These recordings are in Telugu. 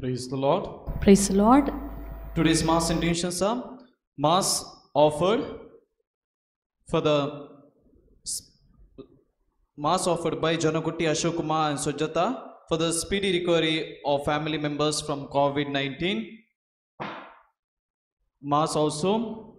Praise the Lord. Praise the Lord. Today's Mass intentions are Mass offered for the Mass offered by Janakutti Ashok Kumar and Sujata for the speedy recovery of family members from COVID 19. Mass also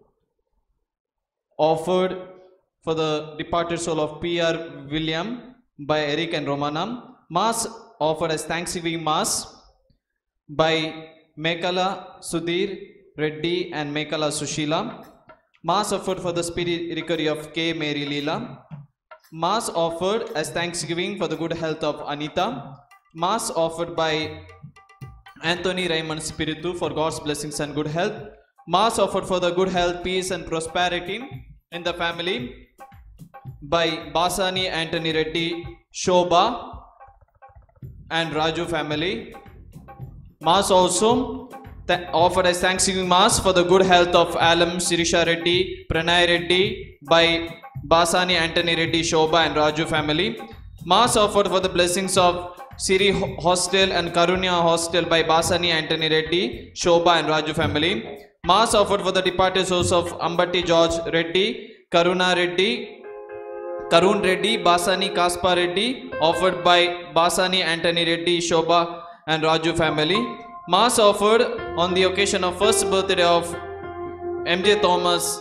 offered for the departed soul of P.R. William by Eric and Romana. Mass offered as Thanksgiving Mass by Mekala Sudhir Reddy and Mekala Sushila. Mass offered for the speedy recovery of K. Mary Leela. Mass offered as Thanksgiving for the good health of Anita. Mass offered by Anthony Raymond Spiritu for God's blessings and good health. Mass offered for the good health, peace, and prosperity in the family by Basani Anthony Reddy, Shobha, and Raju family. Mass also th- offered as Thanksgiving Mass for the good health of Alam Sirisha Reddy, Pranay Reddy by Basani Anthony Reddy, Shobha, and Raju family. Mass offered for the blessings of Siri Ho- Hostel and Karunya Hostel by Basani Anthony Reddy, Shobha, and Raju family. Mass offered for the departed souls of Ambatti George Reddy, Karuna Reddy, Karun Reddy, Basani Kaspa Reddy, offered by Basani Anthony Reddy, Shobha, and Raju family. Mass offered on the occasion of first birthday of MJ Thomas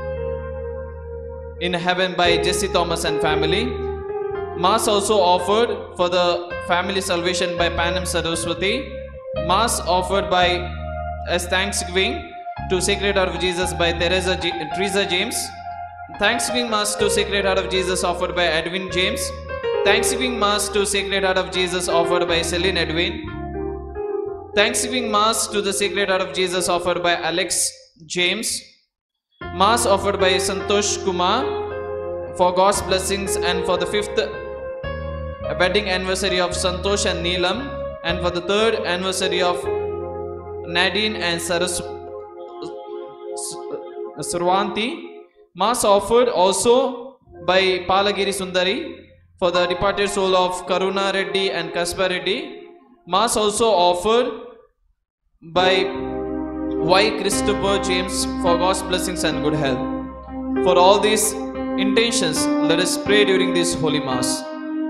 in heaven by Jesse Thomas and family. Mass also offered for the family salvation by Panam Saraswati. Mass offered by as Thanksgiving to Sacred Heart of Jesus by Teresa J- Teresa James. Thanksgiving Mass to Sacred Heart of Jesus offered by Edwin James. Thanksgiving Mass to Sacred Heart of Jesus offered by Celine Edwin. Thanksgiving Mass to the Sacred Heart of Jesus offered by Alex James. Mass offered by Santosh Kumar for God's blessings and for the fifth wedding anniversary of Santosh and Neelam and for the third anniversary of Nadine and Saras Survanti. Mass offered also by Palagiri Sundari for the departed soul of Karuna Reddy and Kaspa Reddy. Mass also offered by Y. Christopher James for God's blessings and good health. For all these intentions, let us pray during this Holy Mass.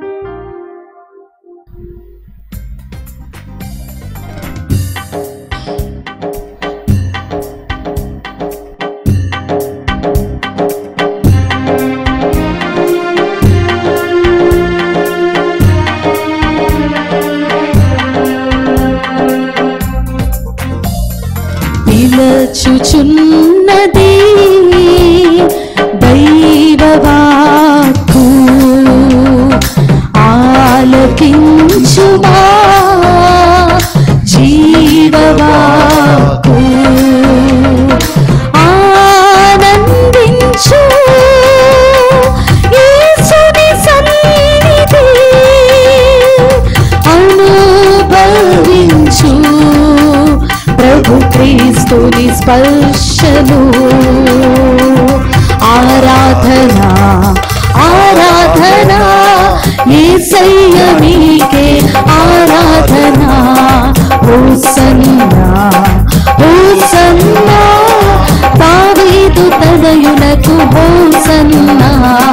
పిలచుచున్నది దైవవాక్కు ఆలకించుమా జీవవాక్కు ఆనందించు యేసుని సన్నిధి అనుభవించు ప్రభు క్రీస్తుని స్పర్శను ఆరాధన ఆరాధన ఏసయ్య మీకే ఆరాధన హోసన్నా హోసన్నా దావీదు తనయునకు హోసన్నా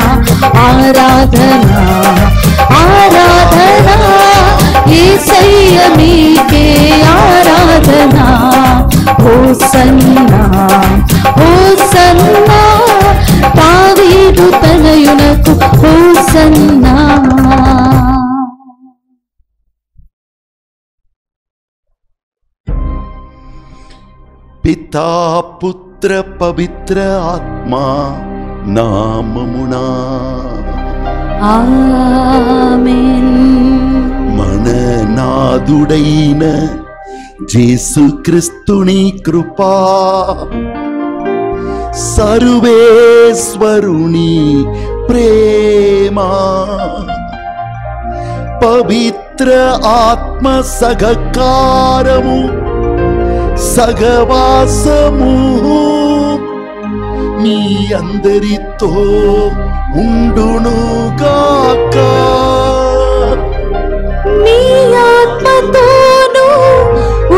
ఆరాధన ఆరాధన ఏసయ్య మీకే ఆరాధన హోసన్నా హోసన్నా దావీదు తనయునకు హోసన్నా పితా పుత్ర పవిత్ర ఆత్మా నామమునా ఆమేన్ మన నాదుడైన జేసుక్రిస్తుని కృపా సర్వేశ్వరుని ప్రేమా పవిత్ర ఆత్మ సగకారము సగవాసము మీ అందరితో ఉండునుగాక నీ ఆత్మతోను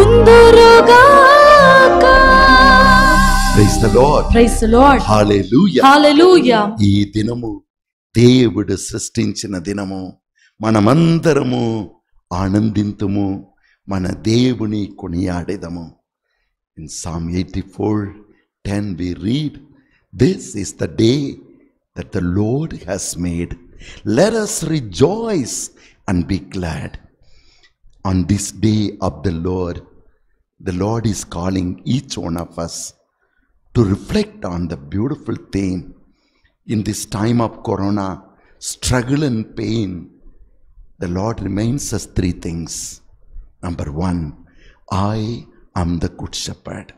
praise the Lord Praise the Lord. Hallelujah Hallelujah. ఈ దినము దేవుడు సృష్టించిన దినము మనమందరము ఆనందింతుము మన దేవుని కొనియాడేదము in Psalm eighty four ten we read this is the day that the Lord has made let us rejoice and be glad on this day of the Lord the Lord is calling each one of us to reflect on the beautiful theme in this time of corona, struggle and pain. The Lord reminds us three things. Number one, I am the good shepherd.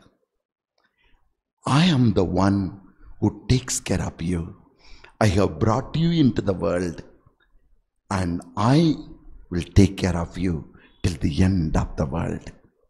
I am the one who takes care of you. I have brought you into the world and I will take care of you till the end of the world.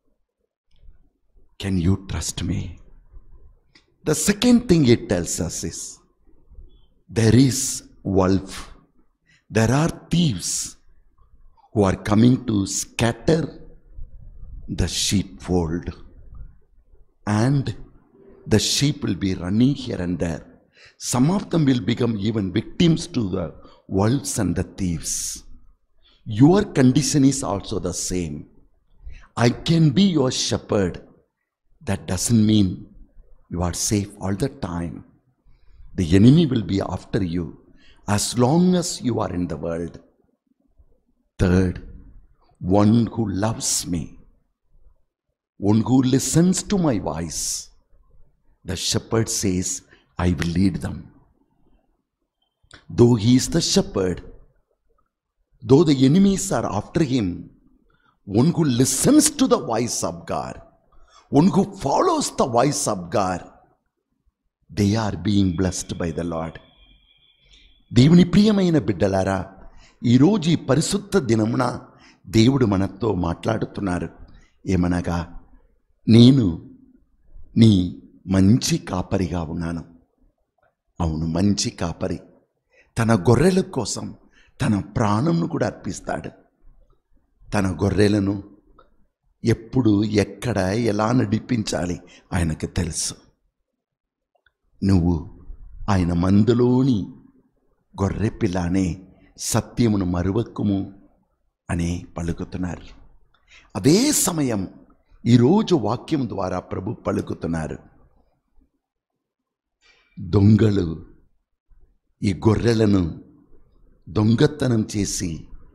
Can you trust me? The second thing it tells us is there is wolf. There are thieves who are coming to scatter the sheepfold. And the sheep will be running here and there. Some of them will become even victims to the wolves and the thieves. Your condition is also the same. I can be your shepherd. That doesn't mean you are safe all the time. The enemy will be after you as long as you are in the world. Third, one who loves me, one who listens to my voice. The shepherd says, I will lead them. Though he is the shepherd, though the enemies are after him, one who listens to the voice of God, one who follows the voice of God, they are being blessed by the Lord. దేవుని ప్రియమైన బిడ్డలారా ఈరోజు ఈ పరిశుద్ధ దినమున దేవుడు మనతో మాట్లాడుతున్నారు ఏమనగా నేను నీ మంచి కాపరిగా ఉన్నాను అవును మంచి కాపరి తన గొర్రెల కోసం తన ప్రాణంను కూడా అర్పిస్తాడు తన గొర్రెలను ఎప్పుడు ఎక్కడ ఎలా నడిపించాలి ఆయనకు తెలుసు నువ్వు ఆయన మందులోని గొర్రె పిల్లనే సత్యమును మరువక్కుము అని పలుకుతున్నారు అదే సమయం ఈరోజు వాక్యం ద్వారా ప్రభు పలుకుతున్నారు దొంగలు ఈ గొర్రెలను దొంగతనం చేసి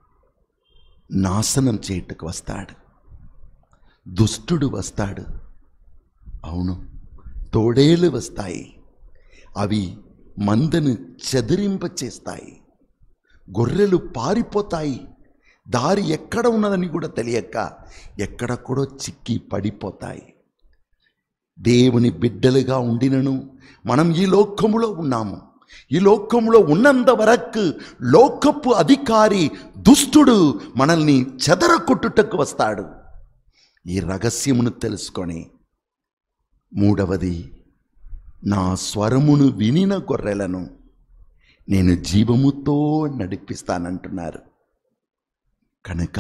నాశనం చేయుటకు వస్తాడు దుష్టుడు వస్తాడు అవును తోడేలు వస్తాయి అవి మందను చెదిరింప చేస్తాయి గొర్రెలు పారిపోతాయి దారి ఎక్కడ ఉన్నదని కూడా తెలియక ఎక్కడెక్కడో చిక్కి పడిపోతాయి దేవుని బిడ్డలుగా ఉండినను మనం ఈ లోకములో ఉన్నాము ఈ లోకములో ఉన్నంత వరకు లోకపు అధికారి దుష్టుడు మనల్ని చెదరకొట్టుటకు వస్తాడు ఈ రహస్యమును తెలుసుకొని మూడవది నా స్వరమును వినిన గొర్రెలను నేను జీవముతో నడిపిస్తానంటున్నారు కనుక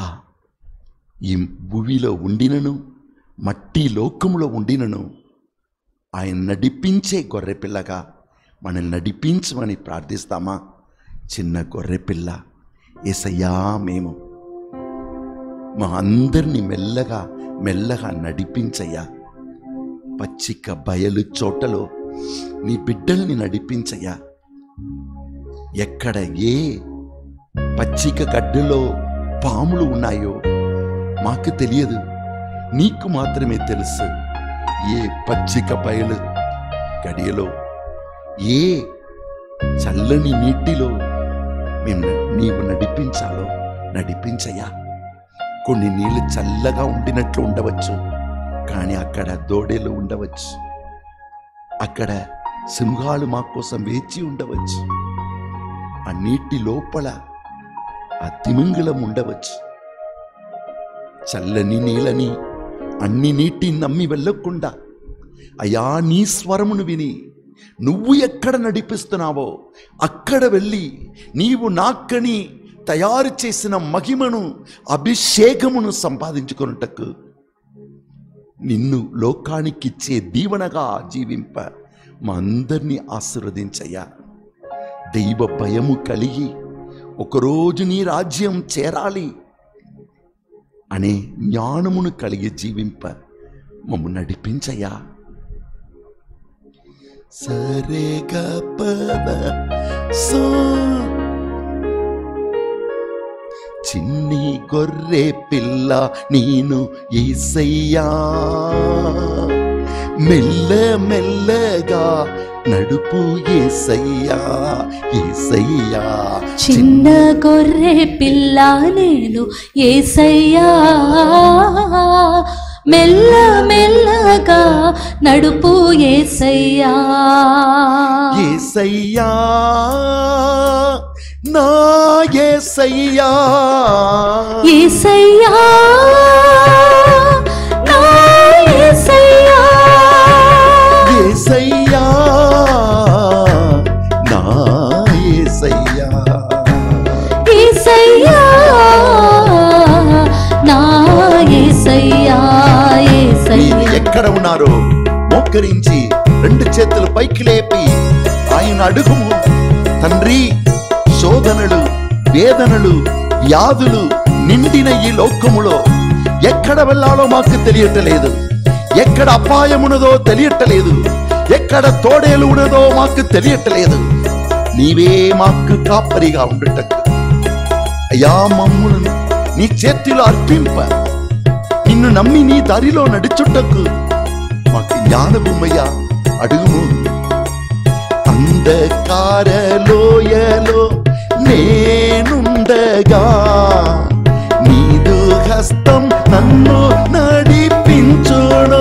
ఈ భూమిలో ఉండినను మట్టి లోకములో ఉండినను ఆయన నడిపించే గొర్రెపిల్లగా మనల్ని నడిపించమని ప్రార్థిస్తామా చిన్న గొర్రెపిల్ల ఏసయ్యా మేము మా అందరినీ మెల్లగా మెల్లగా నడిపించయ్యా పచ్చిక బయలు చోటలో నీ బిడ్డల్ని నడిపించయ్యా ఎక్కడ ఏ పచ్చిక గడ్డలో పాములు ఉన్నాయో మాకు తెలియదు నీకు మాత్రమే తెలుసు ఏ పచ్చిక బయలు గడియలో ఏ చల్లని నీటిలో మేము నీవు నడిపించాలో నడిపించయ్యా కొన్ని నీళ్లు చల్లగా ఉండినట్లు ఉండవచ్చు కానీ అక్కడ దోడేలు ఉండవచ్చు అక్కడ సింహాలు మా కోసం వేచి ఉండవచ్చు ఆ నీటి లోపల ఆ తిమింగలం ఉండవచ్చు చల్లని నీళ్ళని అన్ని నీటి నమ్మి వెళ్ళకుండా అయా నీ స్వరమును విని నువ్వు ఎక్కడ నడిపిస్తున్నావో అక్కడ వెళ్ళి నీవు నాక్కని తయారు చేసిన మహిమను అభిషేకమును సంపాదించుకొనుటకు నిన్ను లోకానికిచ్చే దీవెనగా జీవింప మా అందరినీ ఆశీర్వదించయ్యా దైవ భయము కలిగి ఒకరోజు నీ రాజ్యం చేరాలి అనే జ్ఞానమును కలిగి జీవింప మమ్ము నడిపించయ్యా సరే గపద సో చిన్ని గొర్రె పిల్ల నేను ఏసయ్యా మెల్ల మెల్లగా నడుపు ఏసయ్యా ఏసయ్యా చిన్న గొర్రె పిల్ల నేను ఏసయ్యా మెల్ల మెల్లగా నడుపు ఏసయ్యా ఏసయ్యా నా ఏసయ్యా ఏసయ్యా నా ఏసయ్యా ఏసయ్యా నా ఏసయ్యా ఏసయ్యా నా ఏసయ్యా మీరు ఏసయ్యా ఎక్కడ ఉన్నారో మోకరించి రెండు చేతులు పైకి లేపి ఆయన అడుగుము తండ్రి శోధనలు వేదనలు వ్యాధులు నిండిన ఈ లోకములో ఎక్కడ వెళ్ళాలో మాకు తెలియటలేదు ఎక్కడ అపాయమున్నదో తెలియటలేదు ఎక్కడ తోడేలు ఉన్నదో మాకు తెలియటలేదు నీవే మాకు కాపరిగా ఉండటకు అయ్యా మమ్ములను నీ చేతిలో అర్పింప నిన్ను నమ్మి నీ దారిలో నడుచుటకు మాకు జ్ఞానభూమయ్యా అడుగుము అంధకార లోయలో నేనుండగా నీదు హస్తం నన్ను నడిపించును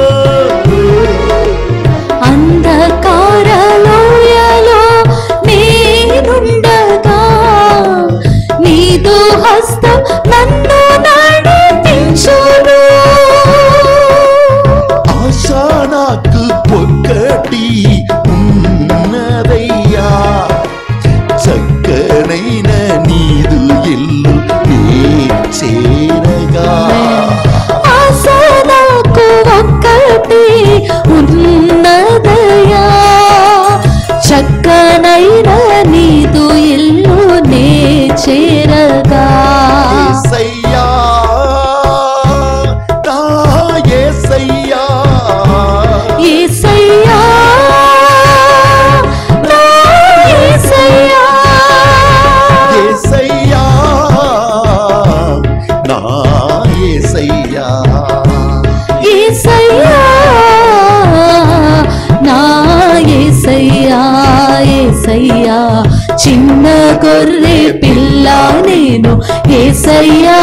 అంధకార లోయలో నేనుండగా నీదు హస్తం నన్ను నడిపించును ఆశ నాకు ఒక్కటి ఉన్నదయ్యా చక్కనైన నీదు ఇల్లు నీ చేరగా ఆశ నాకు ఒక్కటి ఉన్నదయా చక్కనైన నీదు ఇల్లు నే చేరగా యేసయ్యా, నా యేసయ్యా. ఏసయ్యా నా ఏసయ్యా యేసయ్యా, నా యేసయ్యా. ఏసయ్యా నా ఏసయ్యా ఏసయ్యా చిన్న గొర్రె పిల్ల నేను ఏసయ్యా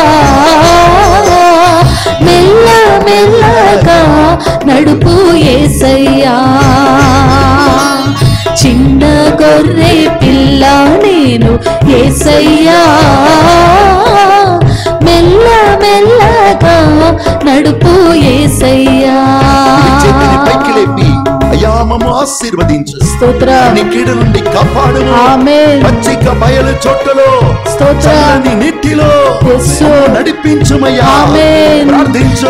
మెల్ల మెల్లగా నడుపు ఏసయ్యా చిన్న గొర్రె పిల్ల నేను ఏసయ్యా మెల్ల మెల్లగా నడుపు ఏసయ్యా నీ చేతిని పైకి లేపి అయ్యా మమ్మ ఆశీర్వదించు స్తోత్రం నీ కీడు నుండి కాపాడు ఆమేన్. పచ్చిక బయలు చోట్లలో స్తోత్రం. చల్లని నీటిలో యేసు. మమ్ము నడిపించుమయ్యా ఆమేన్. ప్రార్థించు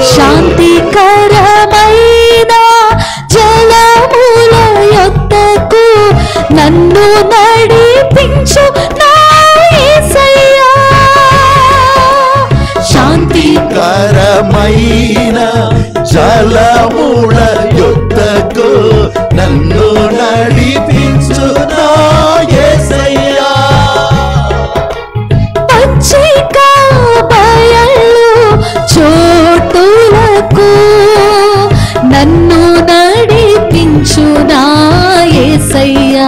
శాంతికరమైన జలముల యొద్దకు నన్ను నడిపించు నా యేసయ్యా శాంతి కరమైన జలముల యొద్దకు నన్ను నడిపించు నా యేసయ్యా పచ్చిక బయళ్ళు చోటులకు నన్ను నడిపించు నా యేసయ్యా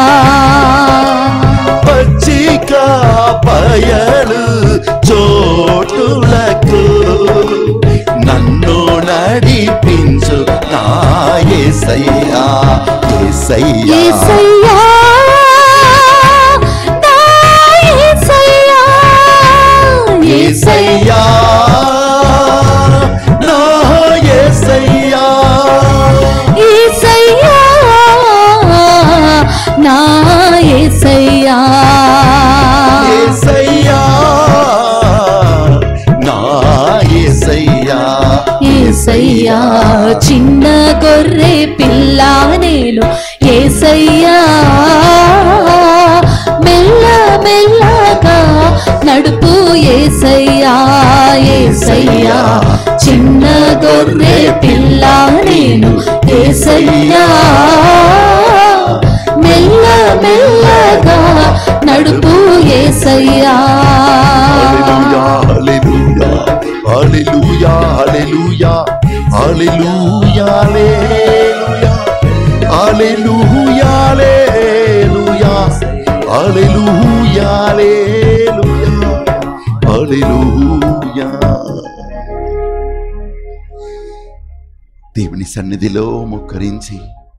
పచ్చిక బయలు చోటులకు నన్ను నడిపించు నా యేసయ్యా యేసయ్యా యేసయ్యా నా యేసయ్యా యేసయ్యా యేసయ్యా నా యేసయ్యా యేసయ్యా నా యేసయ్యా యేసయ్యా నా యేసయ్యా ఏసయ్యా చిన్న గొర్రె పిల్ల నేను ఏసయ్యా మెల్ల మెల్లగా నడుపు ఏసయ్యా ఏసయ్యా చిన్న గొర్రె పిల్ల నేను ఏసయ్యా మెల్ల మెల్లగా నడుపు ఏసయ్యా Hallelujah, hallelujah, hallelujah, hallelujah, hallelujah, hallelujah, hallelujah, hallelujah, hallelujah, hallelujah. దేవుని సన్నిధిలో మొక్కరించి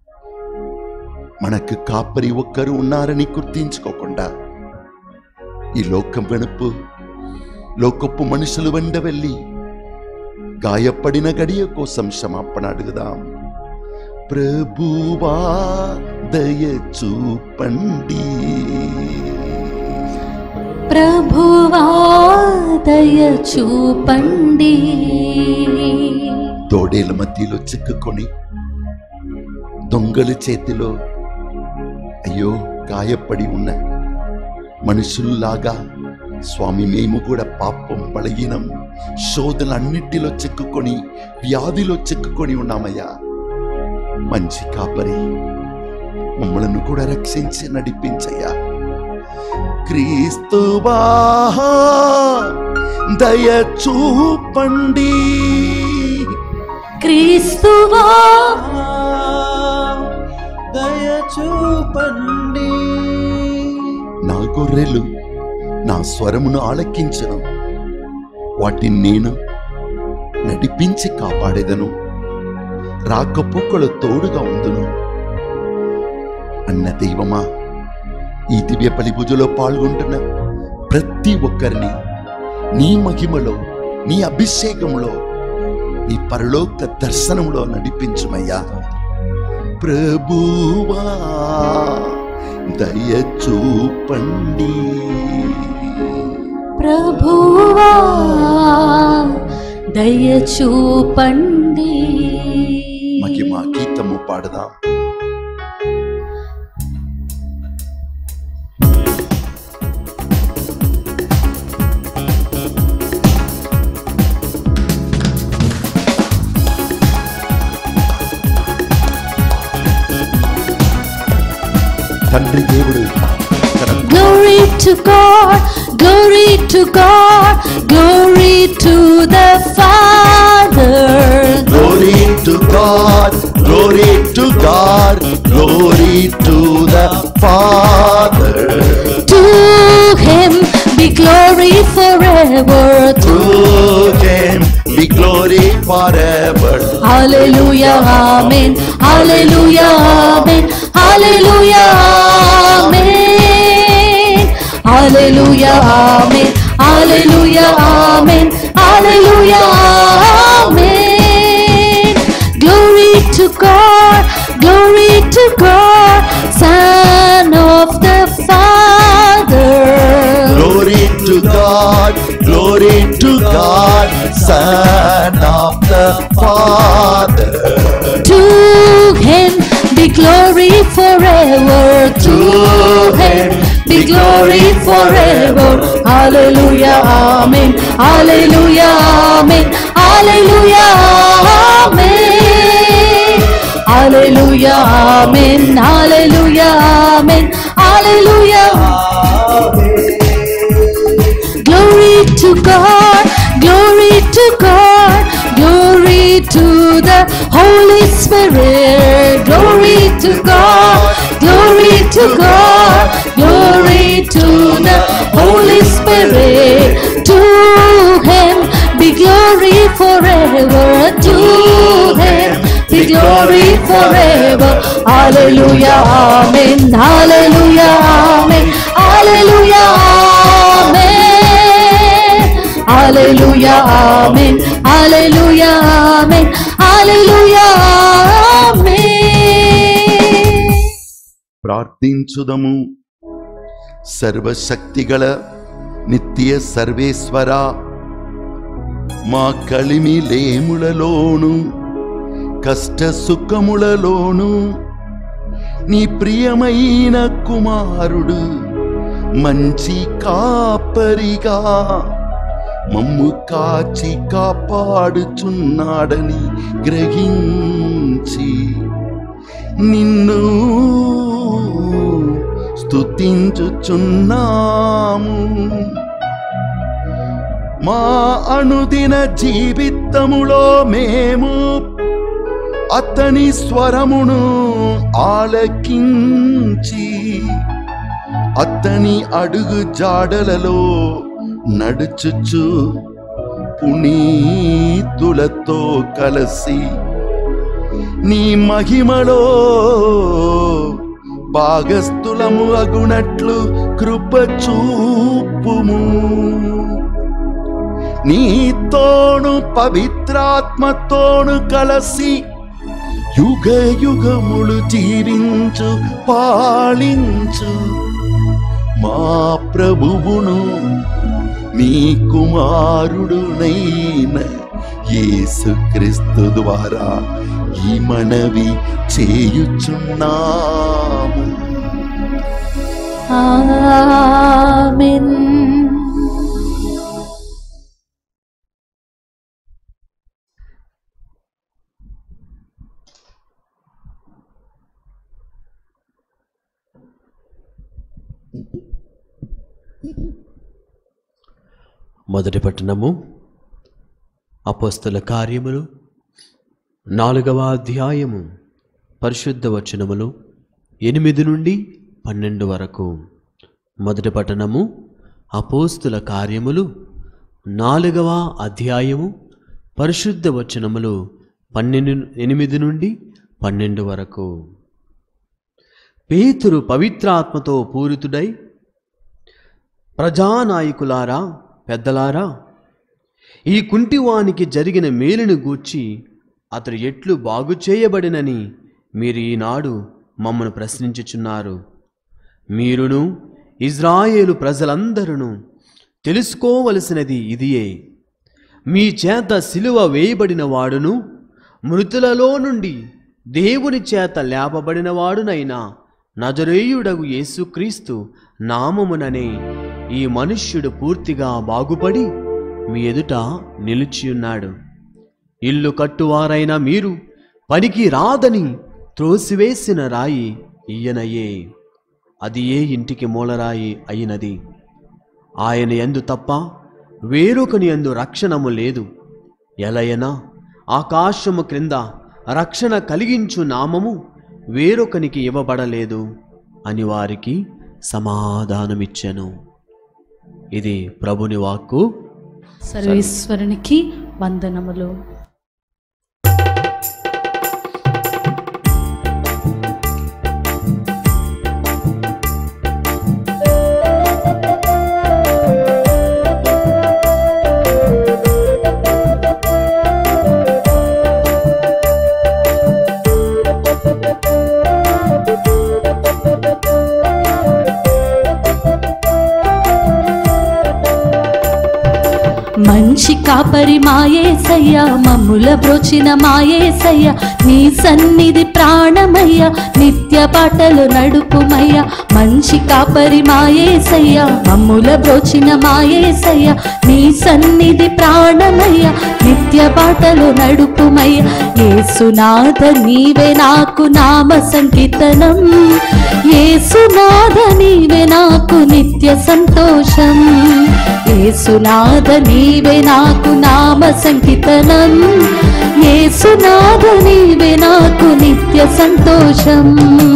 మనకు కాపరి ఒక్కరు ఉన్నారని గుర్తించుకోకుండా ఈ లోకం వెనుపు లోకపు మనుషులు వెంట వెళ్ళి గాయపడిన గడియ కోసం క్షమాపణ అడుగుదాం ప్రభువా దయ చూపండి ప్రభువా దయ చూపండి తోడేల మధ్యలో చిక్కుకొని దొంగల చేతిలో అయ్యో గాయపడి ఉన్న మనుషుల్లాగా స్వామి మేము కూడా పాపం బలహీనం శోధనన్నిటిలో చిక్కుకొని వ్యాధిలో చిక్కుకొని ఉన్నామయ్యా మంచి కాపరి మమ్మలను కూడా రక్షించి నడిపించయ్యా క్రీస్తువా దయ చూపండి క్రీస్తువా దయ చూపండి నా గొర్రెలు నా స్వరమును ఆలకించను వాటిని నేను నడిపించి కాపాడేదను రాకపోకలు తోడుగా ఉందును అన్న దైవమా ఈ దివ్య బలిభుజలో పాల్గొంటున్న ప్రతి ఒక్కరిని నీ మహిమలో నీ అభిషేకంలో నీ పరలోక దర్శనంలో నడిపించుమయ్యా ప్రభువా దయ చూపండి ప్రభువా దయ చూపండి మహిమ గీతము పాడదాం తండ్రి దేవుడు తన Glory to God, glory to God, glory to the Father. Glory to God, glory to God, glory to the Father. To Him be glory forever. To Him be glory forever. Hallelujah, Amen. Hallelujah, Amen. Hallelujah, Amen. Hallelujah, Amen. Hallelujah, Amen. Hallelujah, Amen. Glory to God, glory to God, Son of the Father. Glory to God, glory to God, Son of the Father. To him be glory forever. To him be glory forever. Hallelujah, Amen. Hallelujah, Amen. Hallelujah, Amen. Hallelujah, Amen. Hallelujah, Amen. Hallelujah. Glory to God, glory to God, glory to the Holy Spirit. Glory to God, glory to God, glory to the Holy Spirit. To Him be glory forever. To Him be glory forever. Hallelujah, Amen. Hallelujah, Amen. Hallelujah, Amen. Hallelujah, Amen. Hallelujah, Amen. Hallelujah, Amen. ప్రార్థించుదము సర్వశక్తిగల నిత్య సర్వేశ్వర మా కలిమి లేములలోను కష్ట సుఖములలోను నీ ప్రియమైన కుమారుడు మంచి కాపరిగా మమ్ము కాచి కాపాడుచున్నాడని గ్రహించి నిన్ను స్తుతించుచున్నాము మా అనుదిన జీవితములో మేము అతని స్వరమును ఆలకించి అతని అడుగు జాడలలో నడుచుచు పునీతులతో కలసి నీ మహిమలో భాగస్థులము అగునట్లు కృప చూపుము నీతోను పవిత్రాత్మతోను కలసి యుగ యుగములు జీవించు పాలించు మా ప్రభువును మీ కుమారుడునైన యేసుక్రీస్తు ద్వారా ఈ మనవి చేయుచున్నాము ఆమెన్ మొదటి పట్టణము అపోస్తల కార్యములు నాలుగవ అధ్యాయము పరిశుద్ధ వచనములు ఎనిమిది నుండి పన్నెండు వరకు మొదటి పట్టణము అపోస్తుల కార్యములు నాలుగవ అధ్యాయము పరిశుద్ధ వచనములు పన్నెండు ఎనిమిది నుండి పన్నెండు వరకు పేతురు పవిత్రాత్మతో పూరితుడై ప్రజానాయకులారా పెద్దలారా ఈ కుంటివానికి జరిగిన మేలును గూర్చి అతడు ఎట్లు బాగు చేయబడినని మీరు ఈనాడు మమ్మను ప్రశ్నించుచున్నారు మీరును ఇజ్రాయేలు ప్రజలందరూ తెలుసుకోవలసినది ఇదియే మీ చేత సిలువ వేయబడిన వాడును మృతులలో నుండి దేవుని చేత లేపబడిన వాడునైనా నజరేయుడగు యేసుక్రీస్తు నామముననే ఈ మనుష్యుడు పూర్తిగా బాగుపడి మీ ఎదుట నిలిచియున్నాడు ఇల్లు కట్టువారైన మీరు పనికి రాదని త్రోసివేసిన రాయి ఈయనయే అది ఏ ఇంటికి మూలరాయి అయినది ఆయన ఎందు తప్ప వేరొకని ఎందు రక్షణము లేదు ఎలయనా ఆకాశము క్రింద రక్షణ కలిగించు నామము వేరొకనికి ఇవ్వబడలేదు అని వారికి సమాధానమిచ్చెను ఇది ప్రభుని వాక్కు సర్వేశ్వరునికి వందనములు మంచి కాపరి మాయేసయ్య మమ్ముల బ్రోచిన మాయేసయ్య నీ సన్నిధి ప్రాణమయ్య నిత్య పాటలు నడుపుమయ్య మంచి కాపరి మాయేసయ్య మమ్ముల బ్రోచిన మాయేసయ్య నీ సన్నిధి ప్రాణమయ్య నిత్య పాటలు నడుపుమయ్య ఏసునాథ నీవే నాకు నామ సంకీర్తనం ఏసునాథ నీవే నాకు నిత్య సంతోషం ఏసునాథ నీవే నాకు నామ సంకీర్తనం ఏసునాథ నీవే నాకు నిత్య సంతోషం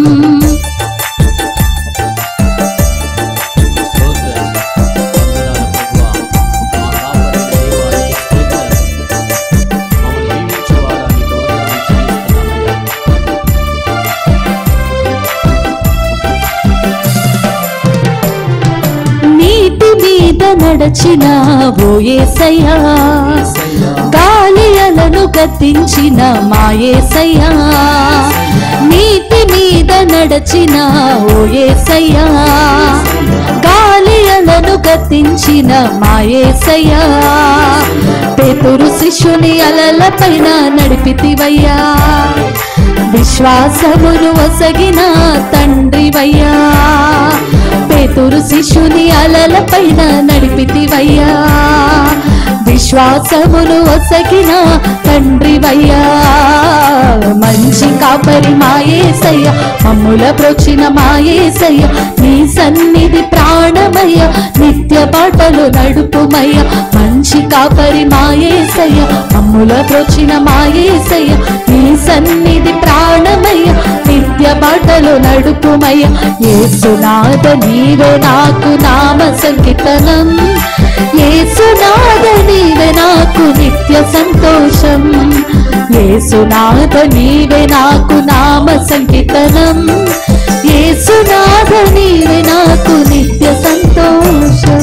నీటి మీద నడచిన ఓ ఏసయ్యా గాలి అలను గద్దించిన మాయేసయ్యా నీటి మీద నడచిన ఓ ఏసయ్యా గాలి అలను గద్దించిన మాయేసయ్యా పేతురు శిష్యుని అలల పైన నడిపితివయ్యా విశ్వాసమును ఒసగిన తండ్రివయ్యా పేతురు శిష్యుని అలల పైన నడిపితివయ్యా విశ్వాసమును ఒసగిన తండ్రివయ్యా మంచి కాపరి మాయేసయ్య మమ్ముల ప్రోచిన మాయేసయ్య నీ సన్నిధి ప్రాణమయ్య నిత్య పాటలు నడుపుమయ్య మంచి కాపరి మాయేసయ్య మమ్ముల ప్రోచిన మాయేసయ్య నీ సన్నిధి ప్రాణమయ్య నిత్య పాటలు నడుపుమయ్య ఏసునాథ నీవే నాకు నామ సంకీర్తనం ఏసునాథ నీవే నాకు నిత్య సంతోషం ఏసునాథ నీవే నాకు నామ సంకీర్తనం ఏసునాథ నీవే నాకు నిత్య సంతోషం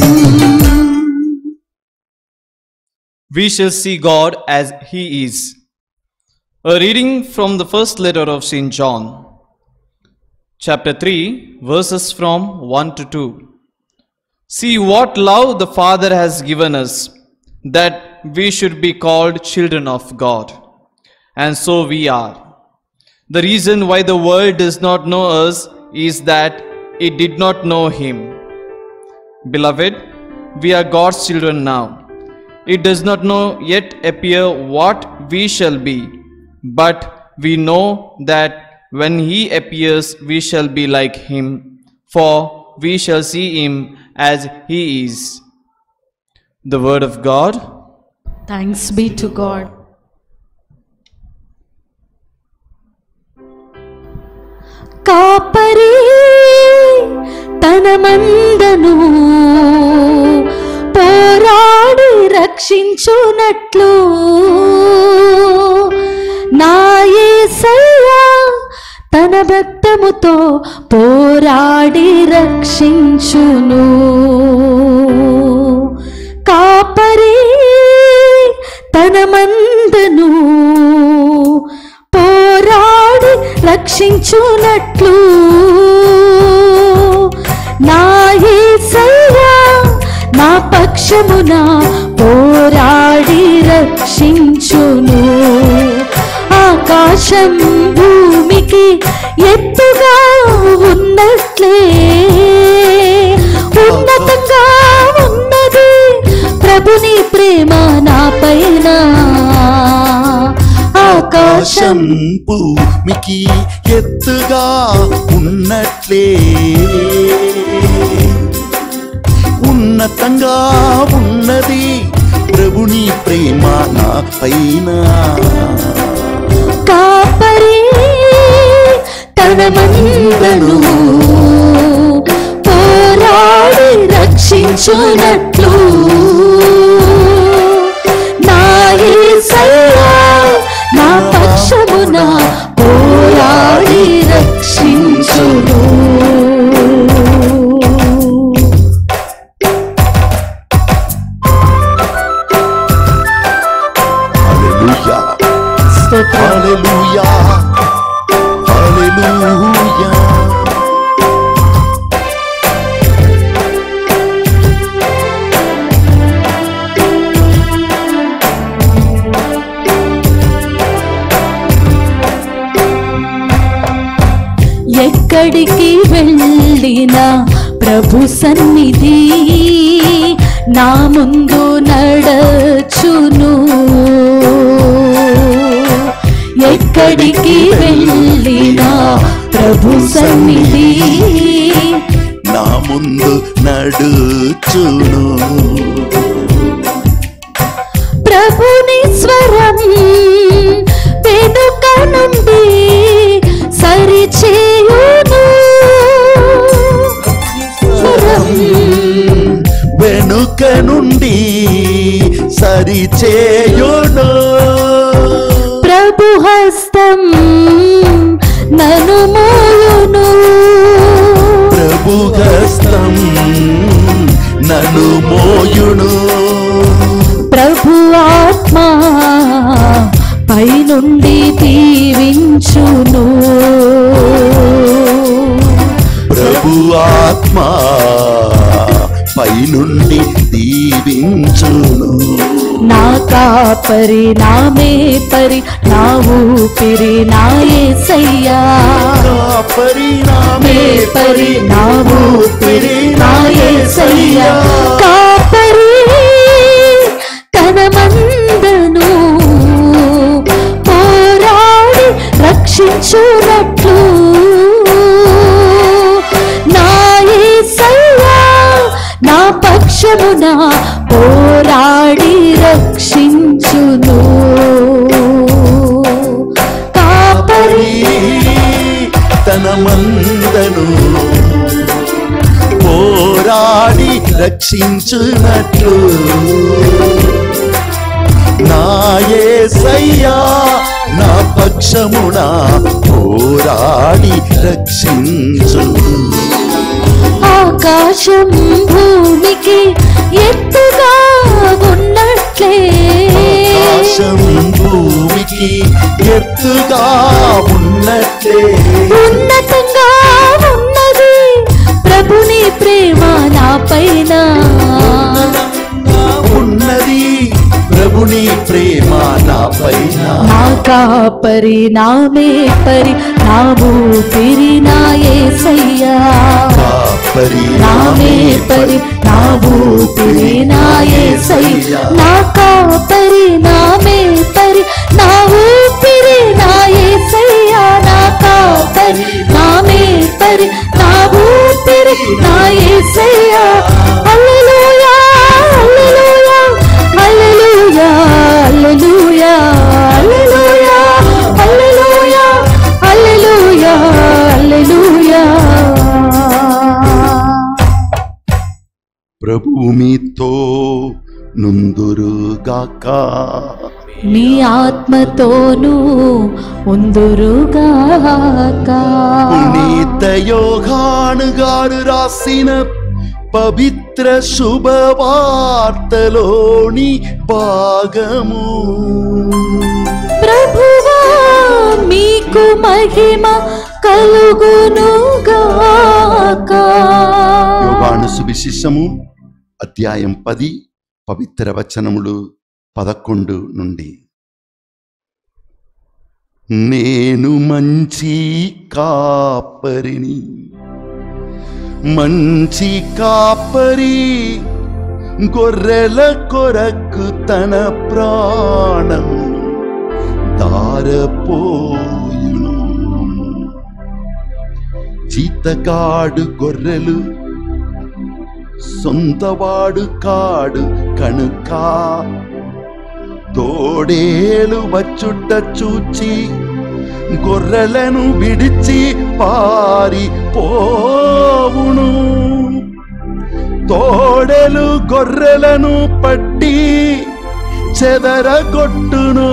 we shall see God as He is. A reading from the first letter of St. John, chapter 3, verses from 1 to 2. See what love the Father has given us, that we should be called children of God. And so we are. The reason why the world does not know us is that it did not know Him. Beloved, we are God's children now. It does not know yet appear what we shall be, but we know that when He appears, we shall be like Him, for we shall see Him as He is. The Word of God. Thanks be to God కాపరి తన మందను పోరాడి రక్షించునట్లు నా యేసయ్యా తన భక్తముతో పోరాడి రక్షించును కాపరి తన మందను పోరాడి రక్షించునట్లు నా యేసయ్యా నా పక్షమున పోరాడి రక్షించును ఆకాశం భూమికి ఎత్తుగా ఉన్నట్లే ఉన్నతంగా ఉన్నది ప్రభుని ప్రేమ నా పైన ఆకాశం ఆకాశం భూమికి ఎత్తుగా ఉన్నట్లే ఉన్నతంగా ఉన్నది ప్రభుని ప్రేమ నా పైన కాపరి తన మందను పోరాడి రక్షించునట్లు నా యేసయ్యా నా పక్షమున పోరాడి రక్షించును హల్లెలూయా స్తోత్రం హల్లెలూయా హల్లెలూయా ఎక్కడికి వెళ్ళినా ప్రభు సన్నిధి నా ముందు నడచును ఎక్కడికి వెళ్ళినా ప్రభు సన్నిధి నా ముందు నడుచును ప్రభుని స్వరం వెనుక నుండి సరిచేయును స్వరం వెనుక నుండి సరిచేయును ప్రభు హస్తం నను మోయును ప్రభుగస్తం నన్ను మోయును ప్రభు ఆత్మ పైనుండి దీవించును ప్రభు ఆత్మ పైనుండి దీవించును నా కా కాపరి నామే పరి నా ఊపిరి నా ఏసయ్యా కాపరి మే పరి నా ఊపిరి నా ఏసయ్యా కాపరి తన మందను పోరాడి రక్షించునట్లు నా ఏసయ్యా నా పక్షమున పోరాడి రక్షించును కాపరి తన మందను పోరాడి రక్షించునట్లు నా యేసయ్యా నా పక్షమున పోరాడి రక్షించు ఆకాశం భూమికి ఎత్తుగా ఉన్నట్లే ఆకాశం భూమికి ఎత్తుగా ఉన్నట్లే ఉన్నతంగా ఉన్నది ప్రభుని ప్రేమ నా పైన ఉన్నది ప్రభుని ప్రేమ నా పైన నా కాపరి నా మేపరి నా ఊపిరి నా ఏసయ్యా కాపరి నా మేపరి నా ఊపిరి నా ఏసయ్యా నా కాపరి నా మేపరి నా ఊపిరి నా ఏసయ్యా నా కాపరి నా మేపరి నా ఊపిరి నా ఏసయ్యా హల్లెలూయా hallelujah hallelujah hallelujah hallelujah hallelujah hallelujah హల్లెలూయా ప్రభువు మీతో నుందురుగాక నీ ఆత్మతోనూ ఉందురుగాక పునీత యోగాను గారు రాసిన పవిత్ర శుభవార్తలోని భాగము ప్రభువా మీకు మహిమ కలుగునుగాక యోగాను సువిశేషము అధ్యాయం పది పవిత్ర వచనములు పదకొండు నుండి నేను మంచి కాపరిని మంచి కాపరి గొర్రెల కొరకు తన ప్రాణం దారపోయును జీతగాడు గొర్రెలు సొంతవాడు కాడు కనుక తోడేలు వచ్చుట చూచి గొర్రెలను విడిచి పారిపోవును తోడేలు గొర్రెలను పట్టి చెదరగొట్టును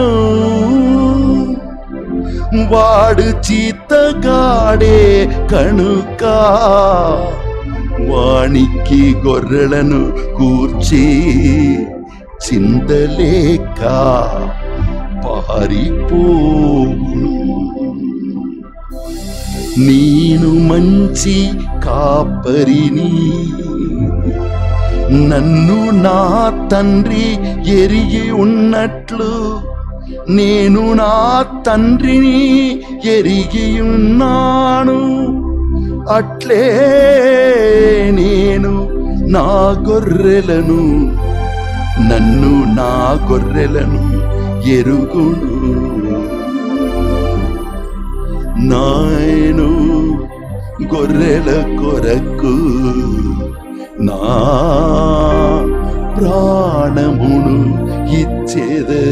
వాడు చీతగాడే కనుక వానికి గొర్రెలను కూర్చి చిందలేక పారిపోవును నేను మంచి కాపరిని నన్ను నా తండ్రి ఎరిగి ఉన్నట్లు నేను నా తండ్రిని ఎరిగి ఉన్నాను అట్లే నేను నా గొర్రెలను నన్ను నా గొర్రెలను ఎరుగును నాయను గొర్రెల కొరకు నా ప్రాణమును ఇచ్చేదే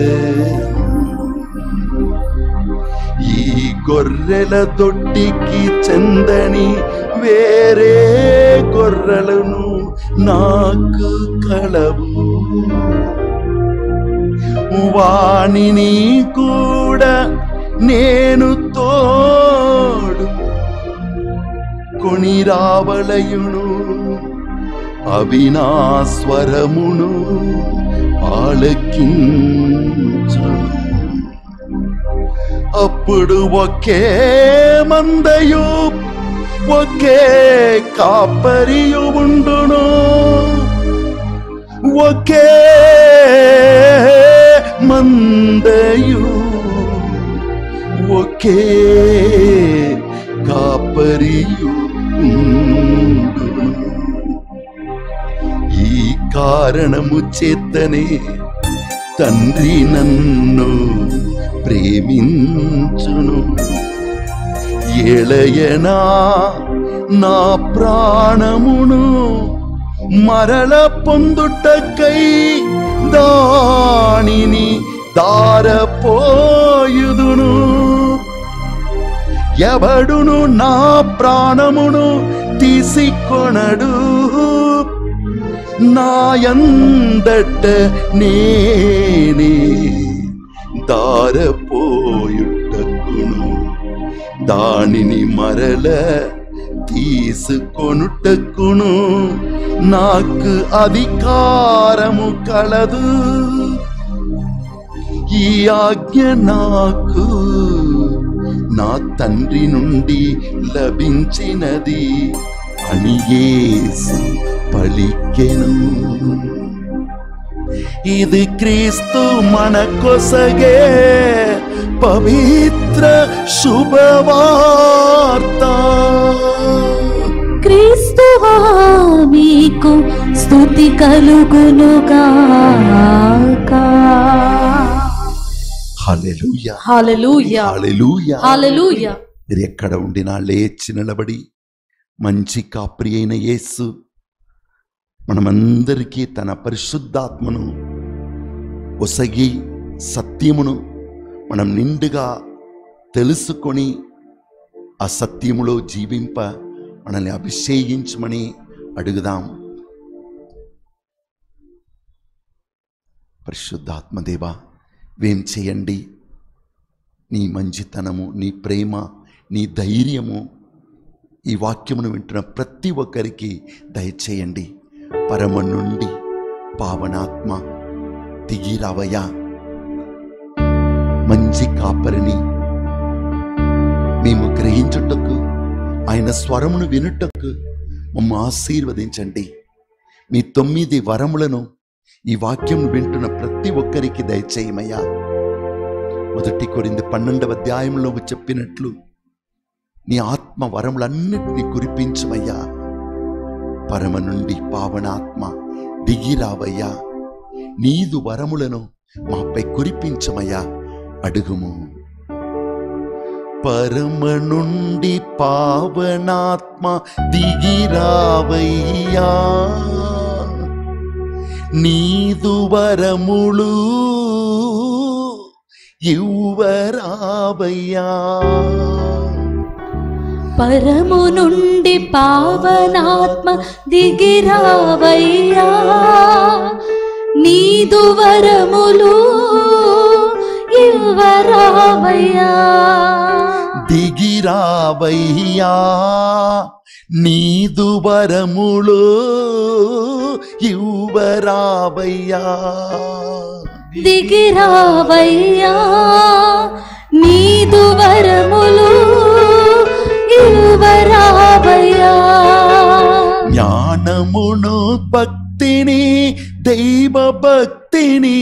ఈ గొర్రెల దొడ్డికి చెందని వేరే గొర్రెలను నాకు కలవు వాణిని కూడా నేను తోడు కొని రావలయును అవి నా స్వరమును ఆలకించు అప్పుడు ఒకే మందయు ఒకే కాపరియు ఉండును ఒకే మందయు ఒకే కాపరియు ఉండును. ఈ కారణము చేతనే తండ్రి నన్ను ప్రేమించును ఏళయనా నా ప్రాణమును మరల పొందుటకై దానిని దారపోయుదును ఎవడును నా ప్రాణమును తీసికొనడు నాయందట నేనే దారపోయుటకును దానిని మరల తీసుకొనుటకును నాకు అధికారము కలదు ఈ ఆజ్ఞ నాకు నా తండ్రి నుండి లభించినది అని యేసు పలికెను ఇది క్రీస్తు మన కొసగే పవిత్ర శుభవార్త క్రీస్తు మీకు స్తుతి కలుగునుగాక హల్లెలూయా హల్లెలూయా హల్లెలూయా హల్లెలూయా మీరు ఎక్కడ ఉండినా లేచి నిలబడి మంచి కాప్రి అయిన యేసు మనమందరికీ తన పరిశుద్ధాత్మను ఒసగి సత్యమును మనం నిండుగా తెలుసుకొని ఆ సత్యములో జీవింప మనల్ని అభిషేకించమని అడుగుదాం పరిశుద్ధాత్మదేవా వేం చేయండి నీ మంచితనము నీ ప్రేమ నీ ధైర్యము ఈ వాక్యమును వింటున్న ప్రతి ఒక్కరికి దయచేయండి పరమ నుండి పావనాత్మ దిగిరావయ్యా మంచి కాపరిని మేము గ్రహించుటకు ఆయన స్వరమును వినుటకు మమ్మ ఆశీర్వదించండి మీ తొమ్మిది వరములను ఈ వాక్యం వింటున్న ప్రతి ఒక్కరికి దయచేయమయ్యా మొదటి కొరింది పన్నెండవ అధ్యాయంలో చెప్పినట్లు నీ ఆత్మ వరములన్నిటినీ కురిపించమయ్యా పరమ నుండి పావనాత్మ దిగిరావయ్యా నీదు వరములను మాపై కురిపించమయ్యా అడుగుము పరమ నుండి పావనాత్మ దిగిరావయ్యా నీదు వరములు ఇవ్వరావయ్యా పరము నుండి పావనాత్మ దిగిరావయ్యా నీదు వరములు ఇవ్వరావయ్యా దిగిరావయ్యా నీదు వరములు ఇవ్వరావయ్యా దిగిరావయ్యా నీదు వరములు ఇవ్వరావయ్యా జ్ఞానమును భక్తిని దైవ భక్తిని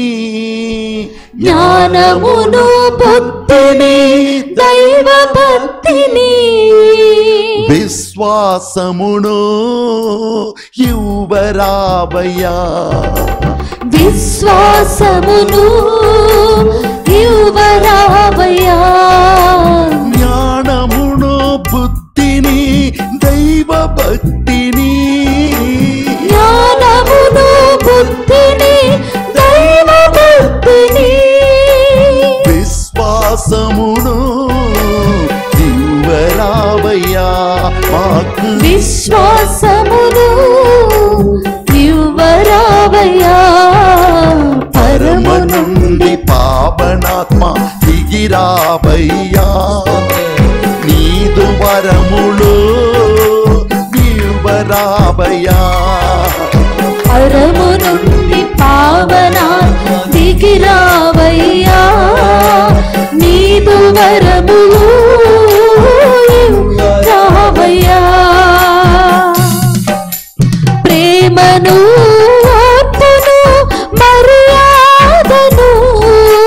జ్ఞానమును భక్తిని దైవ భక్తిని విశ్వాసమును ఇవ్వరావయ్యా విశ్వాసమును ఇవ్వరావయ్యా జ్ఞానమును బుద్ధిని దైవ భక్తిని జ్ఞానమును బుద్ధిని దైవ భక్తిని విశ్వాసమును ఇవ్వరావయ్యా మాకు విశ్వాసమును ఇవ్వరావయ్యా పరమ పరము నుండి పావనాత్మ దిగిరావయ్యా నీదు వరములు ఇవ్వరావయ్యా పరము నుండి పావన దిగిరావయ్యా నీదు వరము రావయ్యా ప్రేమను ఓర్పును మర్యాదను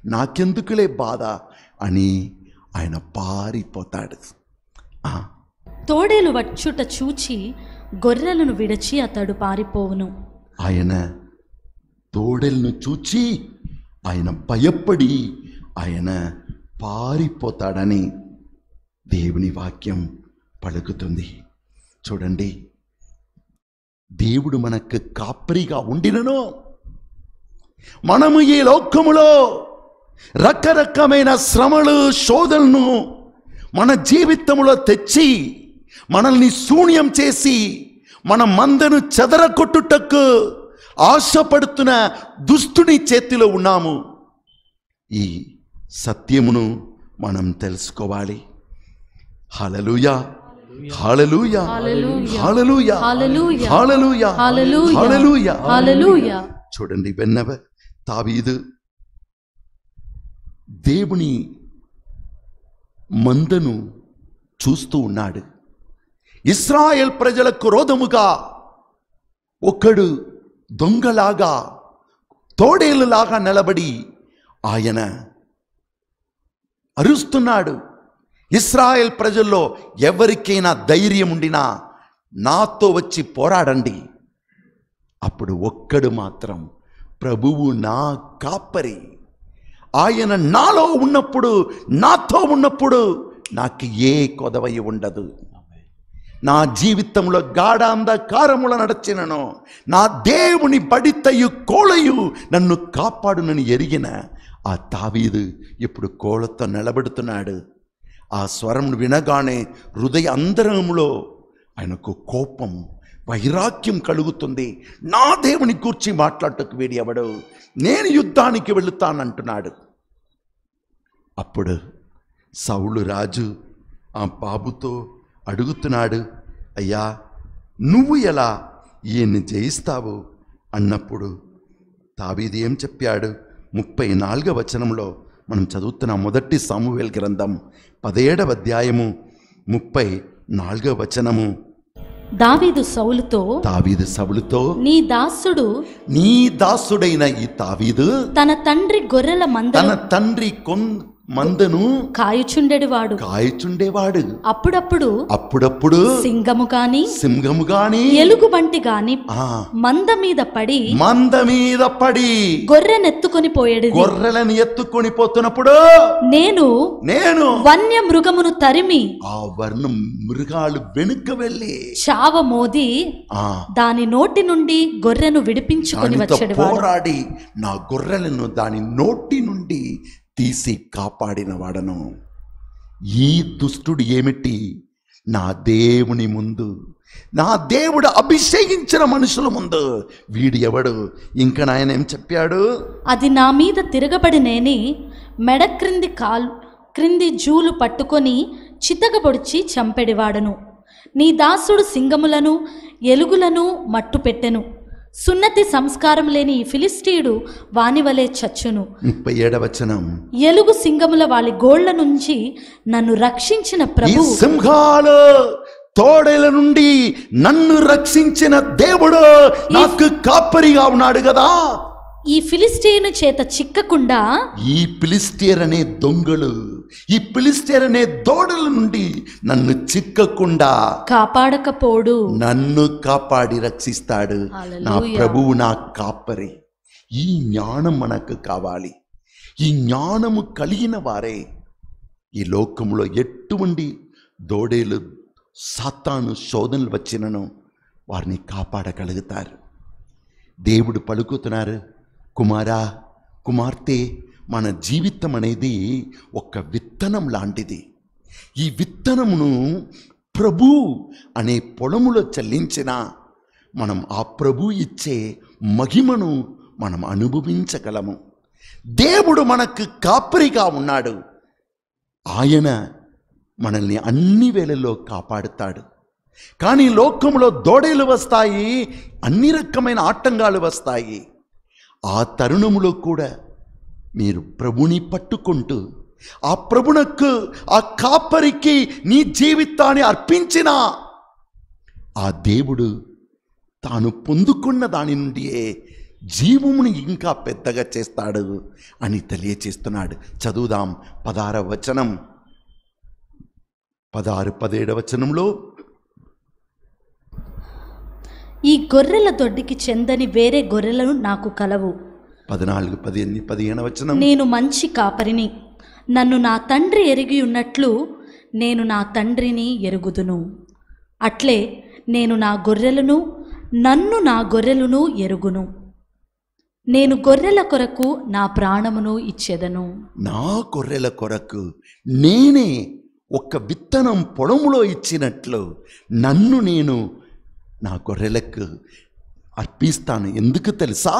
నాకెందుకులే బాధ అని ఆయన పారిపోతాడు ఆ, తోడేలు వచ్చుట చూచి గొర్రెలను విడిచి అతడు పారిపోవును ఆయన తోడెలను చూచి ఆయన భయపడి ఆయన పారిపోతాడని దేవుని వాక్యం పలుకుతుంది చూడండి దేవుడు మనకు కాపరిగా ఉండినను మనము ఈ లోకములో రకరకమైన శ్రమలు శోధనను మన జీవితంలో తెచ్చి మనల్ని శూన్యం చేసి మన మందను చెదరగొట్టుటకు ఆశపడుతున్న దుష్టుని చేతిలో ఉన్నాము ఈ సత్యమును మనం తెలుసుకోవాలి హలలుయా హలలుయా హల్లెలూయా. హలలుయా హల్లెలూయా. Hallelujah hallelujah. హల్లెలూయా హల్లెలూయా. చూడండి వెన్నవ తావీదు దేవుని మందను చూస్తూ ఉన్నాడు ఇస్రాయెల్ ప్రజల క్రోధముగా ఒకడు దొంగలాగా తోడేలులాగా నిలబడి ఆయన అరుస్తున్నాడు ఇస్రాయెల్ ప్రజల్లో ఎవరికైనా ధైర్యం ఉండినా నాతో వచ్చి పోరాడండి అప్పుడు ఒక్కడు మాత్రం ప్రభువు నా కాపరి ఆయన నాలో ఉన్నప్పుడు నాతో ఉన్నప్పుడు నాకు ఏ కొదవై ఉండదు నా జీవితంలో గాఢాంధకారముల నడచినను నా దేవుని బడితయు కోళయు నన్ను కాపాడునని ఎరిగిన ఆ తావీదు ఇప్పుడు కోళతో నిలబెడుతున్నాడు ఆ స్వరమును వినగానే హృదయ అంతరములో ఆయనకు కోపం వైరాగ్యం కలుగుతుంది నా దేవుని కూర్చి మాట్లాడటకు వీడి ఎవడు నేను యుద్ధానికి వెళుతానంటున్నాడు అప్పుడు సౌలు రాజు ఆ బాబుతో అడుగుతున్నాడు అయ్యా నువ్వు ఎలా ఈయన్ని జయిస్తావు అన్నప్పుడు తావీది ఏం చెప్పాడు ముప్పై నాలుగవ వచనంలో మనం చదువుతున్న మొదటి సామువేల్ గ్రంథం పదిహేడవ అధ్యాయము ముప్పై నాలుగవ వచనము దావీదు సౌలుతో తావీదు సవులుతో నీ దాసుడు నీ దాసుడైన ఈ తావీదు తన తండ్రి గొర్రెల మంద తన తండ్రి కొన్ మందను కాయుచుండెడివాడు కాయచుండేవాడు అప్పుడప్పుడు అప్పుడప్పుడు సింగము గాని సింహము గాని ఎలుగుబంటి గాని ఆ మంద మీద పడి మంద మీద పడి గొర్రెనెత్తుకొని పోయేది గొర్రెలను ఎత్తుకొని పోతున్నప్పుడు నేను నేను వన్య మృగమును తరిమి ఆ వర్ణం మృగాలు వెనుక వెళ్ళి చావ మోది ఆ దాని నోటి నుండి గొర్రెను విడిపించుకొని దానితో వచ్చేవాడు పోరాడి నా గొర్రెలను దాని నోటి నుండి తీసి కాపాడిన వాడను ఈ దుష్టుడు ఏమిటి నా దేవుని ముందు నా దేవుడు అభిషేకించిన మనుషుల ముందు వీడు ఎవడు ఇంకా నాయన ఏం చెప్పాడు అది నా మీద తిరగబడి నేని మెడ క్రింది కాల్ క్రింది జూలు పట్టుకొని చితకబొడిచి చంపెడివాడను నీ దాసుడు సింగములను ఎలుగులను మట్టు పెట్టెను సున్నతి సంస్కారం లేని ఈ ఫిలిస్తీయుడు వానివలే చచ్చును ముప్పై ఏడవచనం ఎలుగు సింగముల వాళ్ళ గోళ్ల నుంచి నన్ను రక్షించిన ఈ ప్రభు సింహాలు తోడేల నుండి నన్ను రక్షించిన దేవుడు నాకు కాపరిగా ఉన్నాడు కదా ఈ ఫిలిస్తీయుని చేత చిక్కకుండా ఈ పిలిస్టియర్ అనే దొంగలు ఈ పిలిస్టియర్ అనే దోడల నుండి నన్ను చిక్కకుండా కాపాడకపోడు నన్ను కాపాడి రక్షిస్తాడు నా హల్లెలూయా. ప్రభువు నా కాపరి ఈ జ్ఞానం మనకు కావాలి ఈ జ్ఞానము కలిగిన వారే ఈ లోకంలో ఎటువంటి దోడేలు సాతాను శోధనలు వచ్చినను వారిని కాపాడగలుగుతారు దేవుడు పలుకుతున్నారు కుమారా కుమార్తె మన జీవితం అనేది ఒక విత్తనం లాంటిది ఈ విత్తనమును ప్రభు అనే పొలములో చెల్లించిన మనం ఆ ప్రభు ఇచ్చే మహిమను మనం అనుభవించగలము దేవుడు మనకు కాపరిగా ఉన్నాడు ఆయన మనల్ని అన్ని వేళల్లో కాపాడుతాడు కానీ లోకంలో దోడేలు వస్తాయి అన్ని రకమైన ఆటంకాలు వస్తాయి ఆ తరుణములో కూడా మీరు ప్రభుని పట్టుకుంటూ ఆ ప్రభునకు ఆ కాపరికి నీ జీవితాన్ని అర్పించిన ఆ దేవుడు తాను పొందుకున్న దాని నుండియే జీవమును ఇంకా పెద్దగా చేస్తాడు అని తెలియచేస్తున్నాడు చదువుదాం పదార వచనం పదహారు పదిహేడు వచనంలో ఈ గొర్రెల దొడ్డికి చెందని వేరే గొర్రెలను నాకు కలవు పద్నాలుగు పదిహేను పదిహేను వచనం నేను మంచి కాపరిని నన్ను నా తండ్రి ఎరిగి ఉన్నట్లు నేను నా తండ్రిని ఎరుగుదును అట్లే నేను నా గొర్రెలను నన్ను నా గొర్రెలను ఎరుగును నేను గొర్రెల కొరకు నా ప్రాణమును ఇచ్చేదను నా గొర్రెల కొరకు నేనే ఒక విత్తనం పొడములో ఇచ్చినట్లు నన్ను నేను నా గొర్రెలకు అర్పిస్తాను ఎందుకు తెలుసా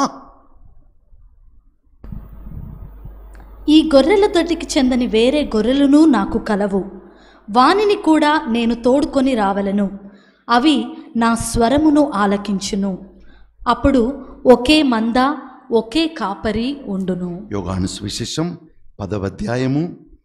ఈ గొర్రెల దొడ్డికి చెందని వేరే గొర్రెలను నాకు కలవు వానిని కూడా నేను తోడుకొని రావలను అవి నా స్వరమును ఆలకించును అప్పుడు ఒకే మంద ఒకే కాపరి ఉండును యోగాను సువిశేషం పదవ అధ్యాయము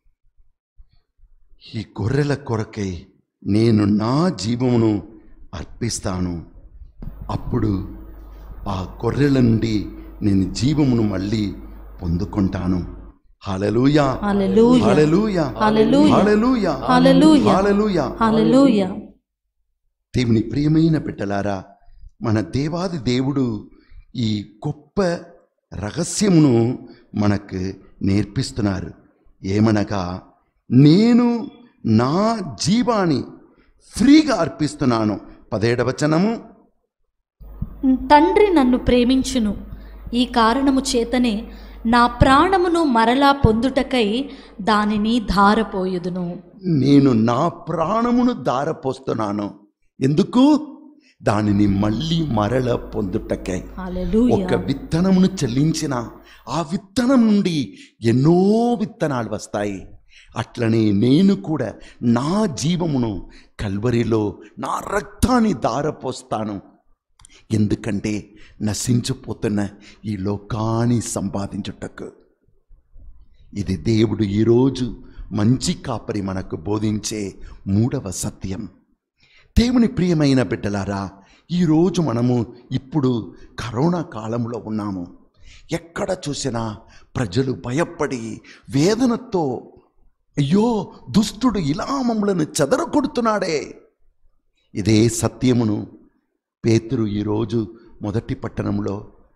ఈ గొర్రెల కొరకై నేను నా జీవమును అర్పిస్తాను అప్పుడు ఆ గొర్రెల నుండి నేను జీవమును మళ్ళీ పొందుకుంటాను హల్లెలూయా hallelujah. Hallelujah hallelujah. Hallelujah hallelujah. Hallelujah హల్లెలూయా దేవుని ప్రియమైన బిడ్డలారా మన దేవాది దేవుడు ఈ గొప్ప రహస్యమును మనకు నేర్పిస్తున్నారు ఏమనగా నేను నా జీవాన్ని ఫ్రీగా అర్పిస్తున్నాను పదేడవచనము తండ్రి నన్ను ప్రేమించును ఈ కారణము చేతనే నా ప్రాణమును మరలా పొందుటకై దానిని ధారపోయుదును నేను నా ప్రాణమును దారపోస్తున్నాను ఎందుకు దానిని మళ్ళీ మరల పొందుటకై ఒక హల్లెలూయా విత్తనమును చెల్లించిన ఆ విత్తనం నుండి ఎన్నో విత్తనాలు వస్తాయి అట్లనే నేను కూడా నా జీవమును కల్వరిలో నా రక్తాన్ని దారపోస్తాను ఎందుకంటే నశించిపోతున్న ఈ లోకాన్ని సంపాదించుటకు ఇది దేవుడు ఈరోజు మంచి కాపరి మనకు బోధించే మూడవ సత్యం దేవుని ప్రియమైన బిడ్డలారా ఈరోజు మనము ఇప్పుడు కరోనా కాలంలో ఉన్నాము ఎక్కడ చూసినా ప్రజలు భయపడి వేదనతో అయ్యో దుష్టుడు ఇలా మమ్మలను చెదరగొడుతున్నాడే ఇదే సత్యమును పేతురు ఈరోజు మొదటి పట్టణంలో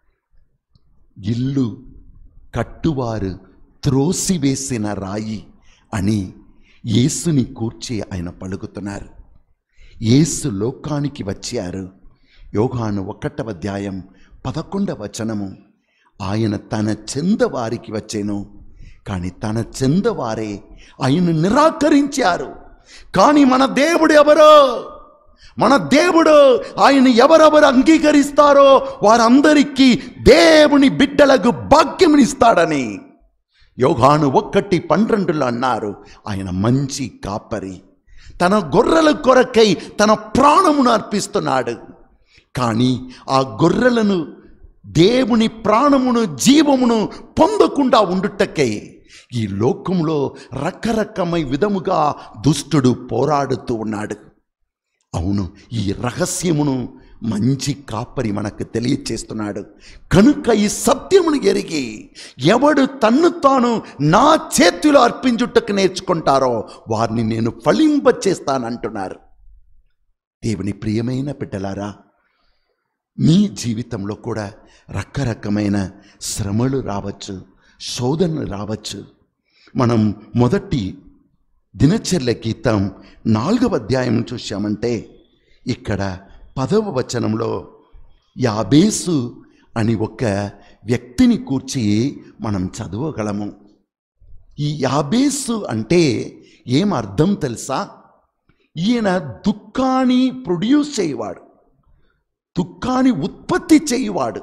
ఇల్లు కట్టువారు త్రోసివేసిన రాయి అని యేసుని కూర్చి ఆయన పలుకుతున్నారు యేసు లోకానికి వచ్చారు యోగాను ఒకటవ అధ్యాయం పదకొండవ వచనము ఆయన తన చెందవారికి వచ్చాను కానీ తన చెందవారే ఆయన నిరాకరించారు కానీ మన దేవుడు ఎవరో మన దేవుడు ఆయన ఎవరెవరు అంగీకరిస్తారో వారందరికీ దేవుని బిడ్డలకు భాగ్యమునిస్తాడని యోగాను ఒక్కటి పన్నెండులో అన్నారు ఆయన మంచి కాపరి తన గొర్రెల కొరకై తన ప్రాణమును అర్పిస్తున్నాడు కానీ ఆ గొర్రెలను దేవుని ప్రాణమును జీవమును పొందకుండా ఉండుటకై ఈ లోకంలో రకరకమై విధముగా దుష్టుడు పోరాడుతూ ఉన్నాడు అవును ఈ రహస్యమును మంచి కాపరి మనకు తెలియచేస్తున్నాడు కనుక ఈ సత్యమును ఎరిగి ఎవడు తన్ను తాను నా చేతిలో అర్పించుటకు నేర్చుకుంటారో వారిని నేను ఫలింపచేస్తానంటున్నారు దేవుని ప్రియమైన బిడ్డలారా మీ జీవితంలో కూడా రకరకమైన శ్రమలు రావచ్చు శోధనలు రావచ్చు మనం మొదటి దినచర్య గీతం నాలుగవ అధ్యాయం చూశామంటే ఇక్కడ పదవ వచనంలో యాబేసు అని ఒక వ్యక్తిని కూర్చి మనం చదవగలము ఈ యాబేసు అంటే ఏం అర్థం తెలుసా ఈయన దుఃఖాన్ని ప్రొడ్యూస్ చేయవాడు దుఃఖాన్ని ఉత్పత్తి చేయువాడు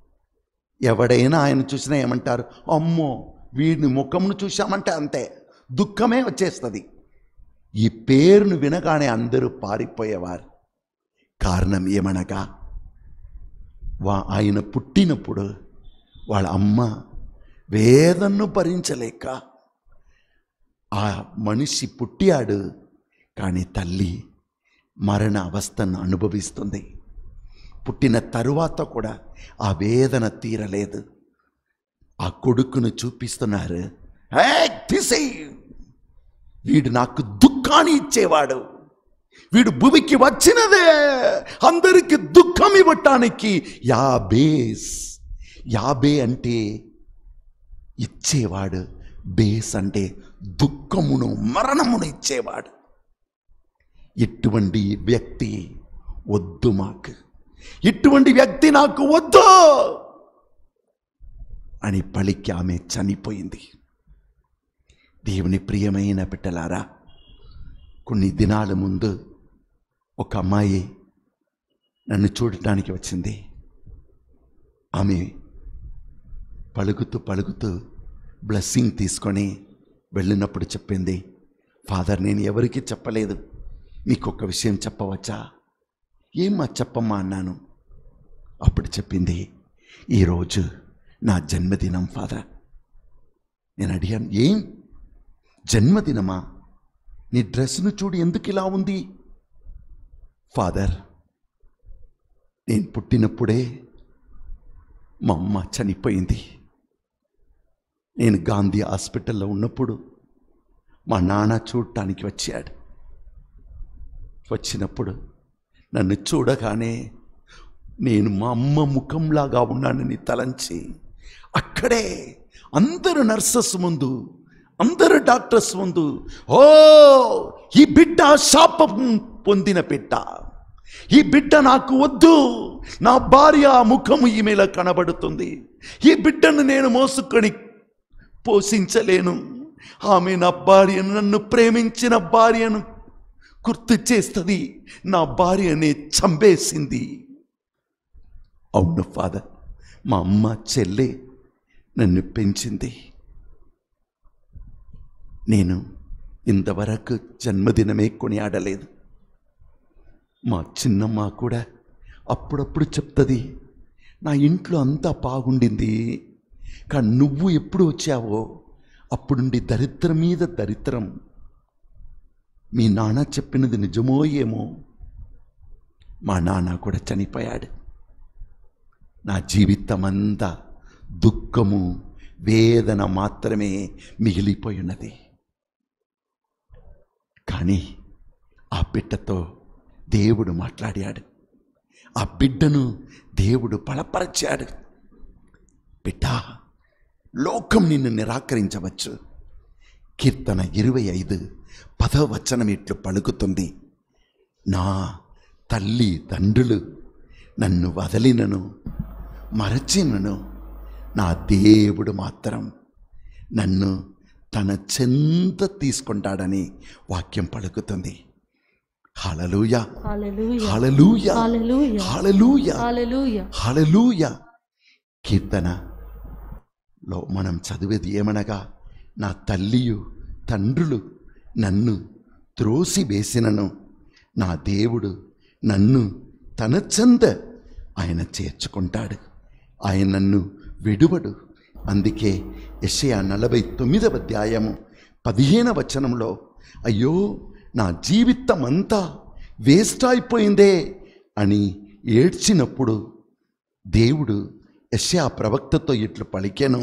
ఎవడైనా ఆయన చూసినా ఏమంటారు అమ్మో వీడిని ముఖమును చూశామంటే అంతే దుఃఖమే వచ్చేస్తుంది ఈ పేరును వినగానే అందరూ పారిపోయేవారు కారణం ఏమనగా వా ఆయన పుట్టినప్పుడు వాళ్ళ అమ్మ వేదన్ను భరించలేక ఆ మనిషి పుట్టాడు కానీ తల్లి మరణ అవస్థను అనుభవిస్తుంది పుట్టిన తరువాత కూడా ఆ వేదన తీరలేదు ఆ కొడుకును చూపిస్తున్నారు "హే, తీసేయ్ వీడు నాకు దుఃఖాన్ని ఇచ్చేవాడు వీడు భూమికి వచ్చినదే అందరికి దుఃఖం ఇవ్వటానికి యాబేస్ యాబే అంటే ఇచ్చేవాడు బేస్ అంటే దుఃఖమును మరణమును ఇచ్చేవాడు ఇటువంటి వ్యక్తి వద్దు మాకు ఇటువంటి వ్యక్తి నాకు వద్దు అని పలికి ఆమె చనిపోయింది దేవుని ప్రియమైన బిడ్డలారా కొన్ని దినాల ముందు ఒక అమ్మాయి నన్ను చూడటానికి వచ్చింది ఆమె పలుకుతూ పలుకుతూ బ్లెస్సింగ్ తీసుకొని వెళ్ళినప్పుడు చెప్పింది ఫాదర్ నేను ఎవరికీ చెప్పలేదు మీకు ఒక విషయం చెప్పవచ్చా ఏమ్మా చెప్పమ్మా అన్నాను అప్పుడు చెప్పింది ఈరోజు నా జన్మదినం ఫాదర్ నేను అడిగాను ఏం జన్మదినమా నీ డ్రెస్ను చూడు ఎందుకు ఇలా ఉంది ఫాదర్ నేను పుట్టినప్పుడే మా అమ్మ చనిపోయింది నేను గాంధీ హాస్పిటల్లో ఉన్నప్పుడు మా నాన్న చూడటానికి వచ్చాడు వచ్చినప్పుడు నన్ను చూడగానే నేను మా అమ్మ ముఖంలాగా ఉన్నానని తలంచి అక్కడే అందరు నర్సెస్ ముందు అందరు డాక్టర్స్ ముందు ఓ ఈ బిడ్డ శాపం పొందిన బిడ్డ ఈ బిడ్డ నాకు వద్దు నా భార్య ముఖము ఈమెలో కనబడుతుంది ఈ బిడ్డను నేను మోసుకొని పోషించలేను ఆమె నా భార్యను నన్ను ప్రేమించిన భార్యను గుర్తు చేస్తుంది నా భార్యనే చంపేసింది అవును ఫాదర్ మా అమ్మ చెల్లె నన్ను పెంచింది నేను ఇంతవరకు జన్మదినమే కొనియాడలేదు మా చిన్నమ్మ కూడా అప్పుడప్పుడు చెప్తుంది నా ఇంట్లో అంతా బాగుండింది కానీ నువ్వు ఎప్పుడు వచ్చావో అప్పుడుండి దరిద్రం మీద దరిద్రం మీ నాన్న చెప్పినది నిజమో ఏమో మా నాన్న కూడా చనిపోయాడు నా జీవితం అంతా దుఃఖము వేదన మాత్రమే మిగిలిపోయి ఉన్నది కానీ ఆ బిడ్డతో దేవుడు మాట్లాడాడు ఆ బిడ్డను దేవుడు బలపరచాడు బిడ్డ లోకం నిన్ను నిరాకరించవచ్చు కీర్తన ఇరవై ఐదు పదవ వచనం ఇట్లు పలుకుతుంది నా తల్లి తండ్రులు నన్ను వదలినను మరచినను నా దేవుడు మాత్రం నన్ను తన చెంత తీసుకుంటాడని వాక్యం పలుకుతుంది హలలుయ హల్లెలూయా హలలుయ హల్లెలూయా హలలుయ హల్లెలూయా హలలుయ కీర్తనలో మనం చదివేది ఏమనగా నా తల్లియు తండ్రులు నన్ను త్రోసి వేసినను నా దేవుడు నన్ను తన చెంద ఆయన చేర్చుకుంటాడు ఆయన నన్ను విడువడు అందుకే యెషయా నలభై తొమ్మిదవ అధ్యాయము పదిహేన వచనంలో అయ్యో నా జీవితం అంతా వేస్ట్ అయిపోయిందే అని ఏడ్చినప్పుడు దేవుడు యెషయా ప్రవక్తతో ఇట్లు పలికెను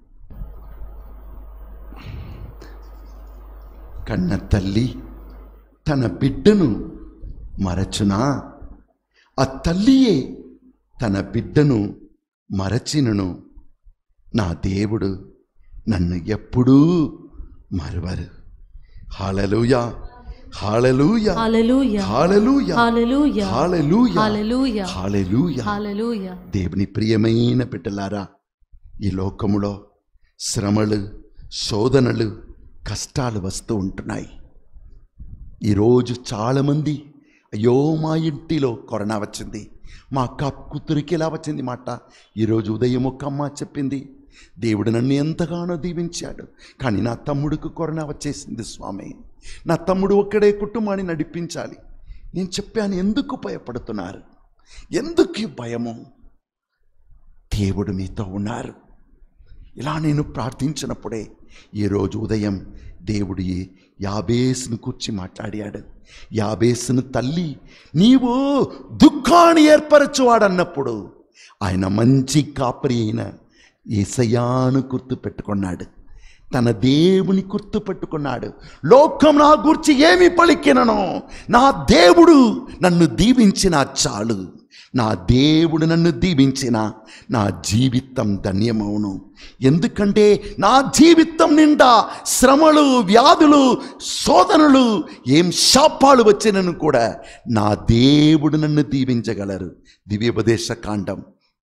కన్న తల్లి తన బిడ్డను మరచునా ఆ తల్లియే తన బిడ్డను మరచినను నా దేవుడు నన్ను ఎప్పుడూ మరువరు hallelujah hallelujah hallelujah hallelujah hallelujah hallelujah hallelujah hallelujah hallelujah దేవుని ప్రియమైన బిడ్డలారా ఈ లోకములో శ్రమలు శోధనలు కష్టాలు వస్తూ ఉంటున్నాయి ఈరోజు చాలామంది అయ్యో మా ఇంటిలో కరోనా వచ్చింది మా అక్క కూతురికి ఎలా వచ్చింది మాట ఈరోజు ఉదయం ఒక అమ్మ చెప్పింది దేవుడు నన్ను ఎంతగానో దీవించాడు కానీ నా తమ్ముడికి కరోనా వచ్చేసింది స్వామి నా తమ్ముడు ఒక్కడే కుటుంబాన్ని నడిపించాలి నేను చెప్పాను ఎందుకు భయపడుతున్నారు ఎందుకు ఈ భయము దేవుడు మీతో ఉన్నారు ఇలా నేను ప్రార్థించినప్పుడే ఈరోజు ఉదయం దేవుడు ఈ యాబేసును కూర్చి మాట్లాడాడు యాబేసును తల్లి నీవు దుఃఖాన్ని ఏర్పరచువాడన్నప్పుడు ఆయన మంచి కాపరి అయిన ఏసయాను గుర్తు పెట్టుకున్నాడు తన దేవుని గుర్తు పెట్టుకున్నాడు లోకం నా గురించి ఏమి పలికినను నా దేవుడు నన్ను దీవించిన చాలు నా దేవుడు నన్ను దీవించిన నా జీవితం ధన్యమవును ఎందుకంటే నా జీవితం నిండా శ్రమలు వ్యాధులు శోధనలు ఏం శాపాలు వచ్చినను కూడా నా దేవుడు నన్ను దీవించగలరు దివ్యోపదేశ కాండం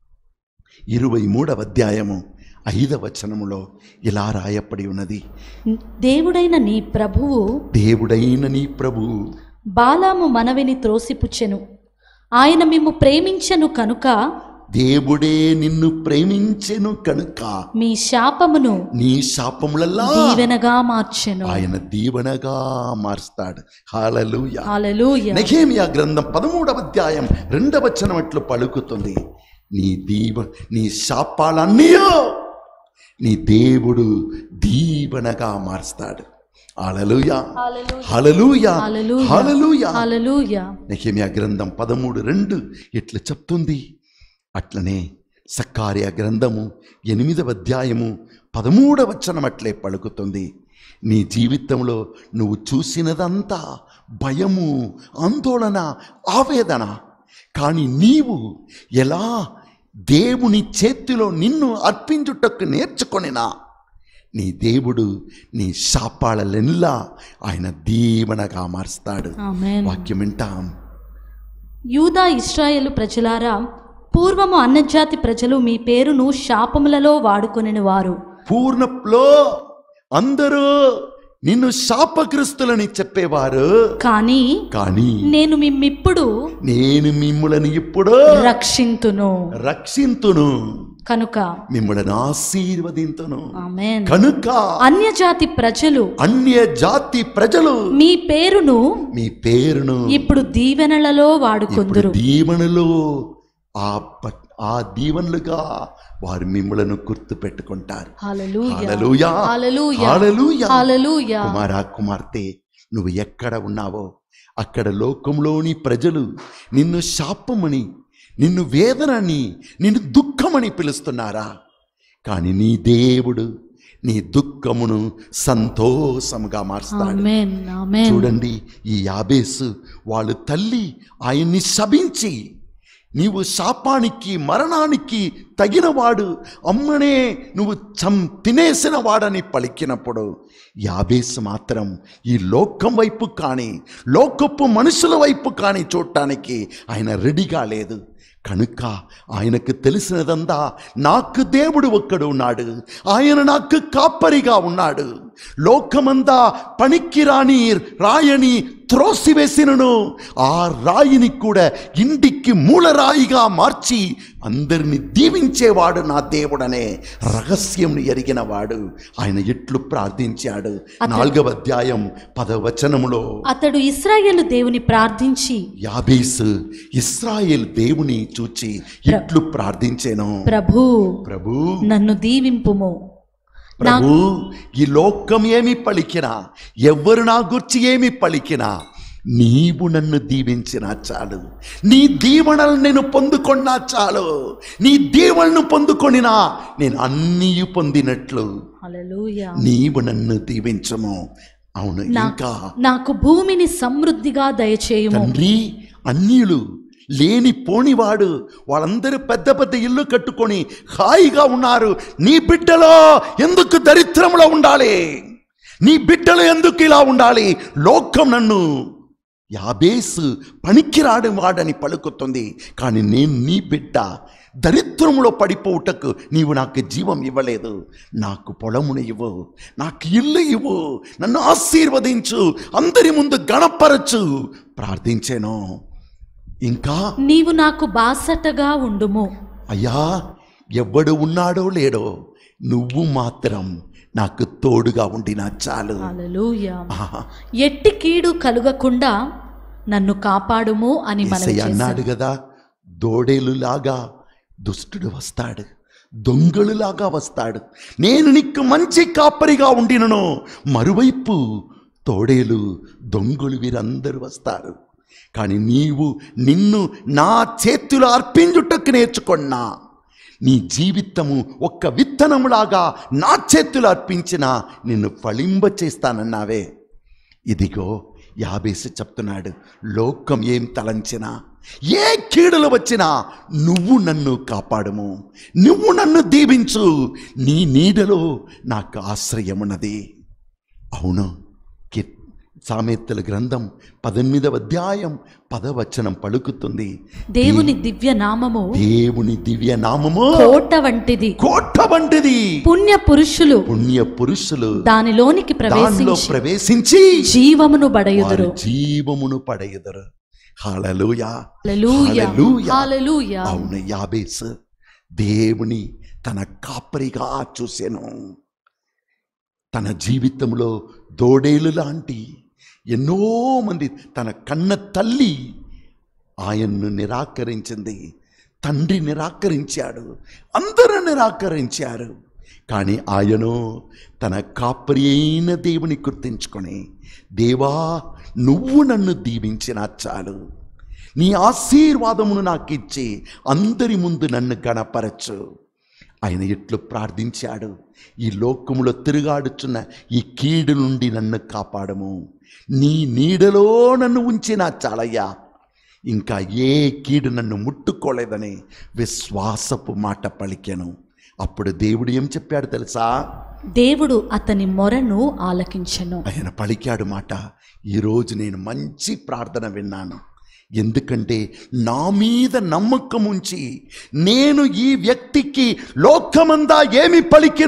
ఇరవై మూడవ అధ్యాయము ఐదవ వచనములో ఇలా రాయపడి ఉన్నది దేవుడైన నీ ప్రభువు దేవుడైన నీ ప్రభు బాలాము మనవిని త్రోసిపుచ్చెను ఆయన మిమ్ము ప్రేమించెను కనుక దేవుడే నిన్ను ప్రేమించెను కనుక మీ శాపమును నీ శాపములల్లా దీవెనగా మార్చెను ఆయన దీవెనగా మారుస్తాడు హాలలుయ హల్లెలూయా నెహేమియా గ్రంథం పదమూడవ అధ్యాయం రెండవ వచనం అట్లు పలుకుతుంది నీ దీవ నీ శాపాలన్నీయో నీ దేవుడు దీవెనగా మారుస్తాడు హల్లెలూయా హల్లెలూయా హల్లెలూయా. హల్లెలూయా హల్లెలూయా నెహమ్యా గ్రంథం పదమూడు రెండు ఇట్లా చెప్తుంది అట్లనే సక్కార్య గ్రంథము ఎనిమిదవ అధ్యాయము పదమూడవ వచనం అట్లే పలుకుతుంది నీ జీవితంలో నువ్వు చూసినదంతా భయము ఆందోళన ఆవేదన కానీ నీవు ఎలా దేవుని చేతిలో నిన్ను అర్పించుటకు నేర్చుకొనినా నీ దేవుడు నీ శాపాలెల్లా ఆయన దీవెనగా మారుస్తాడు ఆమేన్ వాక్యం వింటాం యూదా ఇస్రాయేలు ప్రజలారా పూర్వము అన్నజాతి ప్రజలు మీ పేరును శాపములలో వాడుకొనిన వారు పూర్ణప్లో అందరూ నిన్ను శాపగ్రస్తులని చెప్పేవారు కానీ కానీ నేను మిమ్మిప్పుడు నేను మిమ్ములను ఇప్పుడు రక్షింతును రక్షింతును కనుక మిమ్మలను ఆశీర్వదింతును ఆమేన్ కనుక అన్యజాతి ప్రజలు అన్య జాతి ప్రజలు మీ పేరును మీ పేరును ఇప్పుడు దీవెనలలో ఇప్పుడు వాడుకొందురు దీవెనలు ఆ ప- ఆ దీవెనలుగా వారు మిమ్మలను గుర్తు పెట్టుకుంటారు హల్లెలూయా హల్లెలూయా. Hallelujah hallelujah. హల్లెలూయా కుమారా కుమార్తె నువ్వు ఎక్కడ ఉన్నావో అక్కడ లోకంలోని ప్రజలు నిన్ను శాపమని నిన్ను వేదనని నిన్ను దుఃఖమని పిలుస్తున్నారా కానీ నీ దేవుడు నీ దుఃఖమును సంతోషముగా మారుస్తాడు ఆమేన్ ఆమేన్ చూడండి ఈ యాబేసు వాళ్ళు తల్లి ఆయన్ని శపించి నీవు శాపానికి మరణానికి తగినవాడు అమ్మనే నువ్వు చం తినేసిన వాడని పలికినప్పుడు యాబేసు మాత్రం ఈ లోకం వైపు కానీ లోకపు మనుషుల వైపు కానీ చూడటానికి ఆయన రెడీగా లేదు కనుక ఆయనకు తెలిసినదంతా నాకు దేవుడు ఒక్కడు ఉన్నాడు ఆయన నాకు కాపరిగా ఉన్నాడు లోకమంతా పనికి రాని రాయని త్రోసివేసినను ఆ రాయిని కూడా ఇంటికి మూలరాయిగా మార్చి అందరిని దీవించేవాడు నా దేవుడనే రహస్యం ఎరిగిన వాడు ఆయన ఎట్లు ప్రార్థించాడు నాలుగవ అధ్యాయం పదవచనములో అతడు ఇస్రాయేలు దేవుని ప్రార్థించి యాబేసు ఇస్రాయేల్ దేవుని చూచి ఇట్లు ప్రార్థించాను ప్రభు ప్రభు నన్ను దీవింపుము ప్రభు ఈ లోకం ఏమి పలికినా ఎవ్వరు నా గుర్చి ఏమి పలికినా నీవు నన్ను దీవించినా చాలు నీ దీవెనలు నేను పొందుకున్నా చాలు నీ దీవెనను పొందుకొనినా నేను అన్నీ పొందినట్లు హల్లెలూయా నీవు నన్ను దీవించము అవును నా- ఇంకా నాకు భూమిని సమృద్ధిగా దయచేయుము తండ్రి అన్యులు లేని పోనివాడు వాళ్ళందరూ పెద్ద పెద్ద ఇల్లు కట్టుకొని హాయిగా ఉన్నారు నీ బిడ్డలో ఎందుకు దరిద్రంలో ఉండాలి నీ బిడ్డలు ఎందుకు ఇలా ఉండాలి లోకం నన్ను యాబేసు పనికిరాడు వాడని పలుకుతుంది కానీ నేను నీ బిడ్డ దరిద్రంలో పడిపోవుటకు నీవు నాకు జీవం ఇవ్వలేదు నాకు పొలమును ఇవ్వు నాకు ఇల్లు ఇవ్వు నన్ను ఆశీర్వదించు అందరి ముందు గణపరచు ప్రార్థించాను ఇంకా నీవు నాకు బాసటగా ఉండుము అయ్యా ఎవ్వడు ఉన్నాడో లేడో నువ్వు మాత్రం నాకు తోడుగా ఉండినా చాలు హల్లెలూయా ఆహా. ఎట్టి కీడు కలుగకుండా నన్ను కాపాడుము అని మనం యేసయ్య అన్నాడు కదా దోడేలులాగా దుష్టుడు వస్తాడు దొంగలులాగా వస్తాడు నేను నీకు మంచి కాపరిగా ఉండినను మరువైపు తోడేలు దొంగలు వీరందరూ వస్తారు కానీ నీవు నిన్ను నా చేతులు అర్పించుటకు నేర్చుకున్నా నీ జీవితము ఒక్క విత్తనములాగా నా చేతులు అర్పించిన నిన్ను ఫలింబ చేస్తానన్నావే ఇదిగో యాబేసి చెప్తున్నాడు లోకం ఏం తలంచినా ఏ కీడులు వచ్చినా నువ్వు నన్ను కాపాడము నువ్వు నన్ను దీవించు నీ నీడలో నాకు ఆశ్రయమున్నది అవును కీ సామెతల గ్రంథం పద్దెనిమిదవ అధ్యాయం పదవచనం పలుకుతుంది దేవుని దివ్య నామము దేవుని దివ్య నామము కోట వంటిది కోట వంటిది పుణ్య పురుషులు పుణ్య పురుషులు దానిలోనికి దానిలో ప్రవేశించి ప్రవేశించి జీవమును బడయుదురు వారు జీవమును పడయుదురు హల్లెలూయా హల్లెలూయా హల్లెలూయా. హల్లెలూయా అవును యాబేస్ దేవుని తన కాపరిగా చూసెను తన జీవితంలో దోడేలు లాంటి ఎన్నో మంది తన కన్న తల్లి ఆయన్ను నిరాకరించింది తండ్రి నిరాకరించాడు అందరూ నిరాకరించారు కానీ ఆయను తన కాపరి అయిన దేవుని గుర్తించుకొని దేవా నువ్వు నన్ను దీవించినా చాలు నీ ఆశీర్వాదమును నాకు ఇచ్చి అందరి ముందు నన్ను గణపరచు ఆయన ఎట్లు ప్రార్థించాడు ఈ లోకములో తిరుగాడుచున్న ఈ కీడు నుండి నన్ను కాపాడము నీ నీడలో నన్ను ఉంచినా చాలయ్యా ఇంకా ఏ కీడు నన్ను ముట్టుకోలేదని విశ్వాసపు మాట పలికెను అప్పుడు దేవుడు ఏం చెప్పాడు తెలుసా దేవుడు అతని మొరను ఆలకించెను ఆయన పలికాడు మాట ఈరోజు నేను మంచి ప్రార్థన విన్నాను ఎందుకంటే నా మీద నమ్మకం ఉంచి నేను ఈ వ్యక్తికి లోకమందా ఏమి పలికిన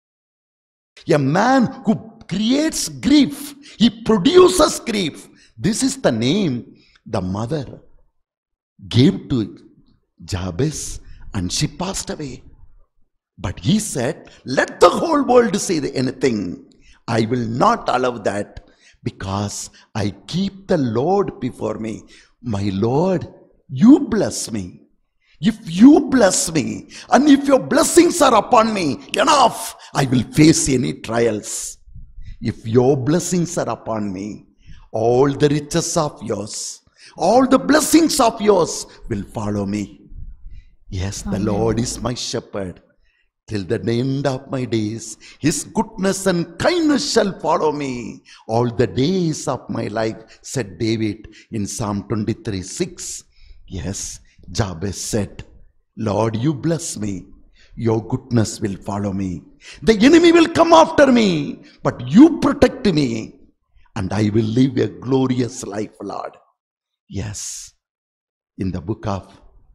a man who creates grief he produces grief this is the name the mother gave to Jabez and she passed away But he said, Let the whole world say anything. I will not allow that because I keep the Lord before me. My Lord, you bless me. If you bless me and if your blessings are upon me, enough, I will face any trials. If your blessings are upon me, all the riches of yours, all the blessings of yours will follow me. Yes, the Lord is my shepherd. Till the end of my days, His goodness and kindness shall follow me all the days of my life, said David in Psalm 23 6. Yes, Jabez said, Lord, you bless me. Your goodness will follow me. The enemy will come after me, but you protect me, and I will live a glorious life, Lord. Yes, in the book of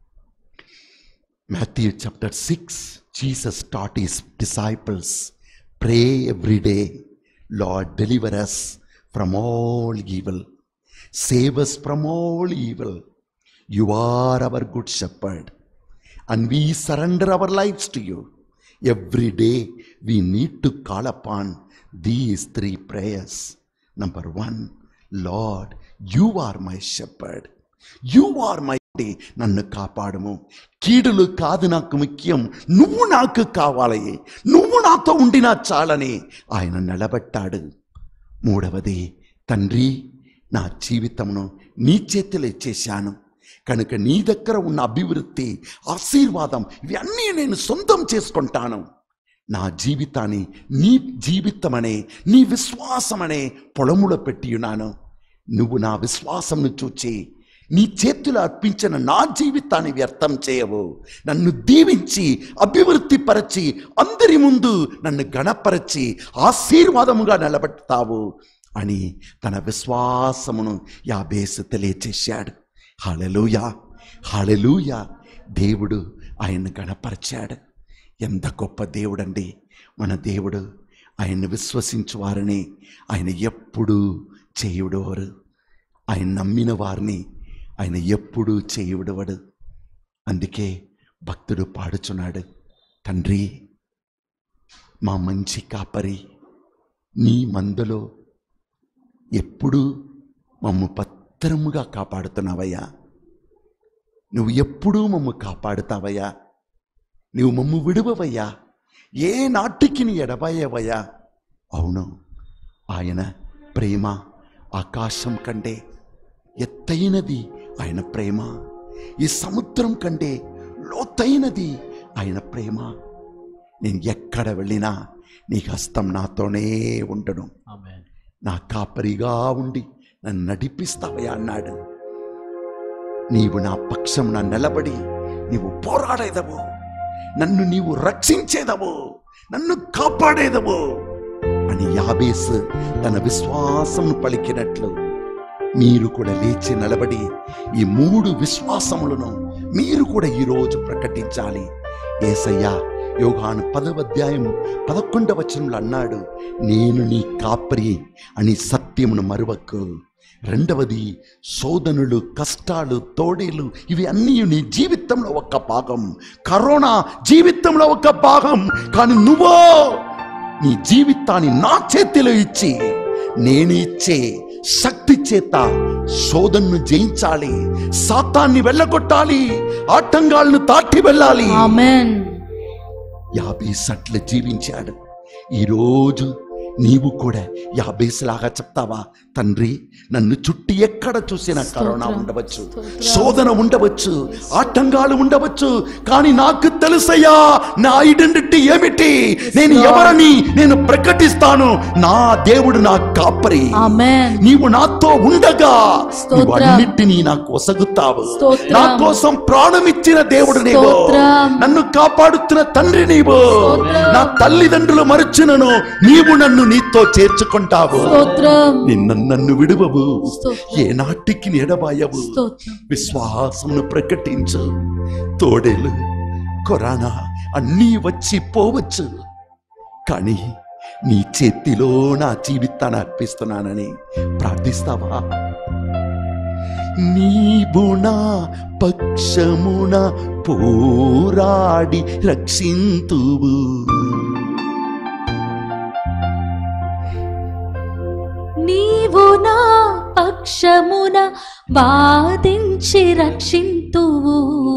Matthew chapter 6, Jesus taught his disciples, pray every day, Lord, deliver us from all evil, save us from all evil. You are our good shepherd, and we surrender our lives to you. Every day we need to call upon these three prayers. Number one, Lord, you are my shepherd. You are my నన్ను కాపాడము కీడులు కాదు నాకు ముఖ్యం నువ్వు నాకు కావాలి నువ్వు నాతో ఉండినా చాలని ఆయన నిలబెట్టాడు మూడవది తండ్రి నా జీవితమును నీ చేతిలో ఇచ్చేశాను కనుక నీ దగ్గర ఉన్న అభివృద్ధి ఆశీర్వాదం ఇవన్నీ నేను సొంతం చేసుకుంటాను నా జీవితాన్ని నీ జీవితమనే నీ విశ్వాసమనే పొలములో పెట్టి ఉన్నాను నువ్వు నా విశ్వాసంను చూచి నీ చేతులు అర్పించిన నా జీవితాన్ని వ్యర్థం చేయవు నన్ను దీవించి అభివృద్ధి పరచి అందరి ముందు నన్ను గణపరచి ఆశీర్వాదముగా నిలబెడతావు అని తన విశ్వాసమును యాబేసు తెలియచేశాడు హాలెలూయా హాలెలూయా దేవుడు ఆయన్ని గణపరిచాడు ఎంత గొప్ప దేవుడండి మన దేవుడు ఆయన్ని విశ్వసించు వారిని ఆయన ఎప్పుడూ చేయుడవరు ఆయన నమ్మిన వారిని ఆయన ఎప్పుడూ చేయుడవడు అందుకే భక్తుడు పాడుచున్నాడు తండ్రి మా మంచి కాపరి నీ మందలో ఎప్పుడూ మమ్ము పత్రముగా కాపాడుతున్నావయ్యా నువ్వు ఎప్పుడూ మమ్ము కాపాడుతావయ్యా నీవు మమ్ము విడువవయ్యా ఏ నాటికి నీ ఎడబాయవయ్యా అవును ఆయన ప్రేమ ఆకాశం కంటే ఎత్తైనది ఆయన ప్రేమ ఈ సముద్రం కంటే లోతైనది ఆయన ప్రేమ నేను ఎక్కడ వెళ్ళినా నీ హస్తం నాతోనే ఉండను ఆమేన్ నా కాపరిగా ఉండి నన్ను నడిపిస్తావయ్యా అన్నాడు నీవు నా పక్షమున నిలబడి నీవు పోరాడేదవు నన్ను నీవు రక్షించేదవు నన్ను కాపాడేదవు అని యాబేస్ తన విశ్వాసం పలికినట్లు మీరు కూడా లేచి నిలబడి ఈ మూడు విశ్వాసములను మీరు కూడా ఈరోజు ప్రకటించాలి ఏసయ్యా యోగాను పదవ అధ్యాయం పదకొండవ వచనంలో అన్నాడు నేను నీ కాపరి అని సత్యమును మరువకు రెండవది శోధనలు కష్టాలు తోడేలు ఇవి అన్నీ నీ జీవితంలో ఒక భాగం కరోనా జీవితంలో ఒక భాగం కానీ నువ్వో నీ జీవితాన్ని నా చేతిలో ఇచ్చి నేను ఇచ్చే శక్తి చేత శోధనను జయించాలి సాతాన్ని వెళ్ళగొట్టాలి ఆటంగాలను దాటి వెళ్ళాలి ఆమెన్ యాభై సట్లు జీవించాడు ఈరోజు నీవు కూడా యాభైలాగా చెప్తావా తండ్రి నన్ను చుట్టి ఎక్కడ చూసినా కరోనా స్తోత్రం. ఉండవచ్చు స్తోత్రం. శోధన ఉండవచ్చు ఆటంకాలు ఉండవచ్చు కానీ నాకు తెలుసయ్యా నా ఐడెంటిటీ ఏమిటి నేను ఎవరని నేను ప్రకటిస్తాను నా దేవుడు నా కాపరి ఆమెన్ నీవు నాతో ఉండగా స్తోత్రం. నీవు అన్నిటినీ నాకు ఒసగుతావు స్తోత్రం. నా కోసం ప్రాణం ఇచ్చిన దేవుడు నీవు స్తోత్రం. నన్ను కాపాడుతున్న తండ్రి నీవు స్తోత్రం. నా తల్లిదండ్రులు మరుచునను నీవు నన్ను నీతో చేర్చుకుంటావు స్తోత్రం నిన్ను నన్ను విడువవు స్తోత్రం. ఏ నాటికి ఎడబాయవు స్తోత్రం విశ్వాసమును ప్రకటించు తోడేలు కొరానా అన్నీ వచ్చి పోవచ్చు కానీ నీ చేతిలో నా జీవితాన్ని అర్పిస్తున్నానని ప్రార్థిస్తావా నీవు నా పక్షమున పోరాడి రక్షింతువు నీవు నా పక్షమున వాదించి రక్షింతువు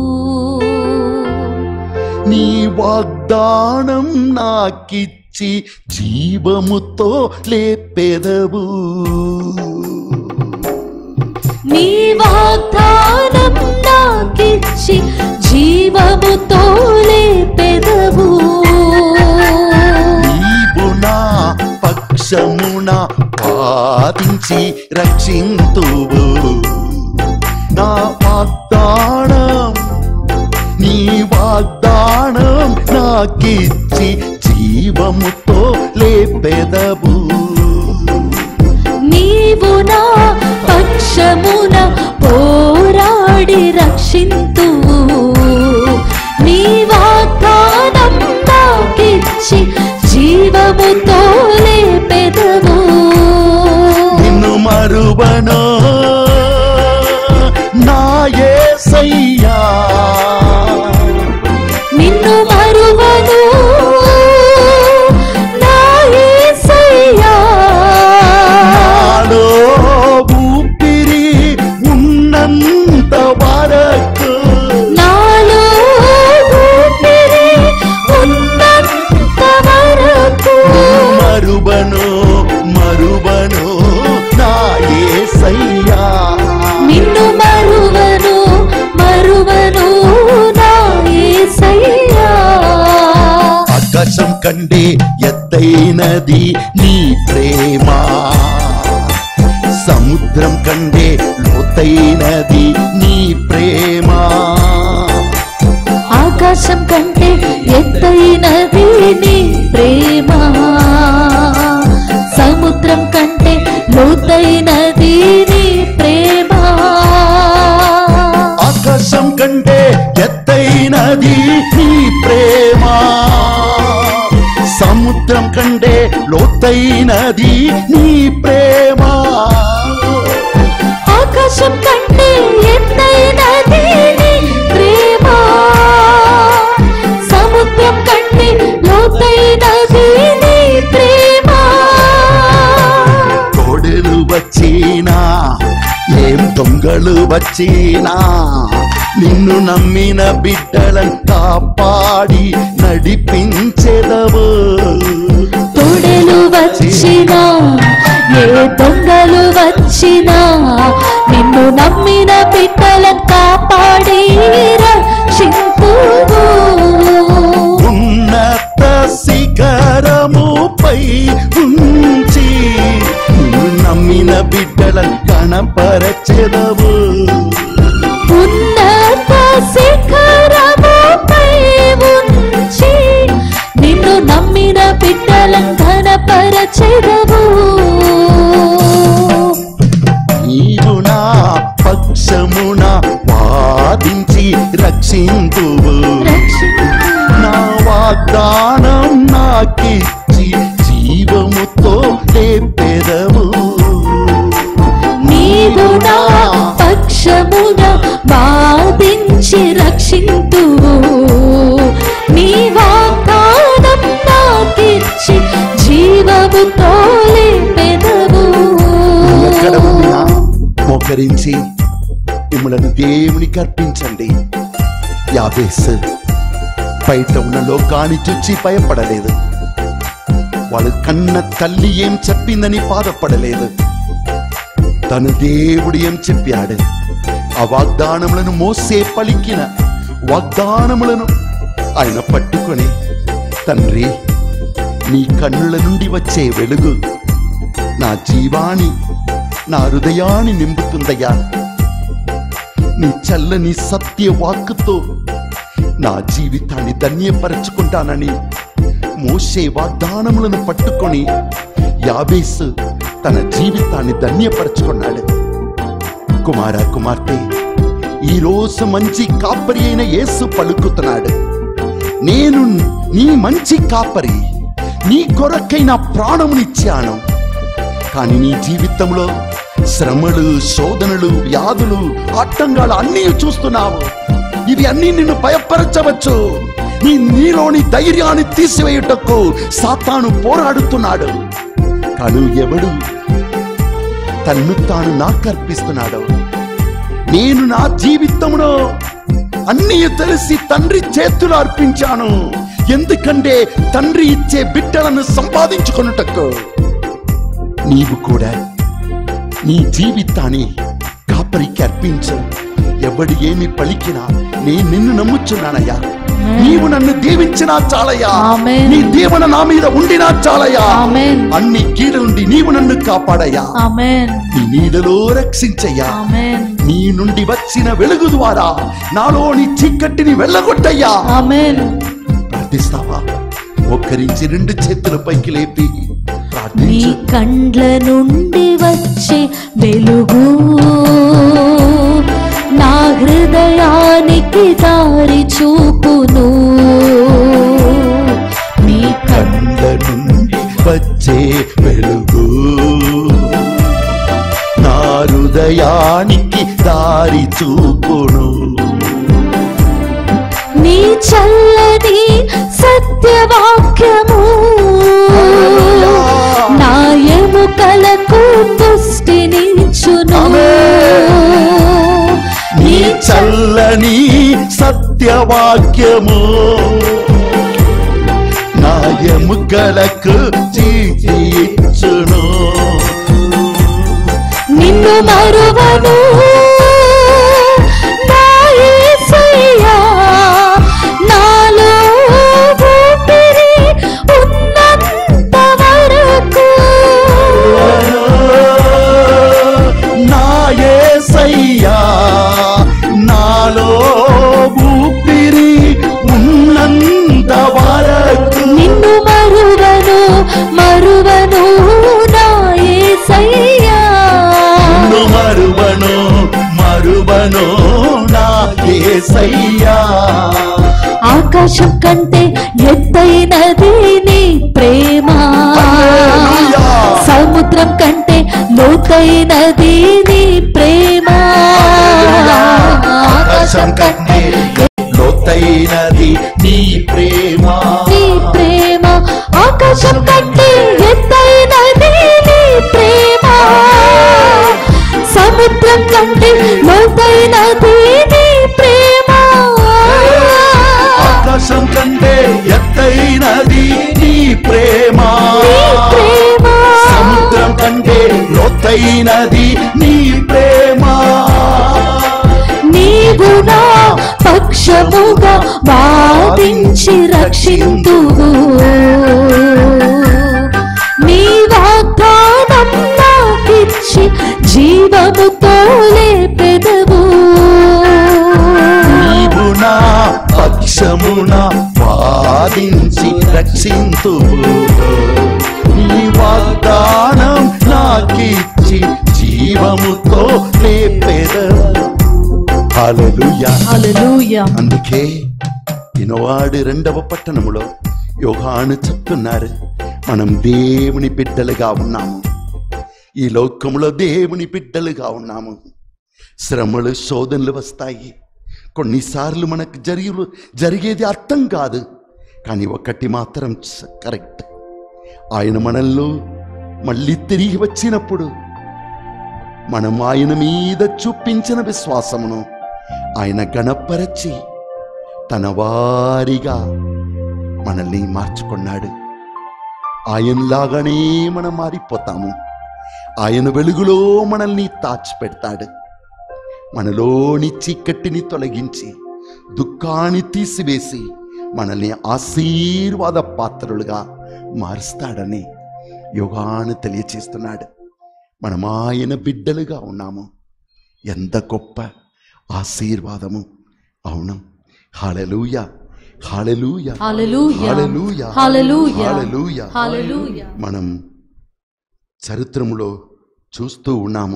నీ వాగ్దానం నాకిచ్చి జీవముతో లేపెదవు నీ వాగ్దానం నాకిచ్చి జీవముతో లేపెదవు నీవు నా పక్షమున వాదించి రక్షింతువు నా వాగ్దానం నీ వాగ్దానం నాకిచ్చి జీవముతో లేపెదవు నీవు నా పక్షమున పోరాడి రక్షింతువు నీ వాగ్దానం నాకిచ్చి జీవముతో లేపెదవు నిన్ను మరువను నా యేసయ్యా నిన్ను మరువను నా యేసయ్యా నాలో ఊపిరి ఉన్నంత వరకు నాలో ఊపిరి ఉన్నంత వరకు మరువను మరువను నా యేసయ్యా నిన్ను మరువను మరువను నా యేసయ్యా ఆకాశం కంటే ఎత్తైనది నీ ప్రేమ సముద్రం కంటే లోతైనది నీ ప్రేమ ఆకాశం కంటే ఎత్తైనది నీ ప్రేమ సముద్రం కంటే లోతైనది నీ ప్రేమ ఆకాశం కంటే ఎత్తైనది నీ ప్రేమ సముద్రం కంటే లోతైనది నీ ప్రేమ ఆకాశం కంటే ఎత్తైనది నీ ప్రేమ సముద్రం కంటే లోతైనది నీ ప్రేమ కోడెలు వచ్చినా ఏం దొంగలు వచ్చినా నిన్ను నమ్మిన బిడ్డలను కాపాడి నడిపించెదవు తొడెలు వచ్చినా ఏ దొంగలు వచ్చినా నిన్ను నమ్మిన బిడ్డలను కాపాడి రక్షింతువు ఉన్నత శిఖరముపై ఉంచి నిన్ను నమ్మిన బిడ్డలను కనపరచెదవు ఉన్నత శిఖరముపై ఉంచి నిన్ను నమ్మిన బిడ్డలను ఘనపరచెదవు నీవు నా పక్షమున వాదించి రక్షింతువు నా వాగ్దానం నాకిచ్చి జీవముతో లేపెదవు నీవు నా పక్షమున వాదించి రక్షింతువు నీ వాగ్దానం నాకిచ్చి జీవముతో లేపెదవు ఎక్కడ ఉన్నా మోకరించి మిమ్మలను దేవునికి అర్పించండి యాబేస్ బయట ఉన్న లోకాన్ని చూచి భయపడలేదు వాళ్ళు కన్న తల్లి ఏం చెప్పిందని బాధపడలేదు తన దేవుడు ఏం చెప్పాడు ఆ వాగ్దానములను మోసే పలికిన వాగ్దానములను ఆయన పట్టుకొని తండ్రి నీ కన్నుల నుండి వచ్చే వెలుగు నా జీవాన్ని నా హృదయాన్ని నింపుతుందయ్యా నీ చల్లని సత్య వాక్కుతో నా జీవితాన్ని ధన్యపరచుకుంటానని మోసే వాగ్దానములను పట్టుకొని యాబేసు తన జీవితాన్ని ధన్యపరచుకున్నాడు కుమార కుమార్తె ఈ రోజు మంచి కాపరి అయిన యేసు పలుకుతున్నాడు నేను నీ మంచి కాపరి నీ కొరకై నా ప్రాణమునిచ్చాను కానీ నీ జీవితంలో శ్రమలు శోధనలు వ్యాధులు ఆటంకాలు అన్నీ చూస్తున్నావు ఇవి అన్నీ నిన్ను భయపరచవచ్చు నీ నీలోని ధైర్యాన్ని తీసివేయుటకు సాతాను పోరాడుతున్నాడు కానీ ఎవడు తన్ను తాను నాకు అర్పిస్తున్నాడు నేను నా జీవితంలో అన్నీ తెలిసి తండ్రి చేతులు అర్పించాను ఎందుకంటే తండ్రి ఇచ్చే బిడ్డలను సంపాదించుకొనుటకు నీవు కూడా నీ జీవితాన్ని కాపరికి అర్పించు ఎవడు ఏమి పలికినా నేను నిన్ను నమ్ముచున్నానయ్యా నీవు నన్ను దీవించినా చాలయ్యా ఆమేన్. నీ దీవెన నా మీద ఉండినా చాలయ్యా ఆమేన్. అన్ని కీడు నుండి నీవు నన్ను కాపాడయ్యా ఆమెన్ నీ నీడలో రక్షించయ్యా ఆమెన్ నీ నుండి వచ్చిన వెలుగు ద్వారా నాలోని చీకటిని వెళ్ళగొట్టయ్యా ఆమెన్ ప్రార్థిస్తావా ఒక్కరించి రెండు చేతుల పైకి లేపి నీ ప్రార్థించు కండ్ల నుండి వచ్చే వెలుగు నా హృదయానికి దారి చూపును నీ కండ్ల కండ్ల నుండి వచ్చే వెలుగు నా హృదయానికి దారి చూపును నీ చల్లని సత్యవాక్యము నా ఎముకలకు పుష్టినిచ్చును నీ చల్లని సత్యవాక్యము నా ఎముకలకు చీచి ఇచ్చును నిన్ను మరువను నా యేసయ్యా, నాలో ఊపిరి ఉన్నంత వరకు నా యేసయ్యా నాలో ఊపిరి ఉన్నంత వరకు నిన్ను మరువను మరువను నా యేసయ్యా. నిన్ను మరువను మరువను నా యేసయ్యా ఆకాశం కంటే ఎత్తైనది నీ ప్రేమ హల్లెలూయా. సముద్రం కంటే లోతైనది నీ ప్రేమ ఆకాశం కంటే లోతైనది నీ ప్రేమ నీ ప్రేమ ఆకాశం కంటే ఎత్తైనది నీ ప్రేమ సముద్రం కంటే లోతైనది నీ ప్రేమ కంటే ఎత్తైనది నీ ప్రేమ ప్రేమ సముద్రం కంటే లోతైనది నీ ప్రేమ నీవు నా పక్షముగా వాదించి రక్షింతువు నీ వాగ్దానం నాకిచ్చి జీవముతో లేపెదవు నీవు నా పక్షమున వాదించి రక్షింతు నీ వాగ్దానం నాకిచ్చి జీవముతో లేపెదవు హల్లెలూయా హల్లెలూయా అందుకే ఇనవాడు రెండవ పట్టణములో యోహాను చెప్తున్నారు మనం దేవుని బిడ్డలుగా ఉన్నాము ఈ లోకములో దేవుని బిడ్డలుగా ఉన్నాము శ్రమలు శోధనలు వస్తాయి కొన్నిసార్లు మనకు జరిగి జరిగేది అర్థం కాదు కానీ ఒకటి మాత్రం స- కరెక్ట్ ఆయన మనల్లో మళ్ళీ తిరిగి వచ్చినప్పుడు మనం ఆయన మీద చూపించిన విశ్వాసమును ఆయన గణపరచి తన వారిగా మనల్ని మార్చుకున్నాడు ఆయనలాగానే మనం మారిపోతాము ఆయన వెలుగులో మనల్ని దాచిపెడతాడు మనలోని చీకటిని తొలగించి దుఃఖాన్ని తీసివేసి మనల్ని ఆశీర్వాద పాత్రలుగా మారుస్తాడని యోగాను తెలియచేస్తున్నాడు మనం ఆయన బిడ్డలుగా ఉన్నాము ఎంత గొప్ప ఆశీర్వాదము అవును హాలెలూయ హాలెలూయ హల్లెలూయా హల్లెలూయా. Hallelujah hallelujah. హల్లెలూయా మనం చరిత్రములో చూస్తూ ఉన్నాము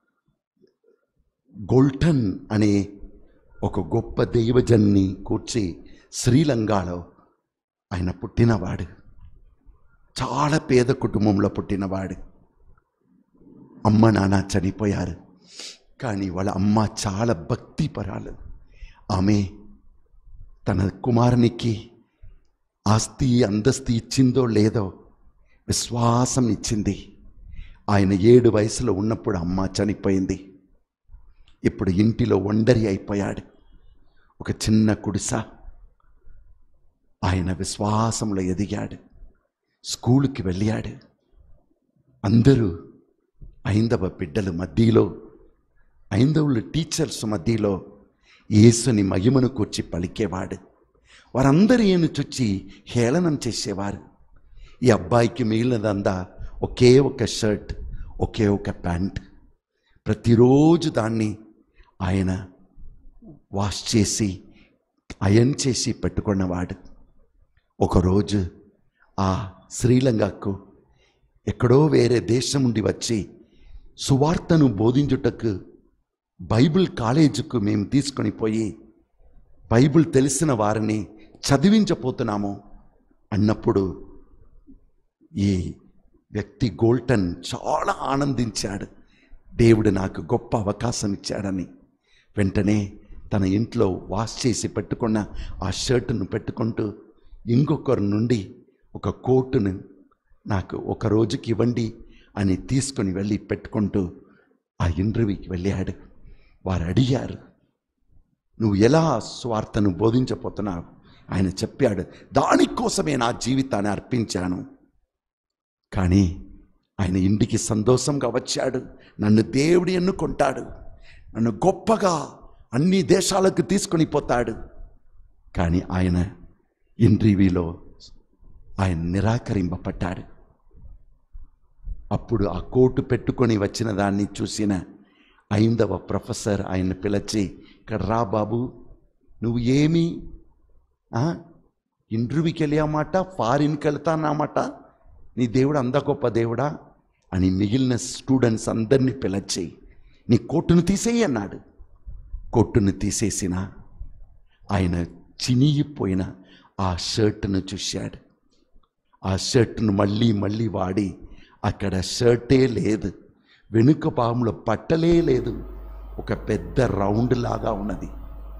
గోల్టన్ అనే ఒక గొప్ప దైవజన్ని కూర్చి శ్రీలంకలో ఆయన పుట్టినవాడు చాలా పేద కుటుంబంలో పుట్టినవాడు అమ్మ నాన్న చనిపోయారు కానీ వాళ్ళ అమ్మ చాలా భక్తిపరాలు ఆమె తన కుమారునికి ఆస్తి అందస్తి ఇచ్చిందో లేదో విశ్వాసం ఇచ్చింది ఆయన ఏడు వయసులో ఉన్నప్పుడు అమ్మ చనిపోయింది ఇప్పుడు ఇంటిలో ఒండరి అయిపోయాడు ఒక చిన్న కుడిస ఆయన విశ్వాసంలో ఎదిగాడు స్కూలుకి వెళ్ళాడు అందరూ ఐందవ బిడ్డల మధ్యలో ఐందవుల టీచర్స్ మధ్యలో యేసుని మహిమను కూర్చి పలికేవాడు వారందరూ ఈయన చుచ్చి హేళనం చేసేవారు ఈ అబ్బాయికి మిగిలినదంతా ఒకే ఒక షర్ట్ ఒకే ఒక ప్యాంట్ ప్రతిరోజు దాన్ని ఆయన వాష్ చేసి అయన్ చేసి పెట్టుకున్నవాడు ఒకరోజు ఆ శ్రీలంకకు ఎక్కడో వేరే దేశం నుండి వచ్చి సువార్తను బోధించుటకు బైబిల్ కాలేజీకు మేము తీసుకొని పోయి బైబిల్ తెలిసిన వారిని చదివించపోతున్నాము అన్నప్పుడు ఈ వ్యక్తి గోల్టన్ చాలా ఆనందించాడు దేవుడు నాకు గొప్ప అవకాశం ఇచ్చాడని వెంటనే తన ఇంట్లో వాష్ చేసి పెట్టుకున్న ఆ షర్టును పెట్టుకుంటూ ఇంకొకరి నుండి ఒక కోటును నాకు ఒక రోజుకి ఇవ్వండి అని తీసుకొని వెళ్ళి పెట్టుకుంటూ ఆ ఇంటర్వ్యూకి వెళ్ళాడు వారు అడిగారు నువ్వు ఎలా స్వార్థను బోధించబోతున్నావు ఆయన చెప్పాడు దానికోసమే నా జీవితాన్ని అర్పించాను కానీ ఆయన ఇంటికి సంతోషంగా వచ్చాడు నన్ను దేవుడి ఎన్నుకుంటాడు నన్ను గొప్పగా అన్ని దేశాలకు తీసుకొని పోతాడు కానీ ఆయన ఇంటర్వ్యూలో ఆయన నిరాకరింపబడ్డాడు అప్పుడు ఆ కోటు పెట్టుకొని వచ్చిన దాన్ని చూసిన ఐందవ ప్రొఫెసర్ ఆయన పిలిచి ఇక్కడ రా బాబు నువ్వు ఏమి ఆ? ఇంటర్వ్యూకి వెళ్ళామాట ఫారిన్కి వెళ్తానమాట నీ దేవుడు అంత గొప్ప దేవుడా అని మిగిలిన స్టూడెంట్స్ అందరినీ పిలిచి నీ కోటును తీసేయి అన్నాడు కొట్టును తీసేసిన ఆయన చినిగిపోయిన ఆ షర్ట్ను చూశాడు ఆ షర్ట్ను మళ్ళీ మళ్ళీ వాడి అక్కడ షర్టే లేదు వెనుక పాములో పట్టలే లేదు ఒక పెద్ద రౌండ్ లాగా ఉన్నది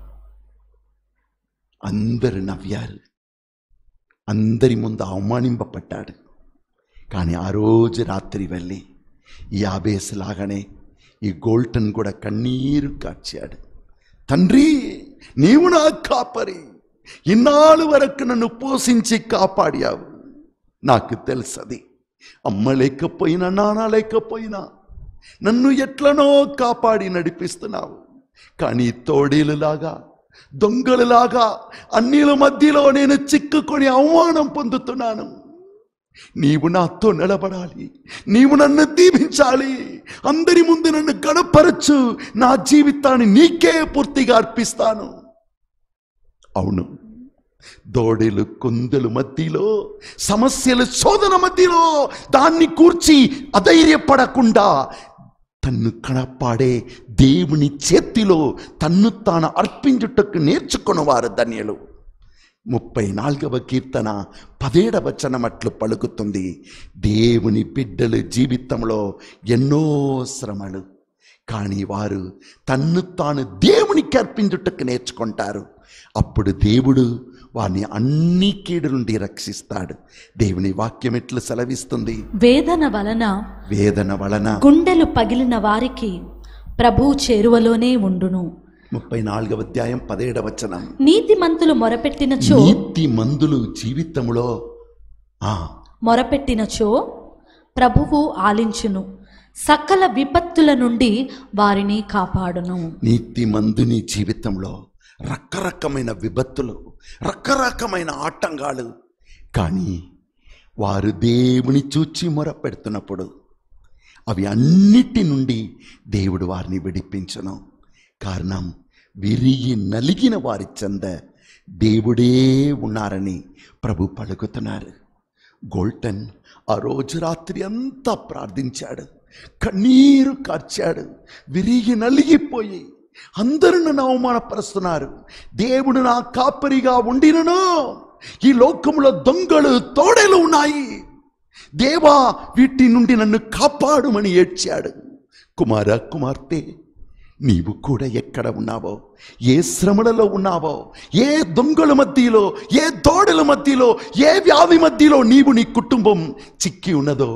అందరు నవ్వారు అందరి ముందు అవమానింపబడ్డాడు కానీ ఆ రోజు రాత్రి వెళ్ళి ఈ ఆబేస్ లాగానే ఈ గోల్టన్ కూడా కన్నీరు కార్చాడు తండ్రి నీవు నా కాపరి ఇన్నాళ్ళు వరకు నన్ను పోషించి కాపాడావు నాకు తెలుసది అమ్మ లేకపోయినా నాన్న లేకపోయినా నన్ను ఎట్లనో కాపాడి నడిపిస్తున్నావు కానీ తోడేలులాగా దొంగలులాగా అన్నిల మధ్యలో నేను చిక్కుకొని అవమానం పొందుతున్నాను నీవు నాతో నిలబడాలి నీవు నన్ను దీవించాలి అందరి ముందు నన్ను గడపరచు నా జీవితాన్ని నీకే పూర్తిగా అర్పిస్తాను అవును దోడెలు కొందలు మధ్యలో సమస్యల శోధన మధ్యలో దాన్ని కూర్చి అధైర్యపడకుండా తన్ను కనపాడే దేవుని చేతిలో తన్ను తాను అర్పించుటకు నేర్చుకున్నవారు ధన్యులు ముప్పై నాలుగవ కీర్తన పదేడవ వచనం అట్లు పలుకుతుంది దేవుని బిడ్డల జీవితంలో ఎన్నో శ్రమలు కానీ వారు తన్ను తాను దేవునికి అర్పించుటకు నేర్చుకుంటారు అప్పుడు దేవుడు వారిని అన్ని కీడు నుండి రక్షిస్తాడు దేవుని వాక్యం ఎట్లు సెలవిస్తుంది వేదన వలన వేదన వలన గుండెలు పగిలిన వారికి ప్రభు చేరువలోనే ఉండును ముప్పై నాలుగవ అధ్యాయం పదేడవ వచనం నీతిమంతులు మొరపెట్టినచో నీతి మందులు జీవితములో ఆ మొరపెట్టినచో ప్రభువు ఆలించును సకల విపత్తుల నుండి వారిని కాపాడును నీతి మందుని జీవితంలో రకరకమైన విపత్తులు రకరకమైన ఆటంకాలు కానీ వారు దేవుని చూచి మొర పెడుతున్నప్పుడు అవి అన్నిటి నుండి దేవుడు వారిని విడిపించను కారణం విరిగి నలిగిన వారి చెంద దేవుడే ఉన్నారని ప్రభు పలుకుతున్నారు గోల్టన్ ఆ రోజు రాత్రి అంతా ప్రార్థించాడు కన్నీరు కార్చాడు విరిగి నలిగిపోయి అందరూ నన్ను అవమానపరుస్తున్నారు దేవుడు నా కాపరిగా ఉండినను ఈ లోకంలో దొంగలు తోడేలు ఉన్నాయి దేవా వీటి నుండి నన్ను కాపాడుమని ఏడ్చాడు కుమార కుమార్తె నీవు కూడా ఎక్కడ ఉన్నావో ఏ శ్రమలలో ఉన్నావో ఏ దొంగల మధ్యలో ఏ దోడల మధ్యలో ఏ వ్యాధి మధ్యలో నీవు నీ కుటుంబం చిక్కి ఉన్నదో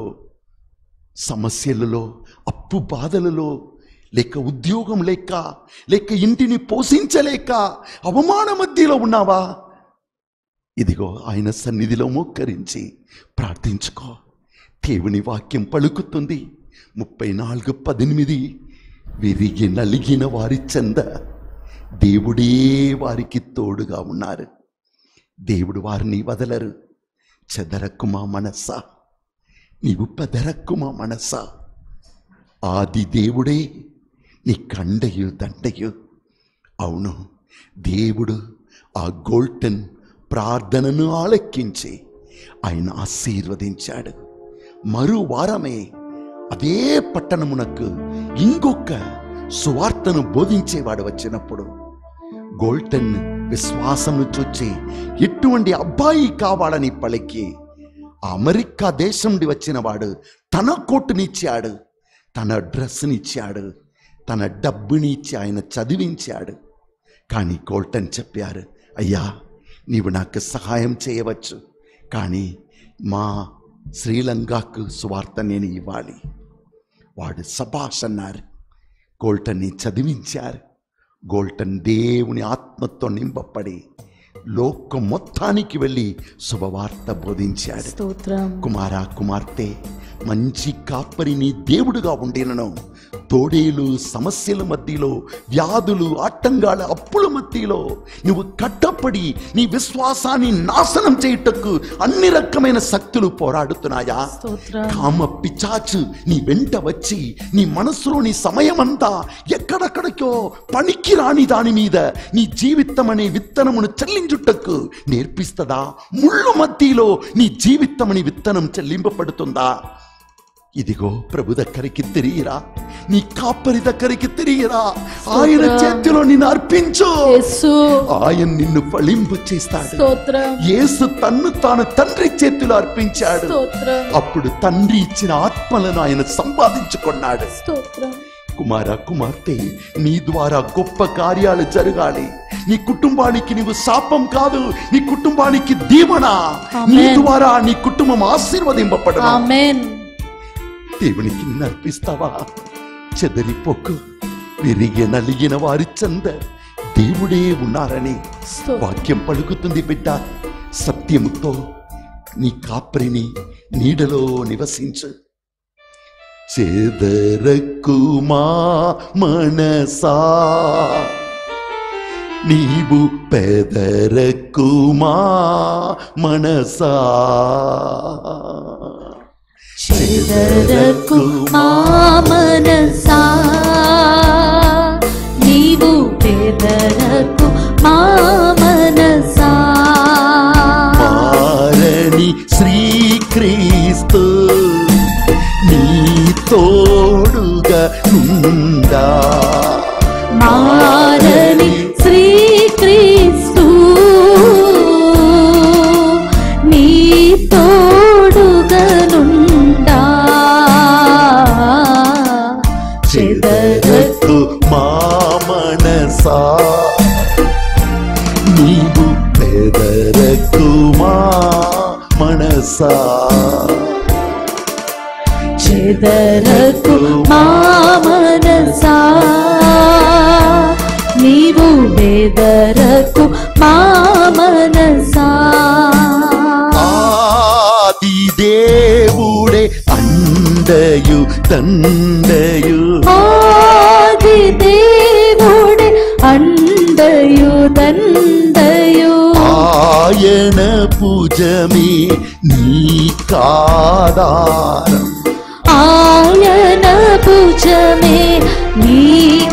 సమస్యలలో అప్పు బాధలలో లేక ఉద్యోగం లేక లేక ఇంటిని పోషించలేక అవమాన మధ్యలో ఉన్నావా ఇదిగో ఆయన సన్నిధిలో మోక్కరించి ప్రార్థించుకో దేవుని వాక్యం పలుకుతుంది ముప్పై నాలుగు పద్దెనిమిది విరిగి నలిగిన వారి చెంద దేవుడే వారికి తోడుగా ఉన్నారు దేవుడు వారిని వదలరు చెదరకు మా మనస్సా నీవు పెదరకు మా మనస్సా ఆది దేవుడే నీ కండయు దండయు అవును దేవుడు ఆ గోల్టన్ ప్రార్థనను ఆలెక్కించి ఆయన ఆశీర్వదించాడు మరో వారమే అదే పట్టణమునకు ఇంకొక సువార్తను బోధించేవాడు వచ్చినప్పుడు గోల్టన్ విశ్వాసము చూచి ఎటువంటి అబ్బాయి కావాలని పలికి ఆ అమెరికా దేశం నుండి వచ్చిన వాడు తన కోటునిచ్చాడు తన డ్రెస్నిచ్చాడు తన డబ్బునిచ్చి ఆయన చదివించాడు కానీ గోల్టన్ చెప్పారు అయ్యా నీవు నాకు సహాయం చేయవచ్చు కానీ మా శ్రీలంకకు సువార్త నేను ఇవ్వాలి వాడు సభాష్ అన్నారు గోల్టన్ని చదివించారు గోల్టన్ దేవుని ఆత్మతో నింపబడి లోకం మొత్తానికి వెళ్ళి శుభవార్త బోధించాడు స్తోత్రం కుమార కుమార్తె మంచి కాపరి నీ దేవుడుగా ఉండినను తోడేలు సమస్యల మధ్యలో వ్యాధులు ఆటంగాల అప్పుల మధ్యలో నువ్వు కట్టపడి నీ విశ్వాసాన్ని నాశనం చేయుటకు అన్ని రకమైన శక్తులు పోరాడుతున్నాయా స్తోత్రం కామ పిచాచు నీ వెంట వచ్చి నీ మనసులో నీ సమయమంతా ఎక్కడెక్కడికో పనికి రాని దాని మీద నీ జీవితం అనే విత్తనమును చెల్లించుటకు నేర్పిస్తదా ముళ్ళు మధ్యలో నీ జీవితం అనే విత్తనం చెల్లింపబడుతుందా ఇదిగో ప్రభు దగ్గరికి తిరిగిరా నీ కాపరి దగ్గరికి తిరిగిరా ఆయన చేతిలో నిన్ను అర్పించు యేసు ఆయన నిన్ను ఫలింపు చేస్తాడు స్తోత్రం యేసు తన్ను తాను తండ్రి చేతిలో అర్పించాడు స్తోత్రం అప్పుడు తండ్రి ఇచ్చిన ఆత్మలను ఆయన సంపాదించుకున్నాడు స్తోత్రం కుమార కుమార్తె నీ ద్వారా గొప్ప కార్యాలు జరగాలి నీ కుటుంబానికి నీవు శాపం కాదు నీ కుటుంబానికి దీవెన నీ ఆమేన్. ద్వారా నీ కుటుంబం ఆశీర్వదింపబడను ఆమెన్ దేవునికి నిన్ను అర్పిస్తావా చెదరిపోకు విరిగి నలిగిన వారి చంద దేవుడే ఉన్నారని స్తోత్రం. వాక్యం పలుకుతుంది బిడ్డ సత్యముతో నీ కాపరిని నీడలో నివసించు చెదరకుమా మనసా నీవు పెదరకుమా మనసా చెదరకు మా మనసా నీవు బెదరకు మా మనసా మారని శ్రీక్రీస్తు నీ తోడుగా నుండా మారని శ్రీక్రీస్తు నీ తోడుగనుండా చెదరకు మా మనసా నీవు పెదరకు మా మనసా చెదరకు మా మనసా నీవు బెదరకు మా మనసా ఆది దేవుడే అండయు తండయు ఆది దేవుడే అండయు దండయు ఆయన పూజమే నీ కాదారం ఆయన భుజమే నీ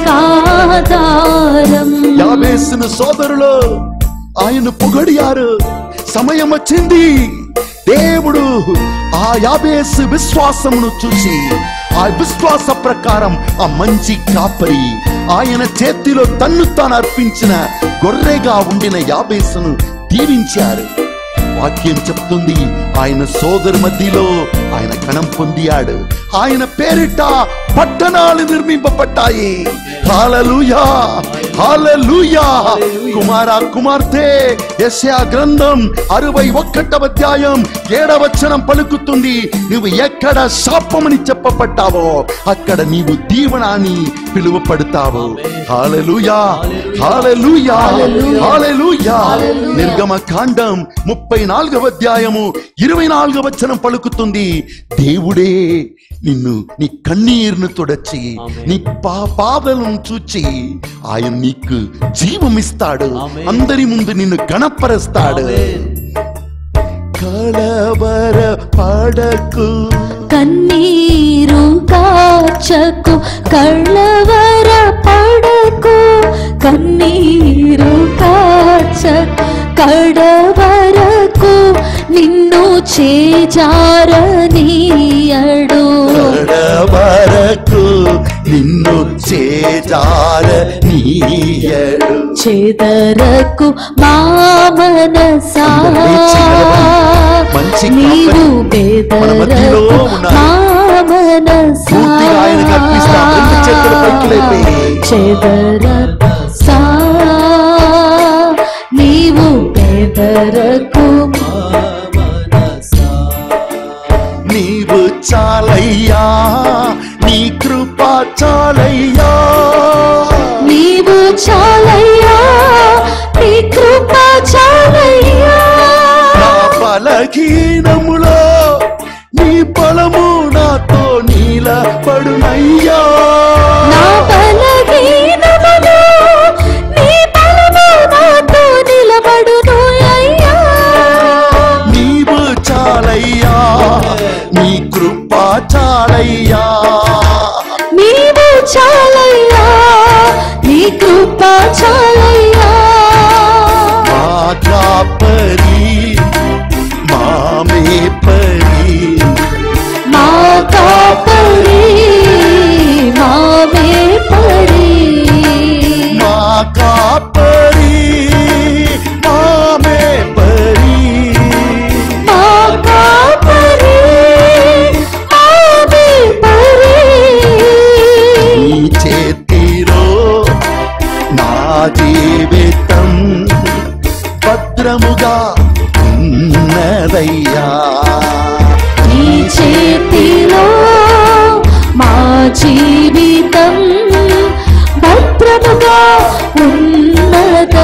కాదారం యాబేసిన సోదరులు ఆయన పొగడియారు సమయం వచ్చింది దేవుడు ఆ యాబేసు విశ్వాసమును చూసి ఆ విశ్వాస ప్రకారం ఆ మంచి కాపరి ఆయన చేతిలో తన్ను తాను అర్పించిన గొర్రెగా ఉండిన యాబేసును దీవించారు వాక్యం చెప్తుంది ఆయన సోదరు మధ్యలో ఆయన కణం పొందియాడు ఆయన పేరిట పట్టణాలు నిర్మింపబడ్డాయి హాలలుయా హాలలుయా కుమార కుమార్తె యెషయా గ్రంథం అరవై ఒక్కటవ అధ్యాయం ఏడవచనం పలుకుతుంది నువ్వు ఎక్కడ శాపమని చెప్పబడ్డావో అక్కడ నీవు దీవనాన్ని పిలువపడతావు హాలలుయా హాలలుయా హాలలుయా నిర్గమ కాండం ముప్పై నాలుగవ అధ్యాయము ఇరవై నాలుగవ వచనం పలుకుతుంది దేవుడే నిన్ను నీ కన్నీరును తొడచి నీ పా పాదలను చూచి ఆయన నీకు జీవమిస్తాడు ఆమేన్. అందరి ముందు నిన్ను గణపరుస్తాడు ఆమేన్. కలవర పడకు కన్నీరు కాచకు కళ్ళవర పడకు కన్నీరు కాచకు కడవరకు నిన్ను చేజారనీయడు వరకు నిన్ను చేజార నీయడు చెదరకు మా మనసా లేచి నిలబడి మంచి నీవు కాపరి మన మధ్యలో బెదరకు ఉన్నారు. మా మనసా పూర్తిగా ఆయనకు అర్పిస్తాం. రెండు చేతులు పైకి లేపి. చెదరసా నీవు బెదరకు నీవు చాలయ్యా నీ కృప చాలయ్యా నీవు చాలయ్యా నీ కృప చాలయ్యా నా బలహీనములో నీ బలము నాతో నీలపడునయ్యా నా బలహీనములో నీ బలము నాతో నిలబడును అయ్యా నీవు చాలయ్యా నీ కృప చాలయ్యా నీవు చాలయ్యా నీ కృప చాలయ్యా మా కాపరి మామే పరి మా కాపరి మామే పరి మా కాపరి మామే పరి మా కాపరి మామే పరి నీ చేతిలో నా జీవితం భద్రముగా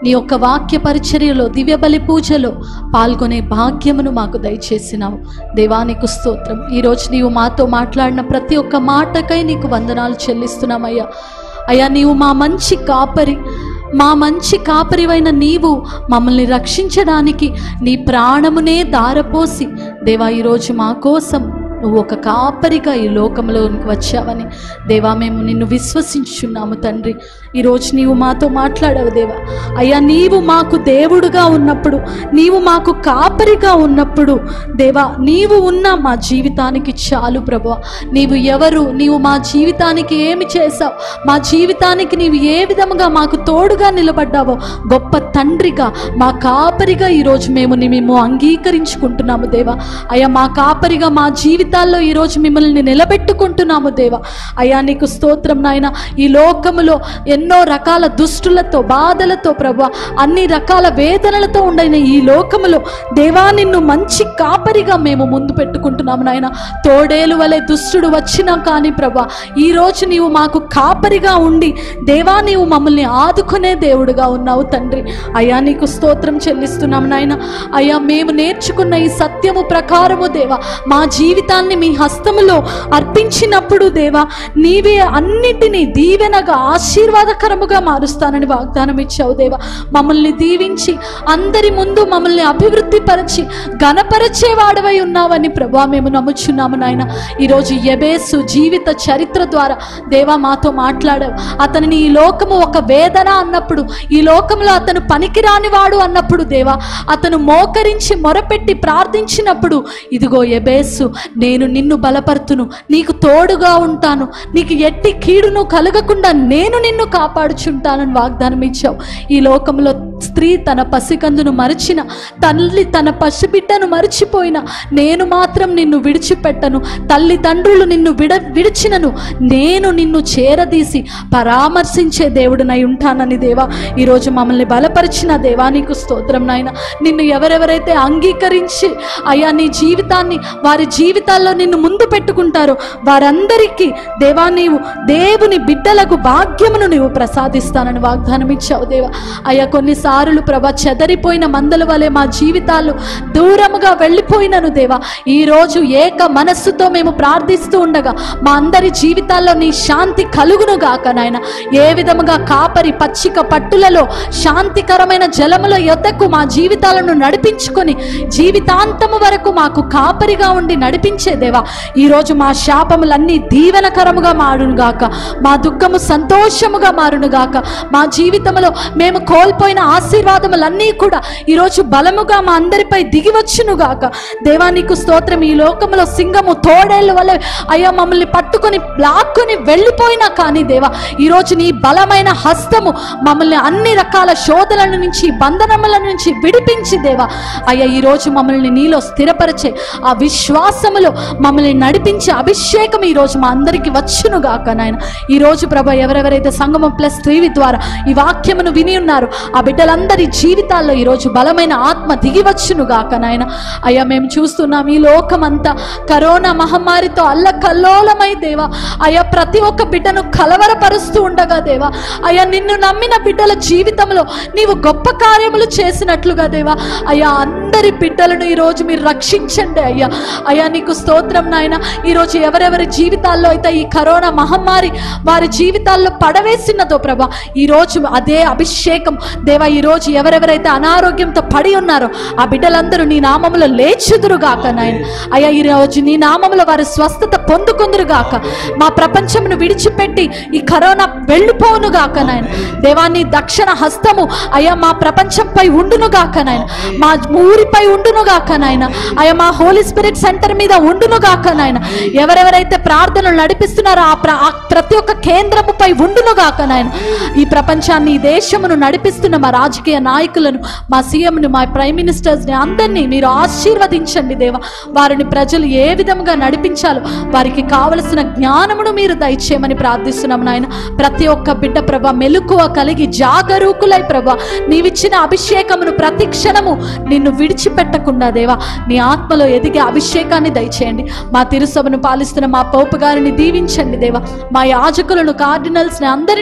నీ యొక్క వాక్య పరిచర్యలో దివ్య బలి పూజలో పాల్గొనే భాగ్యమును మాకు దయచేసినావు దేవానికి స్తోత్రం ఈరోజు నీవు మాతో మాట్లాడిన ప్రతి ఒక్క మాటకై నీకు వందనాలు చెల్లిస్తున్నామయ్యా అయ్యా నీవు మా మంచి కాపరి మా మంచి కాపరివైన నీవు మమ్మల్ని రక్షించడానికి నీ ప్రాణమునే దారపోసి దేవా ఈరోజు మా కోసం నువ్వు ఒక కాపరిగా ఈ లోకంలోనికి వచ్చావని దేవా మేము నిన్ను విశ్వసించున్నాము తండ్రి ఈరోజు నీవు మాతో మాట్లాడావు దేవా అయ్యా నీవు మాకు దేవుడుగా ఉన్నప్పుడు నీవు మాకు కాపరిగా ఉన్నప్పుడు దేవా నీవు ఉన్న మా జీవితానికి చాలు ప్రభు నీవు ఎవరు నీవు మా జీవితానికి ఏమి చేశావు మా జీవితానికి నీవు ఏ విధముగా మాకు తోడుగా నిలబడ్డావో గొప్ప తండ్రిగా మా కాపరిగా ఈరోజు మేము ని- మేము అంగీకరించుకుంటున్నాము దేవా అయ్యా మా కాపరిగా మా జీవితాల్లో ఈరోజు మిమ్మల్ని నిలబెట్టుకుంటున్నాము దేవా అయ్యా నీకు స్తోత్రం నాయన ఈ లోకములో ఎన్నో రకాల దుష్టులతో బాధలతో ప్రభు అన్ని రకాల వేదనలతో ఉండిన ఈ లోకములో దేవా నిన్ను మంచి కాపరిగా మేము ముందు పెట్టుకుంటున్నాము నాయన తోడేలు వలె దుష్టుడు వచ్చినా కానీ ప్రభా ఈ రోజు నీవు మాకు కాపరిగా ఉండి దేవా నీవు మమ్మల్ని ఆదుకునే దేవుడుగా ఉన్నావు తండ్రి అయ్యా నీకు స్తోత్రం చెల్లిస్తున్నాం నాయన అయ్యా మేము నేర్చుకున్న ఈ సత్యము ప్రకారము దేవా మా జీవితాన్ని మీ హస్తములో అర్పించినప్పుడు దేవా నీవే అన్నిటినీ దీవెనగా ఆశీర్వాదకరముగా మారుస్తానని వాగ్దానం ఇచ్చావు దేవా మమ్మల్ని దీవించి అందరి ముందు మమ్మల్ని అభివృద్ధి పరిచి గణపరచేవాడవై ఉన్నావని ప్రభా మేము నమ్ముచున్నాము నాయన ఈరోజు ఎబేసు జీవిత చరిత్ర ద్వారా దేవా మాతో మాట్లాడావు అతనిని ఈ లోకము ఒక వేదన అన్నప్పుడు ఈ లోకంలో అతను పనికిరాని వాడు అన్నప్పుడు దేవా అతను మోకరించి మొరపెట్టి ప్రార్థించినప్పుడు ఇదిగో ఎబేసు నేను నిన్ను బలపరుతును నీకు తోడుగా ఉంటాను నీకు ఎట్టి కీడును కలగకుండా నేను నిన్ను కాపాడుచుంటానని వాగ్దానం ఇచ్చావు ఈ లోకంలో స్త్రీ తన పసికందును మరచిన తల్లి తన పసిబిడ్డను మరిచిపోయిన నేను మాత్రం నిన్ను విడిచిపెట్టను తల్లిదండ్రులు నిన్ను విడ విడిచినను నేను నిన్ను చేరదీసి పరామర్శించే దేవుడునై ఉంటానని దేవా ఈరోజు మమ్మల్ని బలపరిచిన దేవా నీకు స్తోత్రం నాయన నిన్ను ఎవరెవరైతే అంగీకరించి అయ్యా నీ జీవితాన్ని వారి జీవితాల్లో నిన్ను ముందు పెట్టుకుంటారో వారందరికీ దేవా నీవు దేవుని బిడ్డలకు భాగ్యమును నీవు ప్రసాదిస్తానని వాగ్దానం ఇచ్చావు దేవా అయ్యా కొన్నిసార్లు ప్రభ చెదరిపోయిన మందల వలె మా జీవితాలు దూరముగా వెళ్ళిపోయినను దేవా ఈ రోజు ఏక మనస్సుతో మేము ప్రార్థిస్తూ ఉండగా మా అందరి జీవితాల్లో నీ శాంతి కలుగును గాక నాయన ఏ విధముగా కాపరి పచ్చిక పట్టులలో శాంతికరమైన జలముల యొద్దకు మా జీవితాలను నడిపించుకొని జీవితాంతము వరకు మాకు కాపరిగా ఉండి నడిపించే దేవా ఈరోజు మా శాపములన్నీ దీవెనకరముగా మారునుగాక మా దుఃఖము సంతోషముగా మారునుగాక మా జీవితంలో మేము కోల్పోయిన ఆశీర్వాదములన్నీ కూడా ఈరోజు బలముగా మా అందరిపై దిగివచ్చునుగాక దేవా నీకు స్తోత్రం ఈ లోకంలో సింగము తోడేళ్ళ వల్ల అయ్యా మమ్మల్ని పట్టుకొని లాక్కుని వెళ్ళిపోయినా కానీ దేవా ఈరోజు నీ బలమైన హస్తము మమ్మల్ని అన్ని రకాల శోధనల నుంచి బంధనముల నుంచి విడిపించి దేవా అయ్యా ఈరోజు మమ్మల్ని నీలో స్థిరపరిచే ఆ విశ్వాసములో మమ్మల్ని నడిపించే అభిషేకం ఈరోజు మా అందరికీ వచ్చునుగాక నాయన ఈరోజు ప్రభ ఎవరెవరైతే సంగమం ప్లస్ త్రీవి ద్వారా ఈ వాక్యమును విని ఉన్నారు ఆ బిడ్డలందరి జీవితాల్లో ఈరోజు బలమైన ఆత్మ దిగివచ్చునుగాక నాయన అయ్యా మేము చూస్తున్నాం ఈ లోకమంతా కరోనా మహమ్మారితో అల్లకల్లోలమై దేవా అయ్యా ప్రతి ఒక్క బిడ్డను కలవరపరుస్తూ ఉండగా దేవా అయ్యా నిన్ను నమ్మిన బిడ్డల జీవితంలో నీవు గొప్ప కార్యములు చేసినట్లుగా దేవా అయ్యా అందరి బిడ్డలను ఈరోజు మీరు రక్షించండి అయ్యా అయ్యా నీకు స్తోత్రం నాయన ఈరోజు ఎవరెవరి జీవితాల్లో అయితే ఈ కరోనా మహమ్మారి వారి జీవితాల్లో పడవేసినదో ప్రభా ఈరోజు అదే అభిషేకం దేవా ఈరోజు ఎవరెవరైతే అనారోగ్యంతో పడి ఉన్నారో ఆ బిడ్డలందరూ నీ నామములో లేచుదురుగాక నాయన అయ్యా ఈరోజు నీ నామములో వారి స్వస్థత పొందుకుందురుగాక మా ప్రపంచమును విడిచిపెట్టి ఈ కరోనా వెళ్ళిపోవునుగాక నాయన దేవా నీ దక్షిణ హస్తము అయ్యా మా ప్రపంచంపై ఉండునుగాక నాయన మా ఊరిపై ఉండునుగాక నాయన అయ్యా మా హోలీ స్పిరిట్ సెంటర్ మీద ఉండునుగాక నాయన ఎవరెవరైతే ప్రార్థనలు నడిపిస్తున్నారో ఆ ప్ర- ఆ ప్రతి ఒక్క కేంద్రముపై ఉండునుగాక నాయన ఈ ప్రపంచాన్ని ఈ దేశమును నడిపిస్తున్న మా రాజకీయ నాయకులను మా సీఎంని మా ప్రైమ్ మినిస్టర్స్ని అందరినీ మీరు ఆశీర్వదించండి దేవా వారిని ప్రజలు ఏ విధంగా నడిపించాలో వారికి కావలసిన జ్ఞానమును మీరు దయచేయమని ప్రార్థిస్తున్నాం నాయన ప్రతి ఒక్క బిడ్డ ప్రభ మెలకువ కలిగి జాగరూకులై ప్రభ నీవిచ్చిన అభిషేకమును ప్రతి క్షణము నిన్ను విడిచిపెట్టకుండా దేవా నీ ఆత్మలో ఎదిగే అభిషేకాన్ని దయచేయండి మా తిరుసభను పాలిస్తున్న మా పోపు గారిని దీవించండి దేవా మా యాజకులను కార్డినల్స్ని అందరినీ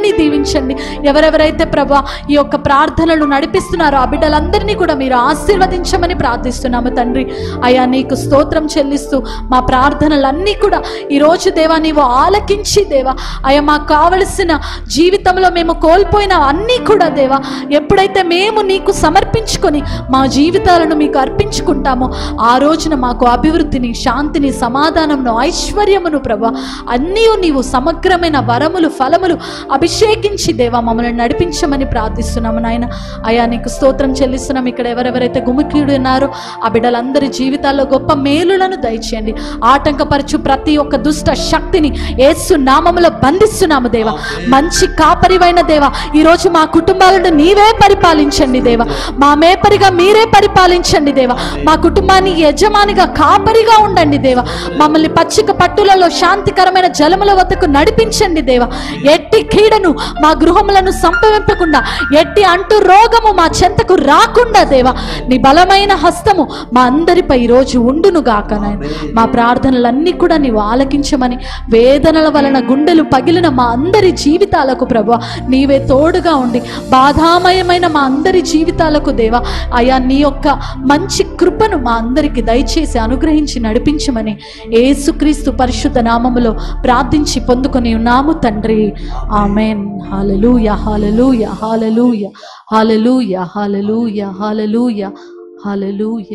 అందరినీ దీవించండి ఎవరెవరైతే ప్రభా ఈ యొక్క ప్రార్థనలు నడిపిస్తున్నారో ఆ బిడ్డలందరినీ కూడా మీరు ఆశీర్వదించమని ప్రార్థిస్తున్నాము తండ్రి అయ్యా నీకు స్తోత్రం చెల్లిస్తూ మా ప్రార్థనలన్నీ కూడా ఈరోజు దేవా నీవు ఆలకించి దేవా అయ్యా మాకు కావలసిన జీవితంలో మేము కోల్పోయిన అన్నీ కూడా దేవా ఎప్పుడైతే మేము నీకు సమర్పించుకొని మా జీవితాలను మీకు అర్పించుకుంటామో ఆ రోజున మాకు అభివృద్ధిని శాంతిని సమాధానమును ఐశ్వర్యమును ప్రభా అన్నీ నీవు సమగ్రమైన వరములు ఫలములు అభిషేకించి దేవా మమ్మల్ని నడిపించమని ప్రార్థిస్తున్నాము నాయన అయా నీకు స్తోత్రం చెల్లిస్తున్నాం ఇక్కడ ఎవరెవరైతే గుమికీడు ఉన్నారో ఆ బిడ్డలందరి జీవితాల్లో గొప్ప మేలులను దయచేయండి ఆటంకపరచు ప్రతి ఒక్క దుష్ట శక్తిని యేసు నామములో బంధిస్తున్నాము దేవా మంచి కాపరివైన దేవా ఈరోజు మా కుటుంబాలను నీవే పరిపాలించండి దేవా మా మేపరిగా మీరే పరిపాలించండి దేవా మా కుటుంబాన్ని యజమానిగా కాపరిగా ఉండండి దేవా మమ్మల్ని పచ్చిక పట్టులలో శాంతికరమైన జలముల వద్దకు నడిపించండి దేవా ఎట్టి కీడను మా గృహములను సంపవింపకుండా ఎట్టి అంటు రోగము మా చెంతకు రాకుండా దేవా నీ బలమైన హస్తము మా అందరిపై ఈరోజు ఉండును గాక నాయన మా ప్రార్థనలన్నీ కూడా నీవు ఆలకించమని వేదనల వలన గుండెలు పగిలిన మా అందరి జీవితాలకు ప్రభు నీవే తోడుగా ఉండి బాధామయమైన మా అందరి జీవితాలకు దేవా అయా నీ యొక్క మంచి కృపను మా అందరికి దయచేసి అనుగ్రహించి నడిపించమని ఏసుక్రీస్తు పరిశుద్ధ నామములో ప్రార్థించి పొందుకొని ఉన్నాము తండ్రి amen hallelujah hallelujah hallelujah hallelujah hallelujah hallelujah hallelujah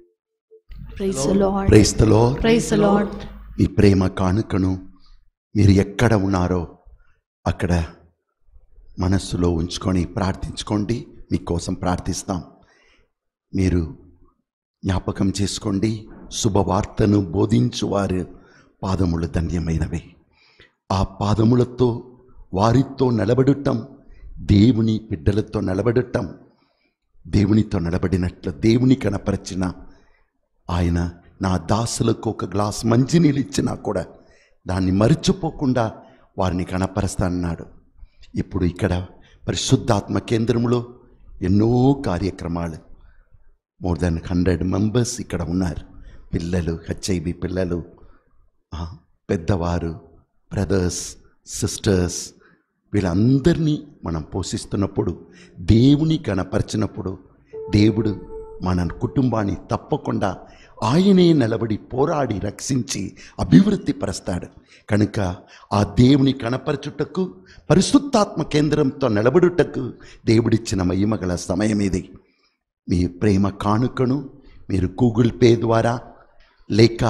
praise Lord praise the Lord praise Lord ఈ ప్రేమ కానుకను మీరు ఎక్కడ ఉన్నారో అక్కడ మనస్సులో ఉంచుకొని ప్రార్థించుకోండి మీకోసం ప్రార్థిస్తాం మీరు జ్ఞాపకం చేసుకోండి శుభవార్తను బోధించు వారి పాదములు ధన్యమైనవి ఆ పాదములతో వారితో నిలబడటం దేవుని బిడ్డలతో నిలబడటం దేవునితో నిలబడినట్లు దేవుని కనపరిచిన ఆయన నా దాసులకు ఒక గ్లాస్ మంచినీళ్ళు ఇచ్చినా కూడా దాన్ని మరిచిపోకుండా వారిని కనపరుస్తానన్నాడు ఇప్పుడు ఇక్కడ పరిశుద్ధాత్మ కేంద్రంలో ఎన్నో కార్యక్రమాలు మోర్ దెన్ హండ్రెడ్ మెంబర్స్ ఇక్కడ ఉన్నారు పిల్లలు హెచ్ఐవి పిల్లలు ఆ, పెద్దవారు బ్రదర్స్ సిస్టర్స్ వీళ్ళందరినీ మనం పోషిస్తున్నప్పుడు దేవుని కనపరిచినప్పుడు దేవుడు మన కుటుంబాన్ని తప్పకుండా ఆయనే నిలబడి పోరాడి రక్షించి అభివృద్ధి పరుస్తాడు కనుక ఆ దేవుని కనపరచుటకు పరిశుద్ధాత్మ కేంద్రంతో నిలబడుటకు దేవుడిచ్చిన మహిమగల సమయం ఇది మీ ప్రేమ కానుకను మీరు గూగుల్ పే ద్వారా లేక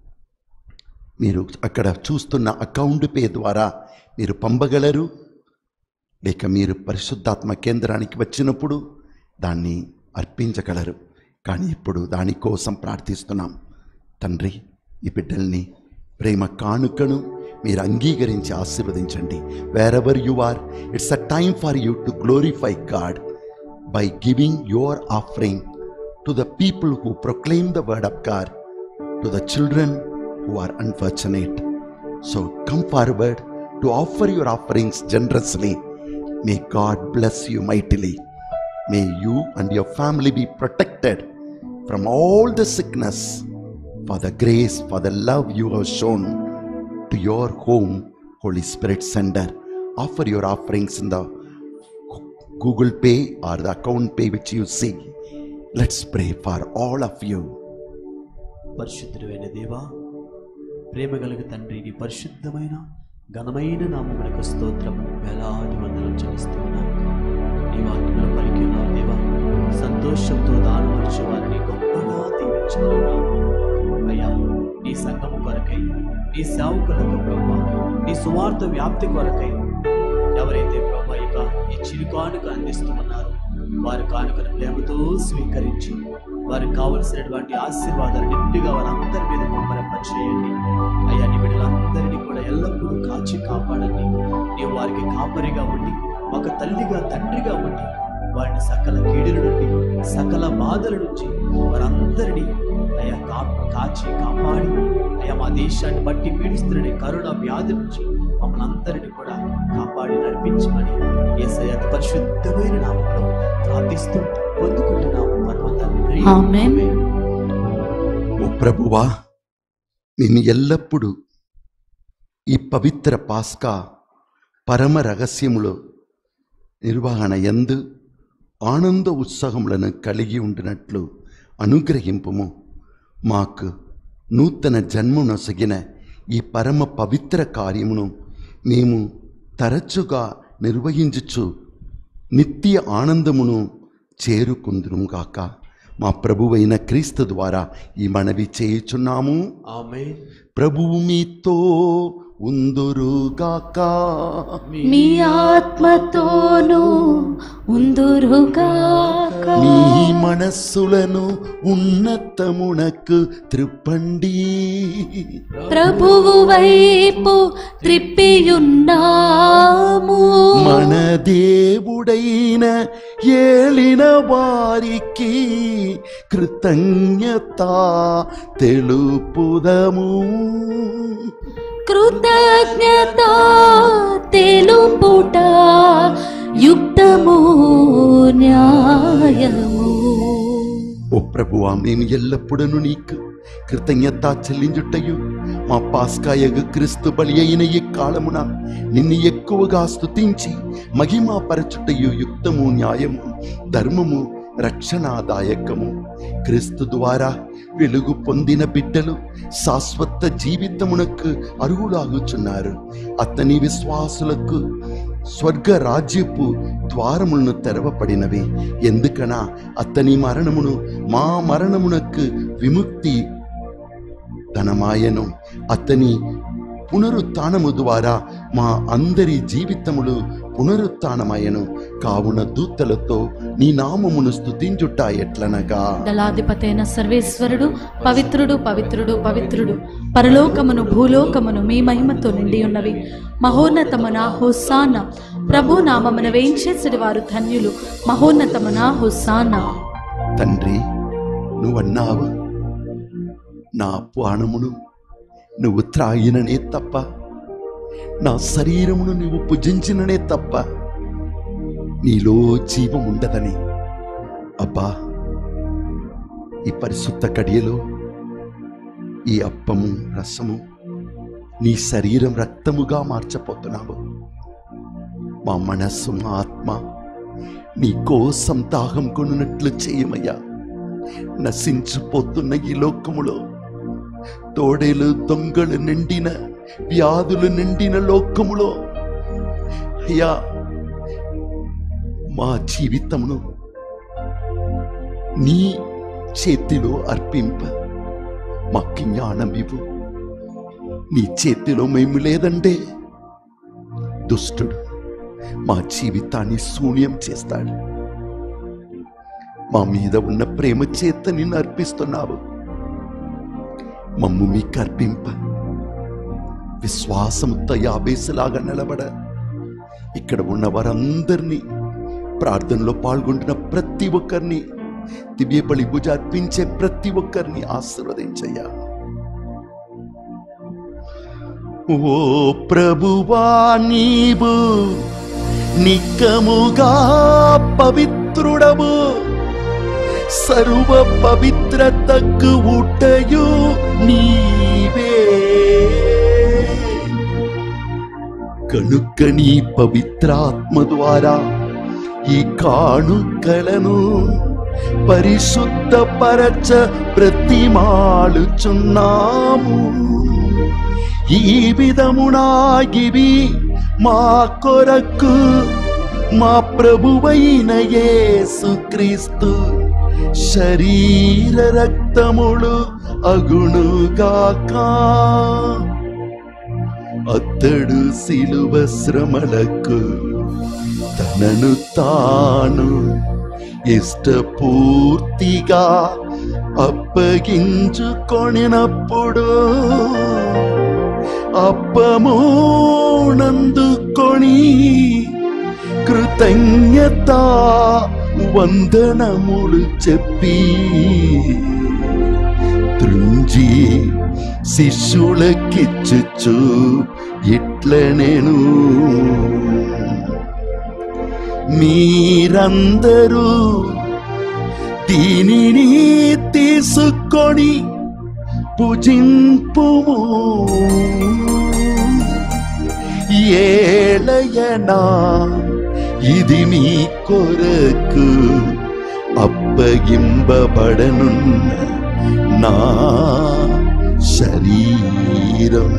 మీరు అక్కడ చూస్తున్న అకౌంట్ పే ద్వారా మీరు పంపగలరు లేక మీరు పరిశుద్ధాత్మ కేంద్రానికి వచ్చినప్పుడు దాన్ని అర్పించగలరు కానీ ఇప్పుడు దానికోసం ప్రార్థిస్తున్నాం తండ్రి ఈ బిడ్డల్ని ప్రేమ కానుకను మీరు అంగీకరించి ఆశీర్వదించండి wherever you are it's a time for you to glorify God by giving your offering to the people who proclaim the word of God, to the children who are unfortunate. So come forward to offer your offerings generously. May God bless you mightily. May you and your family be protected from all the sickness for the grace, for the love you have shown to your home, Holy Spirit sender. Offer your offerings in the Google Pay or the account pay which you see. Let's pray for all of you. పరిశుద్ధుడైన దేవా ప్రేమ కలిగి తండ్రి నీ పరిశుద్ధమైన ఘనమైన నామమునకు స్తోత్రము వేలాది వందనం చెల్లిస్తున్నాను నీ వాక్యములు పలికి ఉన్నావు దేవా సంతోషంతో దానపరిచే వారిని గొప్పగా దీవించుకున్నావు అయ్యా నీ సంఘము కొరకై నీ సేవకులకు ప్రభా నీ సువార్త వ్యాప్తి కొరకై ఎవరైతే ప్రభా ఇక ఈ చిరు కానుక అందిస్తున్నారు వారి కానుకను ప్రేమతో స్వీకరించి వారికి కావలసినటువంటి ఆశీర్వాదాలు నిండుగా వారందరి మీద కుమ్మరింపచేయండి అయ్యా నీ బిడ్డలందరినీ కూడా ఎల్లప్పుడూ కాచి కాపాడండి నీవు వారికి కాపరిగా ఉండి ఒక తల్లిగా తండ్రిగా ఉండి వారిని సకల కీడుల నుండి సకల బాధల నుంచి వారందరినీ అయ్యా కా కాచి కాపాడి అయ్యా మా దేశాన్ని బట్టి పీడిస్తున్న కరుణ వ్యాధి నుంచి మమ్మల్ని అందరినీ కూడా కాపాడి నడిపించమని ఏసయ్య అతి పరిశుద్ధమైన నామంలో ప్రార్థిస్తూ పొందుకుంటున్నాము పరమ తండ్రి ఆమేన్. ఓ ప్రభువా నేను ఎల్లప్పుడూ ఈ పవిత్ర పాస్కా పరమ రహస్యములో నిర్వహణ ఎందు ఆనంద ఉత్సాహములను కలిగి ఉండినట్లు అనుగ్రహింపుము మాకు నూతన జన్మనొసగిన ఈ పరమ పవిత్ర కార్యమును మేము తరచుగా నిర్వహించుచు నిత్య ఆనందమును చేరుకుందురుగాక మా ప్రభువైన క్రీస్తు ద్వారా ఈ మనవి చేయుచున్నాము ఆమె ప్రభువు మీతో ఉందురుగాక మీ ఆత్మతోనూ ఉందురుగాక మీ మనస్సులను ఉన్నతమునకు త్రిప్పండి ప్రభువు వైపు త్రిప్పియున్నాము మన దేవుడైన ఏలిన వారికి కృతజ్ఞత తెలుపుదము కృతజ్ఞత తెలుపుట యుక్తము న్యాయము ఓ ప్రభువా మేము ఎల్లప్పుడూ నీకు కృతజ్ఞత చెల్లించుటయు మా పాస్కాయగు క్రీస్తు బలి అయిన ఈ కాలమున నిన్ను ఎక్కువగా స్తుతించి మహిమా పరచుటయు యుక్తము న్యాయము ధర్మము రక్షణాదాయకము క్రీస్తు ద్వారా వెలుగు పొందిన బిడ్డలు శాశ్వత జీవితమునకు అర్హులాగుచున్నారు అతని విశ్వాసులకు స్వర్గ రాజ్యపు ద్వారములను తెరవబడినవి ఎందుకనా అతని మరణమును మా మరణమునకు విముక్తి ధనమాయను అతని పునరుత్నము ద్వారా మా అందరి జీవితములు పునరుత్నమయను కావున దూతలతో నీ నామమును స్తుతించుట ఎట్లనగా దళాధిపతైన సర్వేశ్వరుడు పవిత్రుడు పవిత్రుడు పవిత్రుడు పరలోకమును భూలోకమును మీ మహిమతో నిండి ఉన్నవి మహోన్నతమున హుస్సాన ప్రభు నామమున వేయించేసడి వారు ధన్యులు మహోన్నతమున హుస్సాన తండ్రి నువ్వన్నావు నా ప్రాణమును నువ్వు త్రాగిననే తప్ప నా శరీరమును నువ్వు భుజించిననే తప్ప నీలో జీవం ఉండదని అబ్బా ఈ పరిశుద్ధ కడియలో ఈ అప్పము రసము నీ శరీరం రక్తముగా మార్చపోతున్నావు మా మనస్సు మా ఆత్మ నీ కోసం దాహం కొనున్నట్లు చేయమయ్యా నశించిపోతున్న ఈ లోకములో తోడేలు దొంగలు నిండిన వ్యాధులు నిండిన లోకములో అయ్యా మా జీవితమును నీ చేతిలో అర్పింప మాకు జ్ఞానం ఇవ్వు నీ చేతిలో మేము లేదంటే దుష్టుడు మా జీవితాన్ని శూన్యం చేస్తాడు మా మీద ఉన్న ప్రేమ చేత నిన్ను అర్పిస్తున్నావు మమ్ము మీకు అర్పింప విశ్వాసముతో యాభేసులాగా నిలబడ ఇక్కడ ఉన్న వారందరినీ ప్రార్థనలో పాల్గొంటున్న ప్రతి ఒక్కరిని దివ్య బలి భుజ అర్పించే ప్రతి ఒక్కరిని ఆశీర్వదించయ్యా ఓ ప్రభువా నీవు నిక్కముగా పవిత్రుడవు సర్వ పవిత్రతకు ఊటయు నీవే కనుక నీ పవిత్రాత్మ ద్వారా ఈ కానుకలను పరిశుద్ధపరచ ప్రతిమాలుచున్నాము ఈ విధమునాగివి మా కొరకు మా ప్రభువైన యేసుక్రీస్తు శరీర రక్తములు అగుణుగాక అతడు శిలువ శ్రమలకు తనను తాను ఇష్టపూర్తిగా అప్పగించుకొనినప్పుడు అప్పమునందుకొని కృతజ్ఞత వందనములు చెప్పి త్రుంజి శిష్యులకిచ్చుచు ఇట్ల నేను మీరందరూ దీనిని తీసుకొని భుజింపుము ఏళయనా ఇది మీ కొరకు అప్పగింపబడనున్న నా శరీరం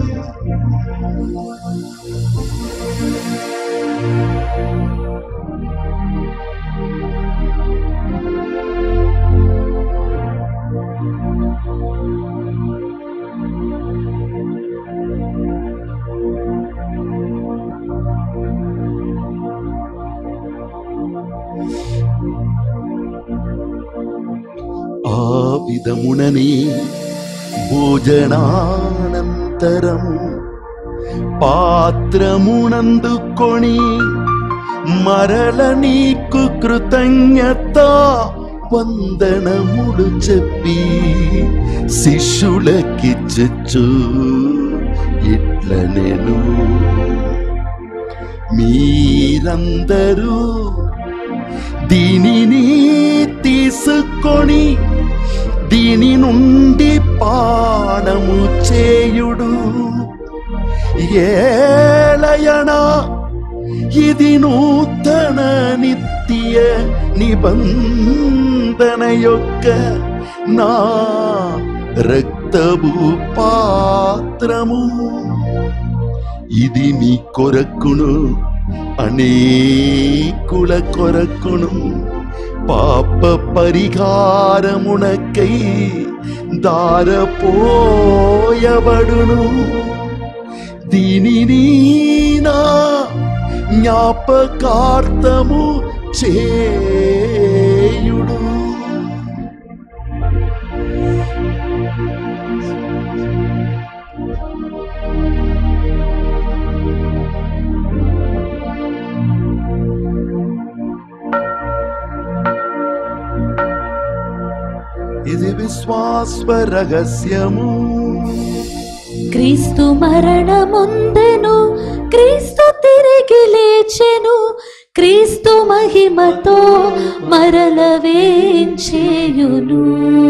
ఆ విధమునని భోజనానంతరం పాత్రమునందుకొని మరల నీకు కృతజ్ఞత వందనములు చెప్పి శిష్యులకిచ్చు ఇట్ల నేను మీరందరూ దీనిని తీసుకొని దీని నుండి పానము చేయుడు ఏలయనా ఇది నూతన నిత్య నిబంధన యొక్క నా రక్తపు పాత్రము ఇది మీ కొరకును అనేకుల కొరకును పాప పరిహారమునకై దారపోయబడును దీనిని నా జ్ఞాపకార్థము చేయుడు ఇది విశ్వాస రహస్యము క్రీస్తు మరణముందెను క్రీస్తు తిరిగి లేచెను క్రీస్తు మహిమతో మరల వేంచేయును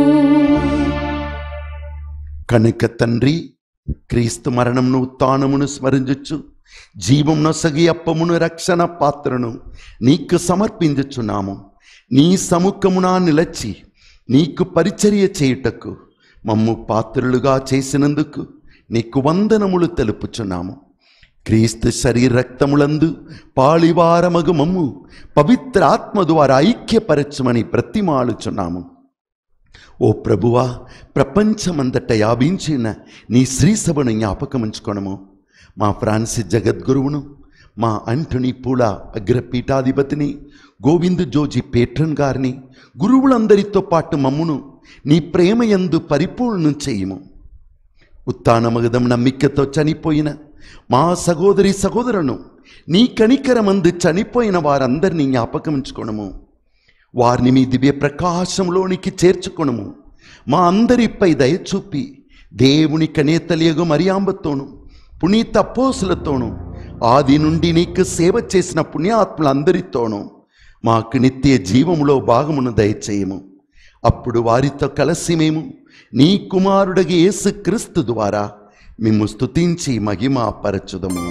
కనుక తండ్రి క్రీస్తు మరణమును ఉత్థానమును స్మరించుచు జీవం నొసగి అప్పమును రక్షణ పాత్రను నీకు సమర్పించుచున్నాము నీ సముఖమున నిలచి నీకు పరిచర్య చేయుటకు మమ్ము పాత్రులుగా చేసినందుకు నీకు వందనములు తెలుపుచున్నాము క్రీస్తు శరీర రక్తములందు పాళివారమగు మమ్ము పవిత్ర ఆత్మ ద్వారా ఐక్యపరచమని ప్రతిమాలుచున్నాము ఓ ప్రభువా ప్రపంచమంతట యాభించిన నీ శ్రీసభను జ్ఞాపకముంచుకొనము మా ఫ్రాన్సిస్ జగద్గురువును మా అంటనీ పూల అగ్రపీఠాధిపతిని గోవిందు జోజి పేట్రన్ గారిని గురువులందరితో పాటు మమ్మును నీ ప్రేమయందు పరిపూర్ణం చేయుము ఉత్తానమగదం నమ్మికతో చనిపోయిన మా సహోదరి సహోదరును నీ కనికరమందు చనిపోయిన వారందరినీ జ్ఞాపకముంచుకొనము వారిని మీ దివ్య ప్రకాశంలోనికి చేర్చుకొనుము మా అందరిపై దయచూపి దేవుని కనేతలియగు మరియాంబతోను పునీత అపోసులతోనూ ఆది నుండి నీకు సేవ చేసిన పుణ్యాత్ములందరితోనూ మాకు నిత్య జీవములో భాగమును దయచేయము అప్పుడు వారితో కలిసి మేము నీ కుమారుడగి యేసు క్రీస్తు ద్వారా మేము స్తుతించి మహిమ పరచుదము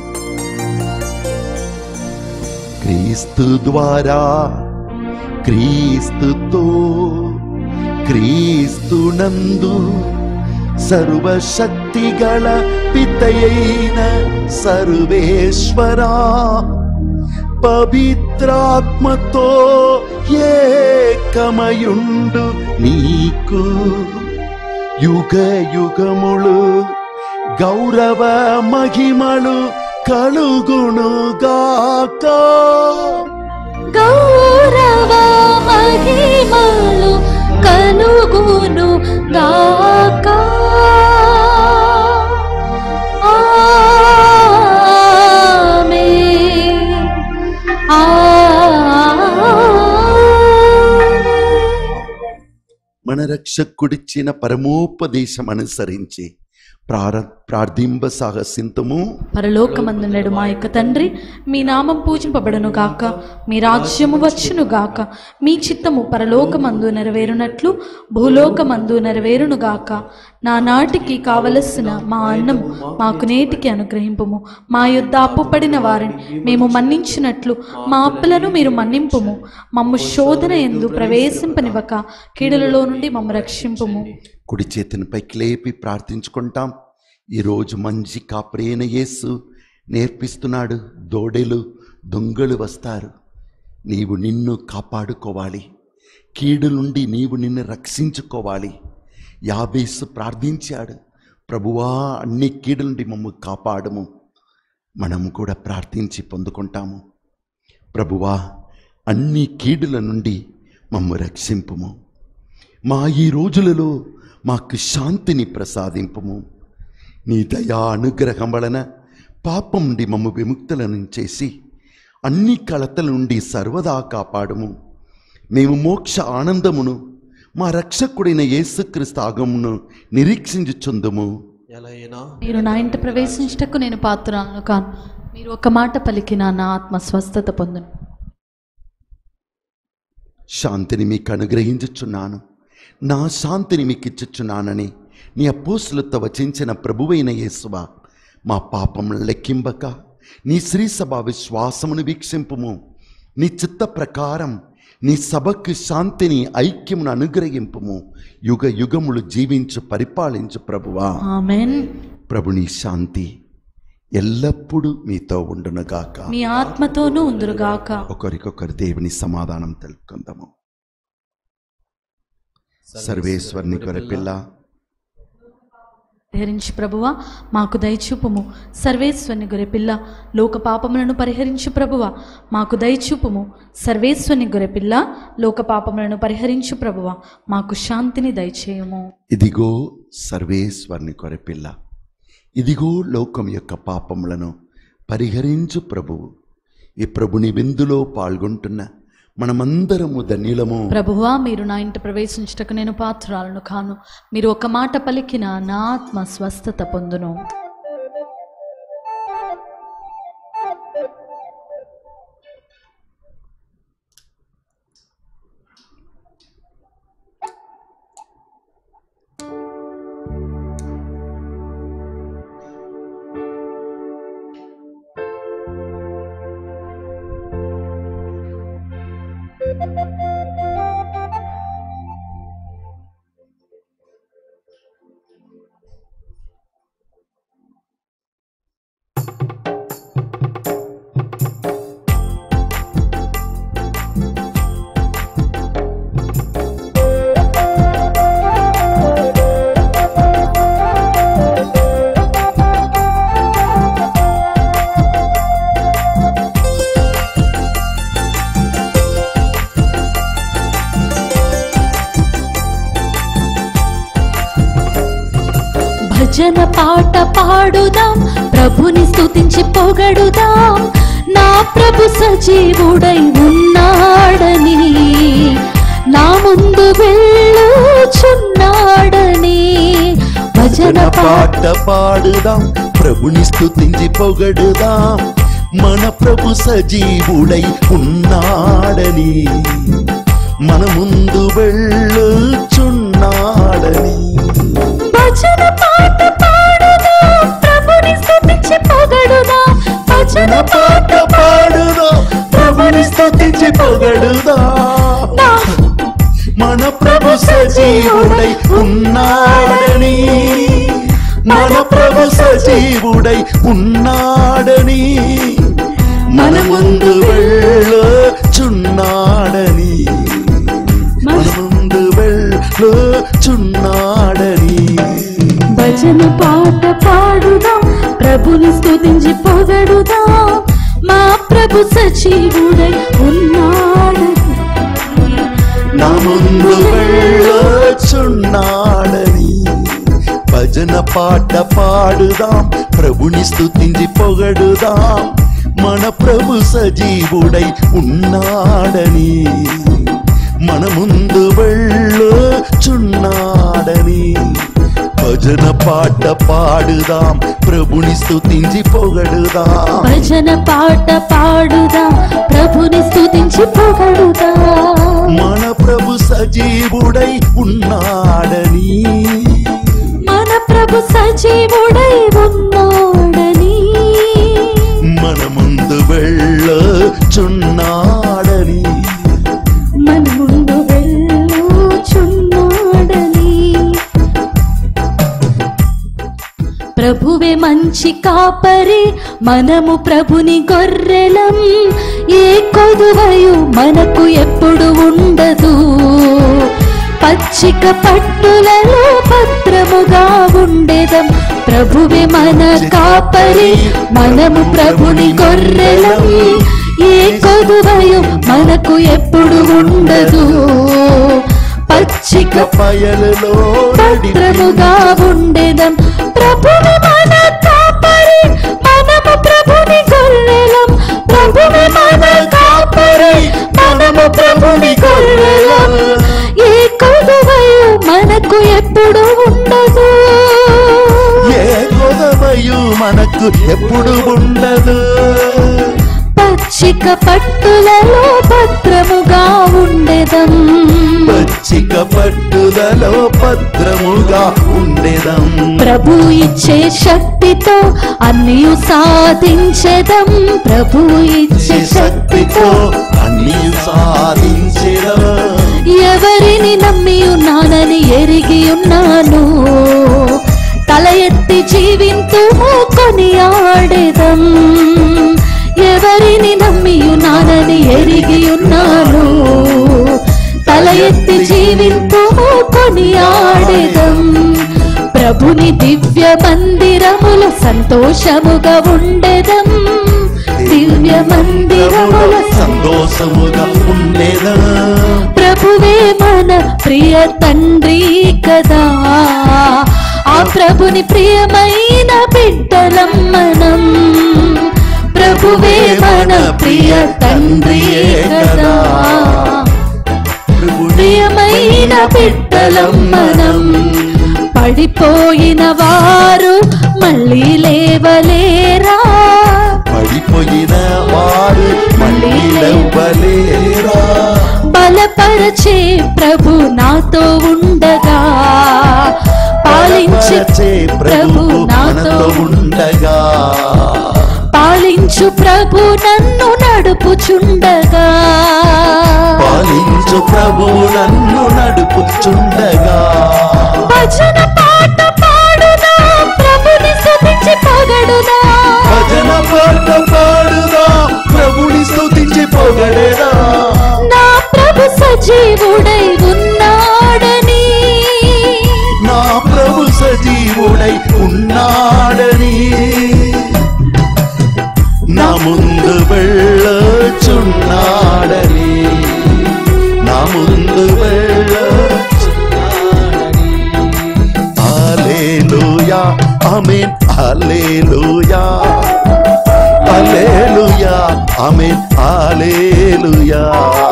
క్రీస్తు ద్వారా క్రీస్తుతో క్రీస్తునందు సర్వశక్తిగల పితయైన సర్వేశ్వరా పవిత్రాత్మతో ఏకమయుండు నీకు యుగ యుగములు గౌరవ మహిమలు కలుగునుగాక గౌరవ మహిమలు కలుగును గాక ఆమేన్. ఆమేన్. మన రక్షకుడిచ్చిన పరమోపదేశం అనుసరించి ప్రార ప్రార్థింప సాహసింతము పరలోకమందుండెడు మా యొక్క తండ్రి మీ నామం పూజింపబడను గాక మీ రాజ్యము వచ్చును గాక మీ చిత్తము పరలోకమందు నెరవేరునట్లు భూలోకమందు నెరవేరును గాక నా నాటికి కావలసిన మా అన్నము మాకు నేటికి అనుగ్రహింపుము మా యొద్ద అప్పుపడిన వారిని మేము మన్నించినట్లు మా అప్పులను మీరు మన్నింపుము మమ్ము శోధన ఎందు ప్రవేశింపనివ్వక కీడులలో నుండి మమ్ము రక్షింపుము కుడి చేతిని పైకి లేపి ప్రార్థించుకుంటాం ఈరోజు మంచి కాపరైన యేసు నేర్పిస్తున్నాడు దోడెలు దొంగలు వస్తారు నీవు నిన్ను కాపాడుకోవాలి కీడు నుండి నీవు నిన్ను రక్షించుకోవాలి యాబేసు ప్రార్థించాడు ప్రభువా అన్ని కీడు నుండి మమ్ము కాపాడము మనం కూడా ప్రార్థించి పొందుకుంటాము ప్రభువా అన్ని కీడుల నుండి మమ్ము రక్షింపుము మా ఈ రోజులలో మాకు శాంతిని ప్రసాదింపుము నీ దయా అనుగ్రహం వలన పాపం నుండి మమ్ము విముక్తులను చేసి అన్ని కలతల నుండి సర్వదా కాపాడుము మేము మోక్ష ఆనందమును మా రక్షకుడైన యేసుక్రీస్తు ఆగమును నిరీక్షించుచుందుము ఎలా అయినా మీరు నా ఇంట ప్రవేశించటకు నేను పాత్రను కాను మీరు ఒక మాట పలికిన నా ఆత్మ స్వస్థత పొందును శాంతిని మీకు అనుగ్రహించుచున్నాను నా శాంతిని మీకు ఇచ్చుచున్నానని నీ అపోసులతో వచించిన ప్రభువైన యేసువా మా పాపములను లెక్కింబక నీ శ్రీ సభ విశ్వాసమును వీక్షింపుము నీ చిత్త ప్రకారం నీ సభకు శాంతిని ఐక్యమును అనుగ్రహింపుము యుగ యుగములు జీవించు పరిపాలించు ప్రభువా ఆమెన్ ప్రభు నీ శాంతి ఎల్లప్పుడూ మీతో ఉండునుగాక మీ ఆత్మతోనూ ఉందురుగాక ఒకరికొకరు దేవుని సమాధానం తెలుపుకుందాము సర్వేశ్వరుని కొర పిల్ల పరిహరించి ప్రభువా మాకు దయచూపుము సర్వేశ్వరుని గొరెపిల్ల లోక పాపములను పరిహరించు ప్రభువా మాకు దయచూపుము సర్వేశ్వరుని గొరెపిల్ల లోక పాపములను పరిహరించు ప్రభువా మాకు శాంతిని దయచేయము ఇదిగో సర్వేశ్వరుని కొర పిల్ల ఇదిగో లోకం యొక్క పాపములను పరిహరించు ప్రభువు ఈ ప్రభుని విందులో పాల్గొంటున్న మనమందరము ధన్యులము ప్రభువా మీరు నా ఇంట ప్రవేశించుటకు నేను పాత్రాలను కాను మీరు ఒక మాట పలికిన నా ఆత్మ స్వస్థత పొందును భజన పాట పాడుదాం ప్రభుని స్తుతించి పొగడుదాం నా ప్రభు సజీవుడై ఉన్నాడని నా ముందు వెళ్ళుచున్నాడని భజన పాట పాట పాడుదాం ప్రభుని స్తుతించి పొగడుదాం మన ప్రభు సజీవుడై ఉన్నాడని మన ముందు వెళ్ళుచున్నాడని భజన పాట పాడుదాం ప్రభుని స్తుతించి పొగడుదాం భజన పాట పాడుదాం ప్రభుని స్తుతించి పొగడుదాం నా మన ప్రభు సజీవుడై ఉన్నాడని మన ప్రభు సజీవుడై ఉన్నాడని మన ముందు వెళ్ళుచున్నాడని మన ముందు వెళ్ళుచున్నాడని భజన పాట పాడుదాం ప్రభుని స్తుతించి పొగడుదాం మా ప్రభు సజీవుడై ఉన్నాడు నా ముందు వెళ్ళుచున్నాడని భజన పాట పాడుదాం ప్రభుని స్తుతించి పొగడుదాం మన ప్రభు సజీవుడై ఉన్నాడని మన ముందు వెళ్ళుచున్నాడని భజన పాట పాడుదాం ప్రభుని స్తుతించి పొగడుదాం భజన పాట పాడుదా ప్రభుని స్తుతించి పొగడుదా మన ప్రభు సజీవుడై ఉన్నాడని మన ప్రభు సజీవుడై ఉన్నాడని మన ముందు వెళ్ళచున్నాడని మన ముందు వెళ్ళుచున్నాడని ప్రభువే మంచి కాపరి మనము ప్రభుని గొర్రెలం ఏ కొదువయు మనకు ఎప్పుడు ఉండదు పచ్చిక పట్టులలో భద్రముగా ఉండేదం ప్రభువే మన కాపరి మనము ప్రభుని గొర్రెలం ఏ కొదువయు మనకు ఎప్పుడు ఉండదు పచ్చిక పయలలో భద్రముగా ఉండేదం ప్రభువి మన కాపరి మనము ప్రభుని గొర్రెలం ప్రభువి మన కాపరి మనము ప్రభుని గొర్రెలం ఏ కొదువయు మనకు ఎప్పుడు ఉండదు ఏ గొడవయు మనకు ఎప్పుడు ఉండదు పచ్చిక పట్టులలో భద్రముగా ఉండేదం పచ్చిక పట్టుదలో భద్రముగా ఉండేదం ప్రభు ఇచ్చే శక్తితో అన్నీ సాధించేదం ప్రభు ఇచ్చే శక్తితో అన్ని సాధించడం ఎవరిని నమ్మి ఉన్నానని ఎరిగి ఉన్నాను తల ఎత్తి జీవింతుము కొని ఆడేదం ఎవరిని నమ్మి ఉన్నానని ఎరిగి ఉన్నాను తల ఎత్తి జీవింతుము కొని ఆడేదం ప్రభుని దివ్య మందిరములు సంతోషముగా ఉండేదం దివ్య మందిరముల సంతోషముగా ఉండేదా ప్రభువే మన ప్రియ తండ్రి కదా ఆ ప్రభుని ప్రియమైన బిడ్డలం మనం ప్రభువే మన ప్రియ తండ్రి కదా ప్రియమైన బిడ్డలం మనం పడిపోయిన వారు మళ్ళీ లేవలేరా పడిపోయిన వారు మళ్ళీ లేవలేరా బలపరచే ప్రభు నాతో ఉండగా పాలించే బలపరచే ప్రభు నాతో మనతో ఉండగా పాలించు ప్రభు నన్ను నడుపుచుండగా పాలించు ప్రభు నన్ను నడుపుచుండగా భజన పాట పాడుదా ప్రభుని స్తుతించి పొగడుదా భజన పాట పాడుదా ప్రభుని స్తుతించి పొగడేదా నా ప్రభు సజీవుడై ఉన్నాడని నా ప్రభు సజీవుడై ఉన్నాడని నా ముందు వెళ్ళచున్నాడని నా ముందు వెళ్ళచున్నాడని hallelujah amen hallelujah hallelujah amen hallelujah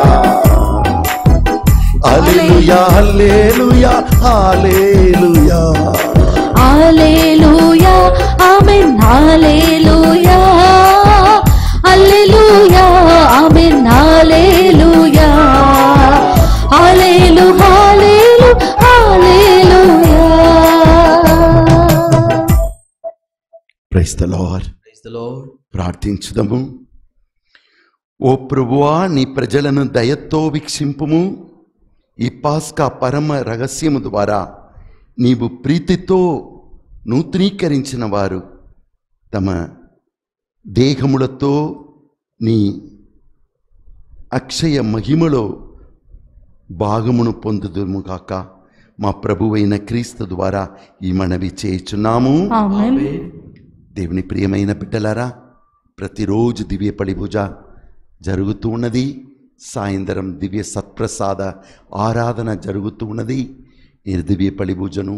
hallelujah hallelujah hallelujah hallelujah amen hallelujah hallelujah amen hallelujah హల్లెలు హల్లెలు hallelujah praise the Lord Praise the Lord. ప్రార్థించుదము ఓ ప్రభువా నీ ప్రజలను దయతో వీక్షింపుము ఈ పాస్కా పరమ రహస్యము ద్వారా నీవు ప్రీతితో నూతనీకరించిన వారు తమ దేహములతో నీ అక్షయ మహిమలో భాగమును పొందుదుము కాక మా ప్రభువైన క్రీస్తు ద్వారా ఈ మనవి చేయుచున్నాము ఆమేన్ దేవుని ప్రియమైన బిడ్డలారా ప్రతిరోజు దివ్య పడి పూజ జరుగుతూ ఉన్నది సాయంత్రం దివ్య సత్ప్రసాద ఆరాధన జరుగుతూ ఉన్నది ఈ దివ్య పడి పూజను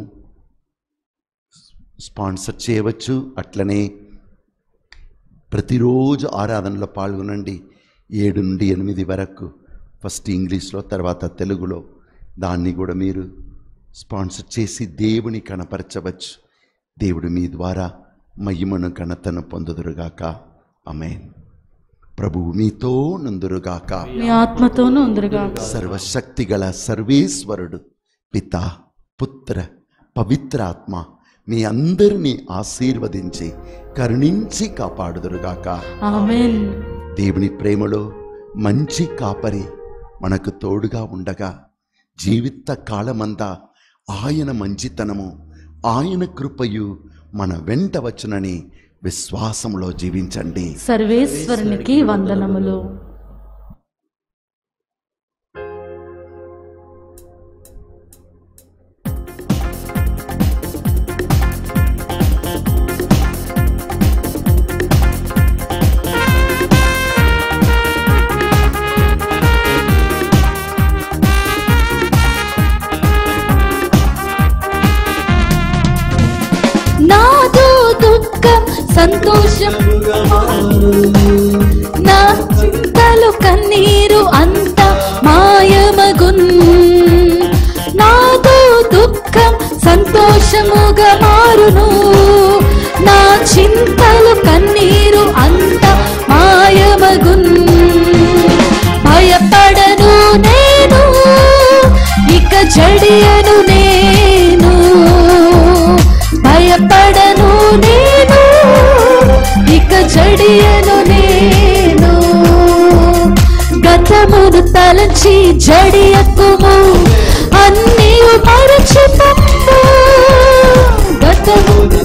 స్పాన్సర్ చేయవచ్చు అట్లనే ప్రతిరోజు ఆరాధనలో పాల్గొనండి ఏడు నుండి ఎనిమిది వరకు ఫస్ట్ ఇంగ్లీష్లో తర్వాత తెలుగులో దాన్ని కూడా మీరు స్పాన్సర్ చేసి దేవుని కనపరచవచ్చు దేవుడు మీ ద్వారా మహిమను ఘనతను పొందుదురుగాక అమేన్ ప్రభువు మీతో నందురుగాక మీ ఆత్మతోనూ ఉందిరుగా సర్వశక్తిగల సర్వేశ్వరుడు పిత పుత్ర పవిత్రాత్మ మీ అందరినీ ఆశీర్వదించి కరుణించి కాపాడుదురుగాక ఆమెన్ దేవుని ప్రేమలో మంచి కాపరి మనకు తోడుగా ఉండగా జీవిత కాలమంతా ఆయన మంచితనము ఆయన కృపయు మన వెంట వచ్చునని విశ్వాసంలో జీవించండి సర్వేశ్వరునికి వందనములు నాదు దుఃఖం సంతోషం నా చింతలు కన్నీరు అంత మాయమగున్ నాదు దుఃఖం సంతోషముగా మారును నా చింతలు కన్నీరు అంత మాయమగున్ భయపడను నేను ఇక జడియను నేను భయపడను నేను ఇక జడియను నేను గతమును తలచి జడియకుము అన్నీ మరచిపోము గతమును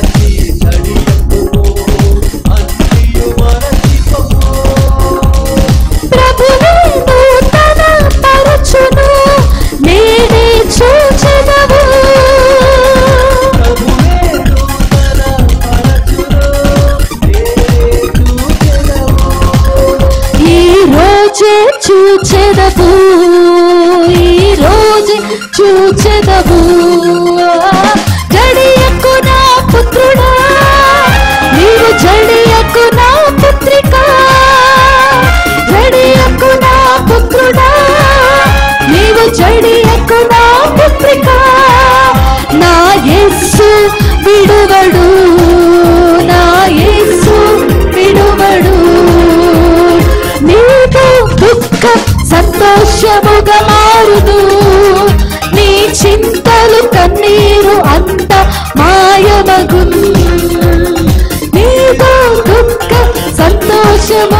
ప్రభువే నూతన పరచును నేనే చూచెదవు ఈ రోజే చూచెదవు ఈ రోజే చూచెదవు జడియకు నా పుత్రుడా నీవు జడియకు నా పుత్రిక జడియకు నా పుత్రుడా నీవు జడియకు నా పుత్రిక నా యేసు విడువడు నా యేసు విడువడు నీకు దుఃఖం సంతోషముగా మారుదు నీ చింతలు కన్నీరు అంత మాయమగు నీకు దుఃఖం సంతోషము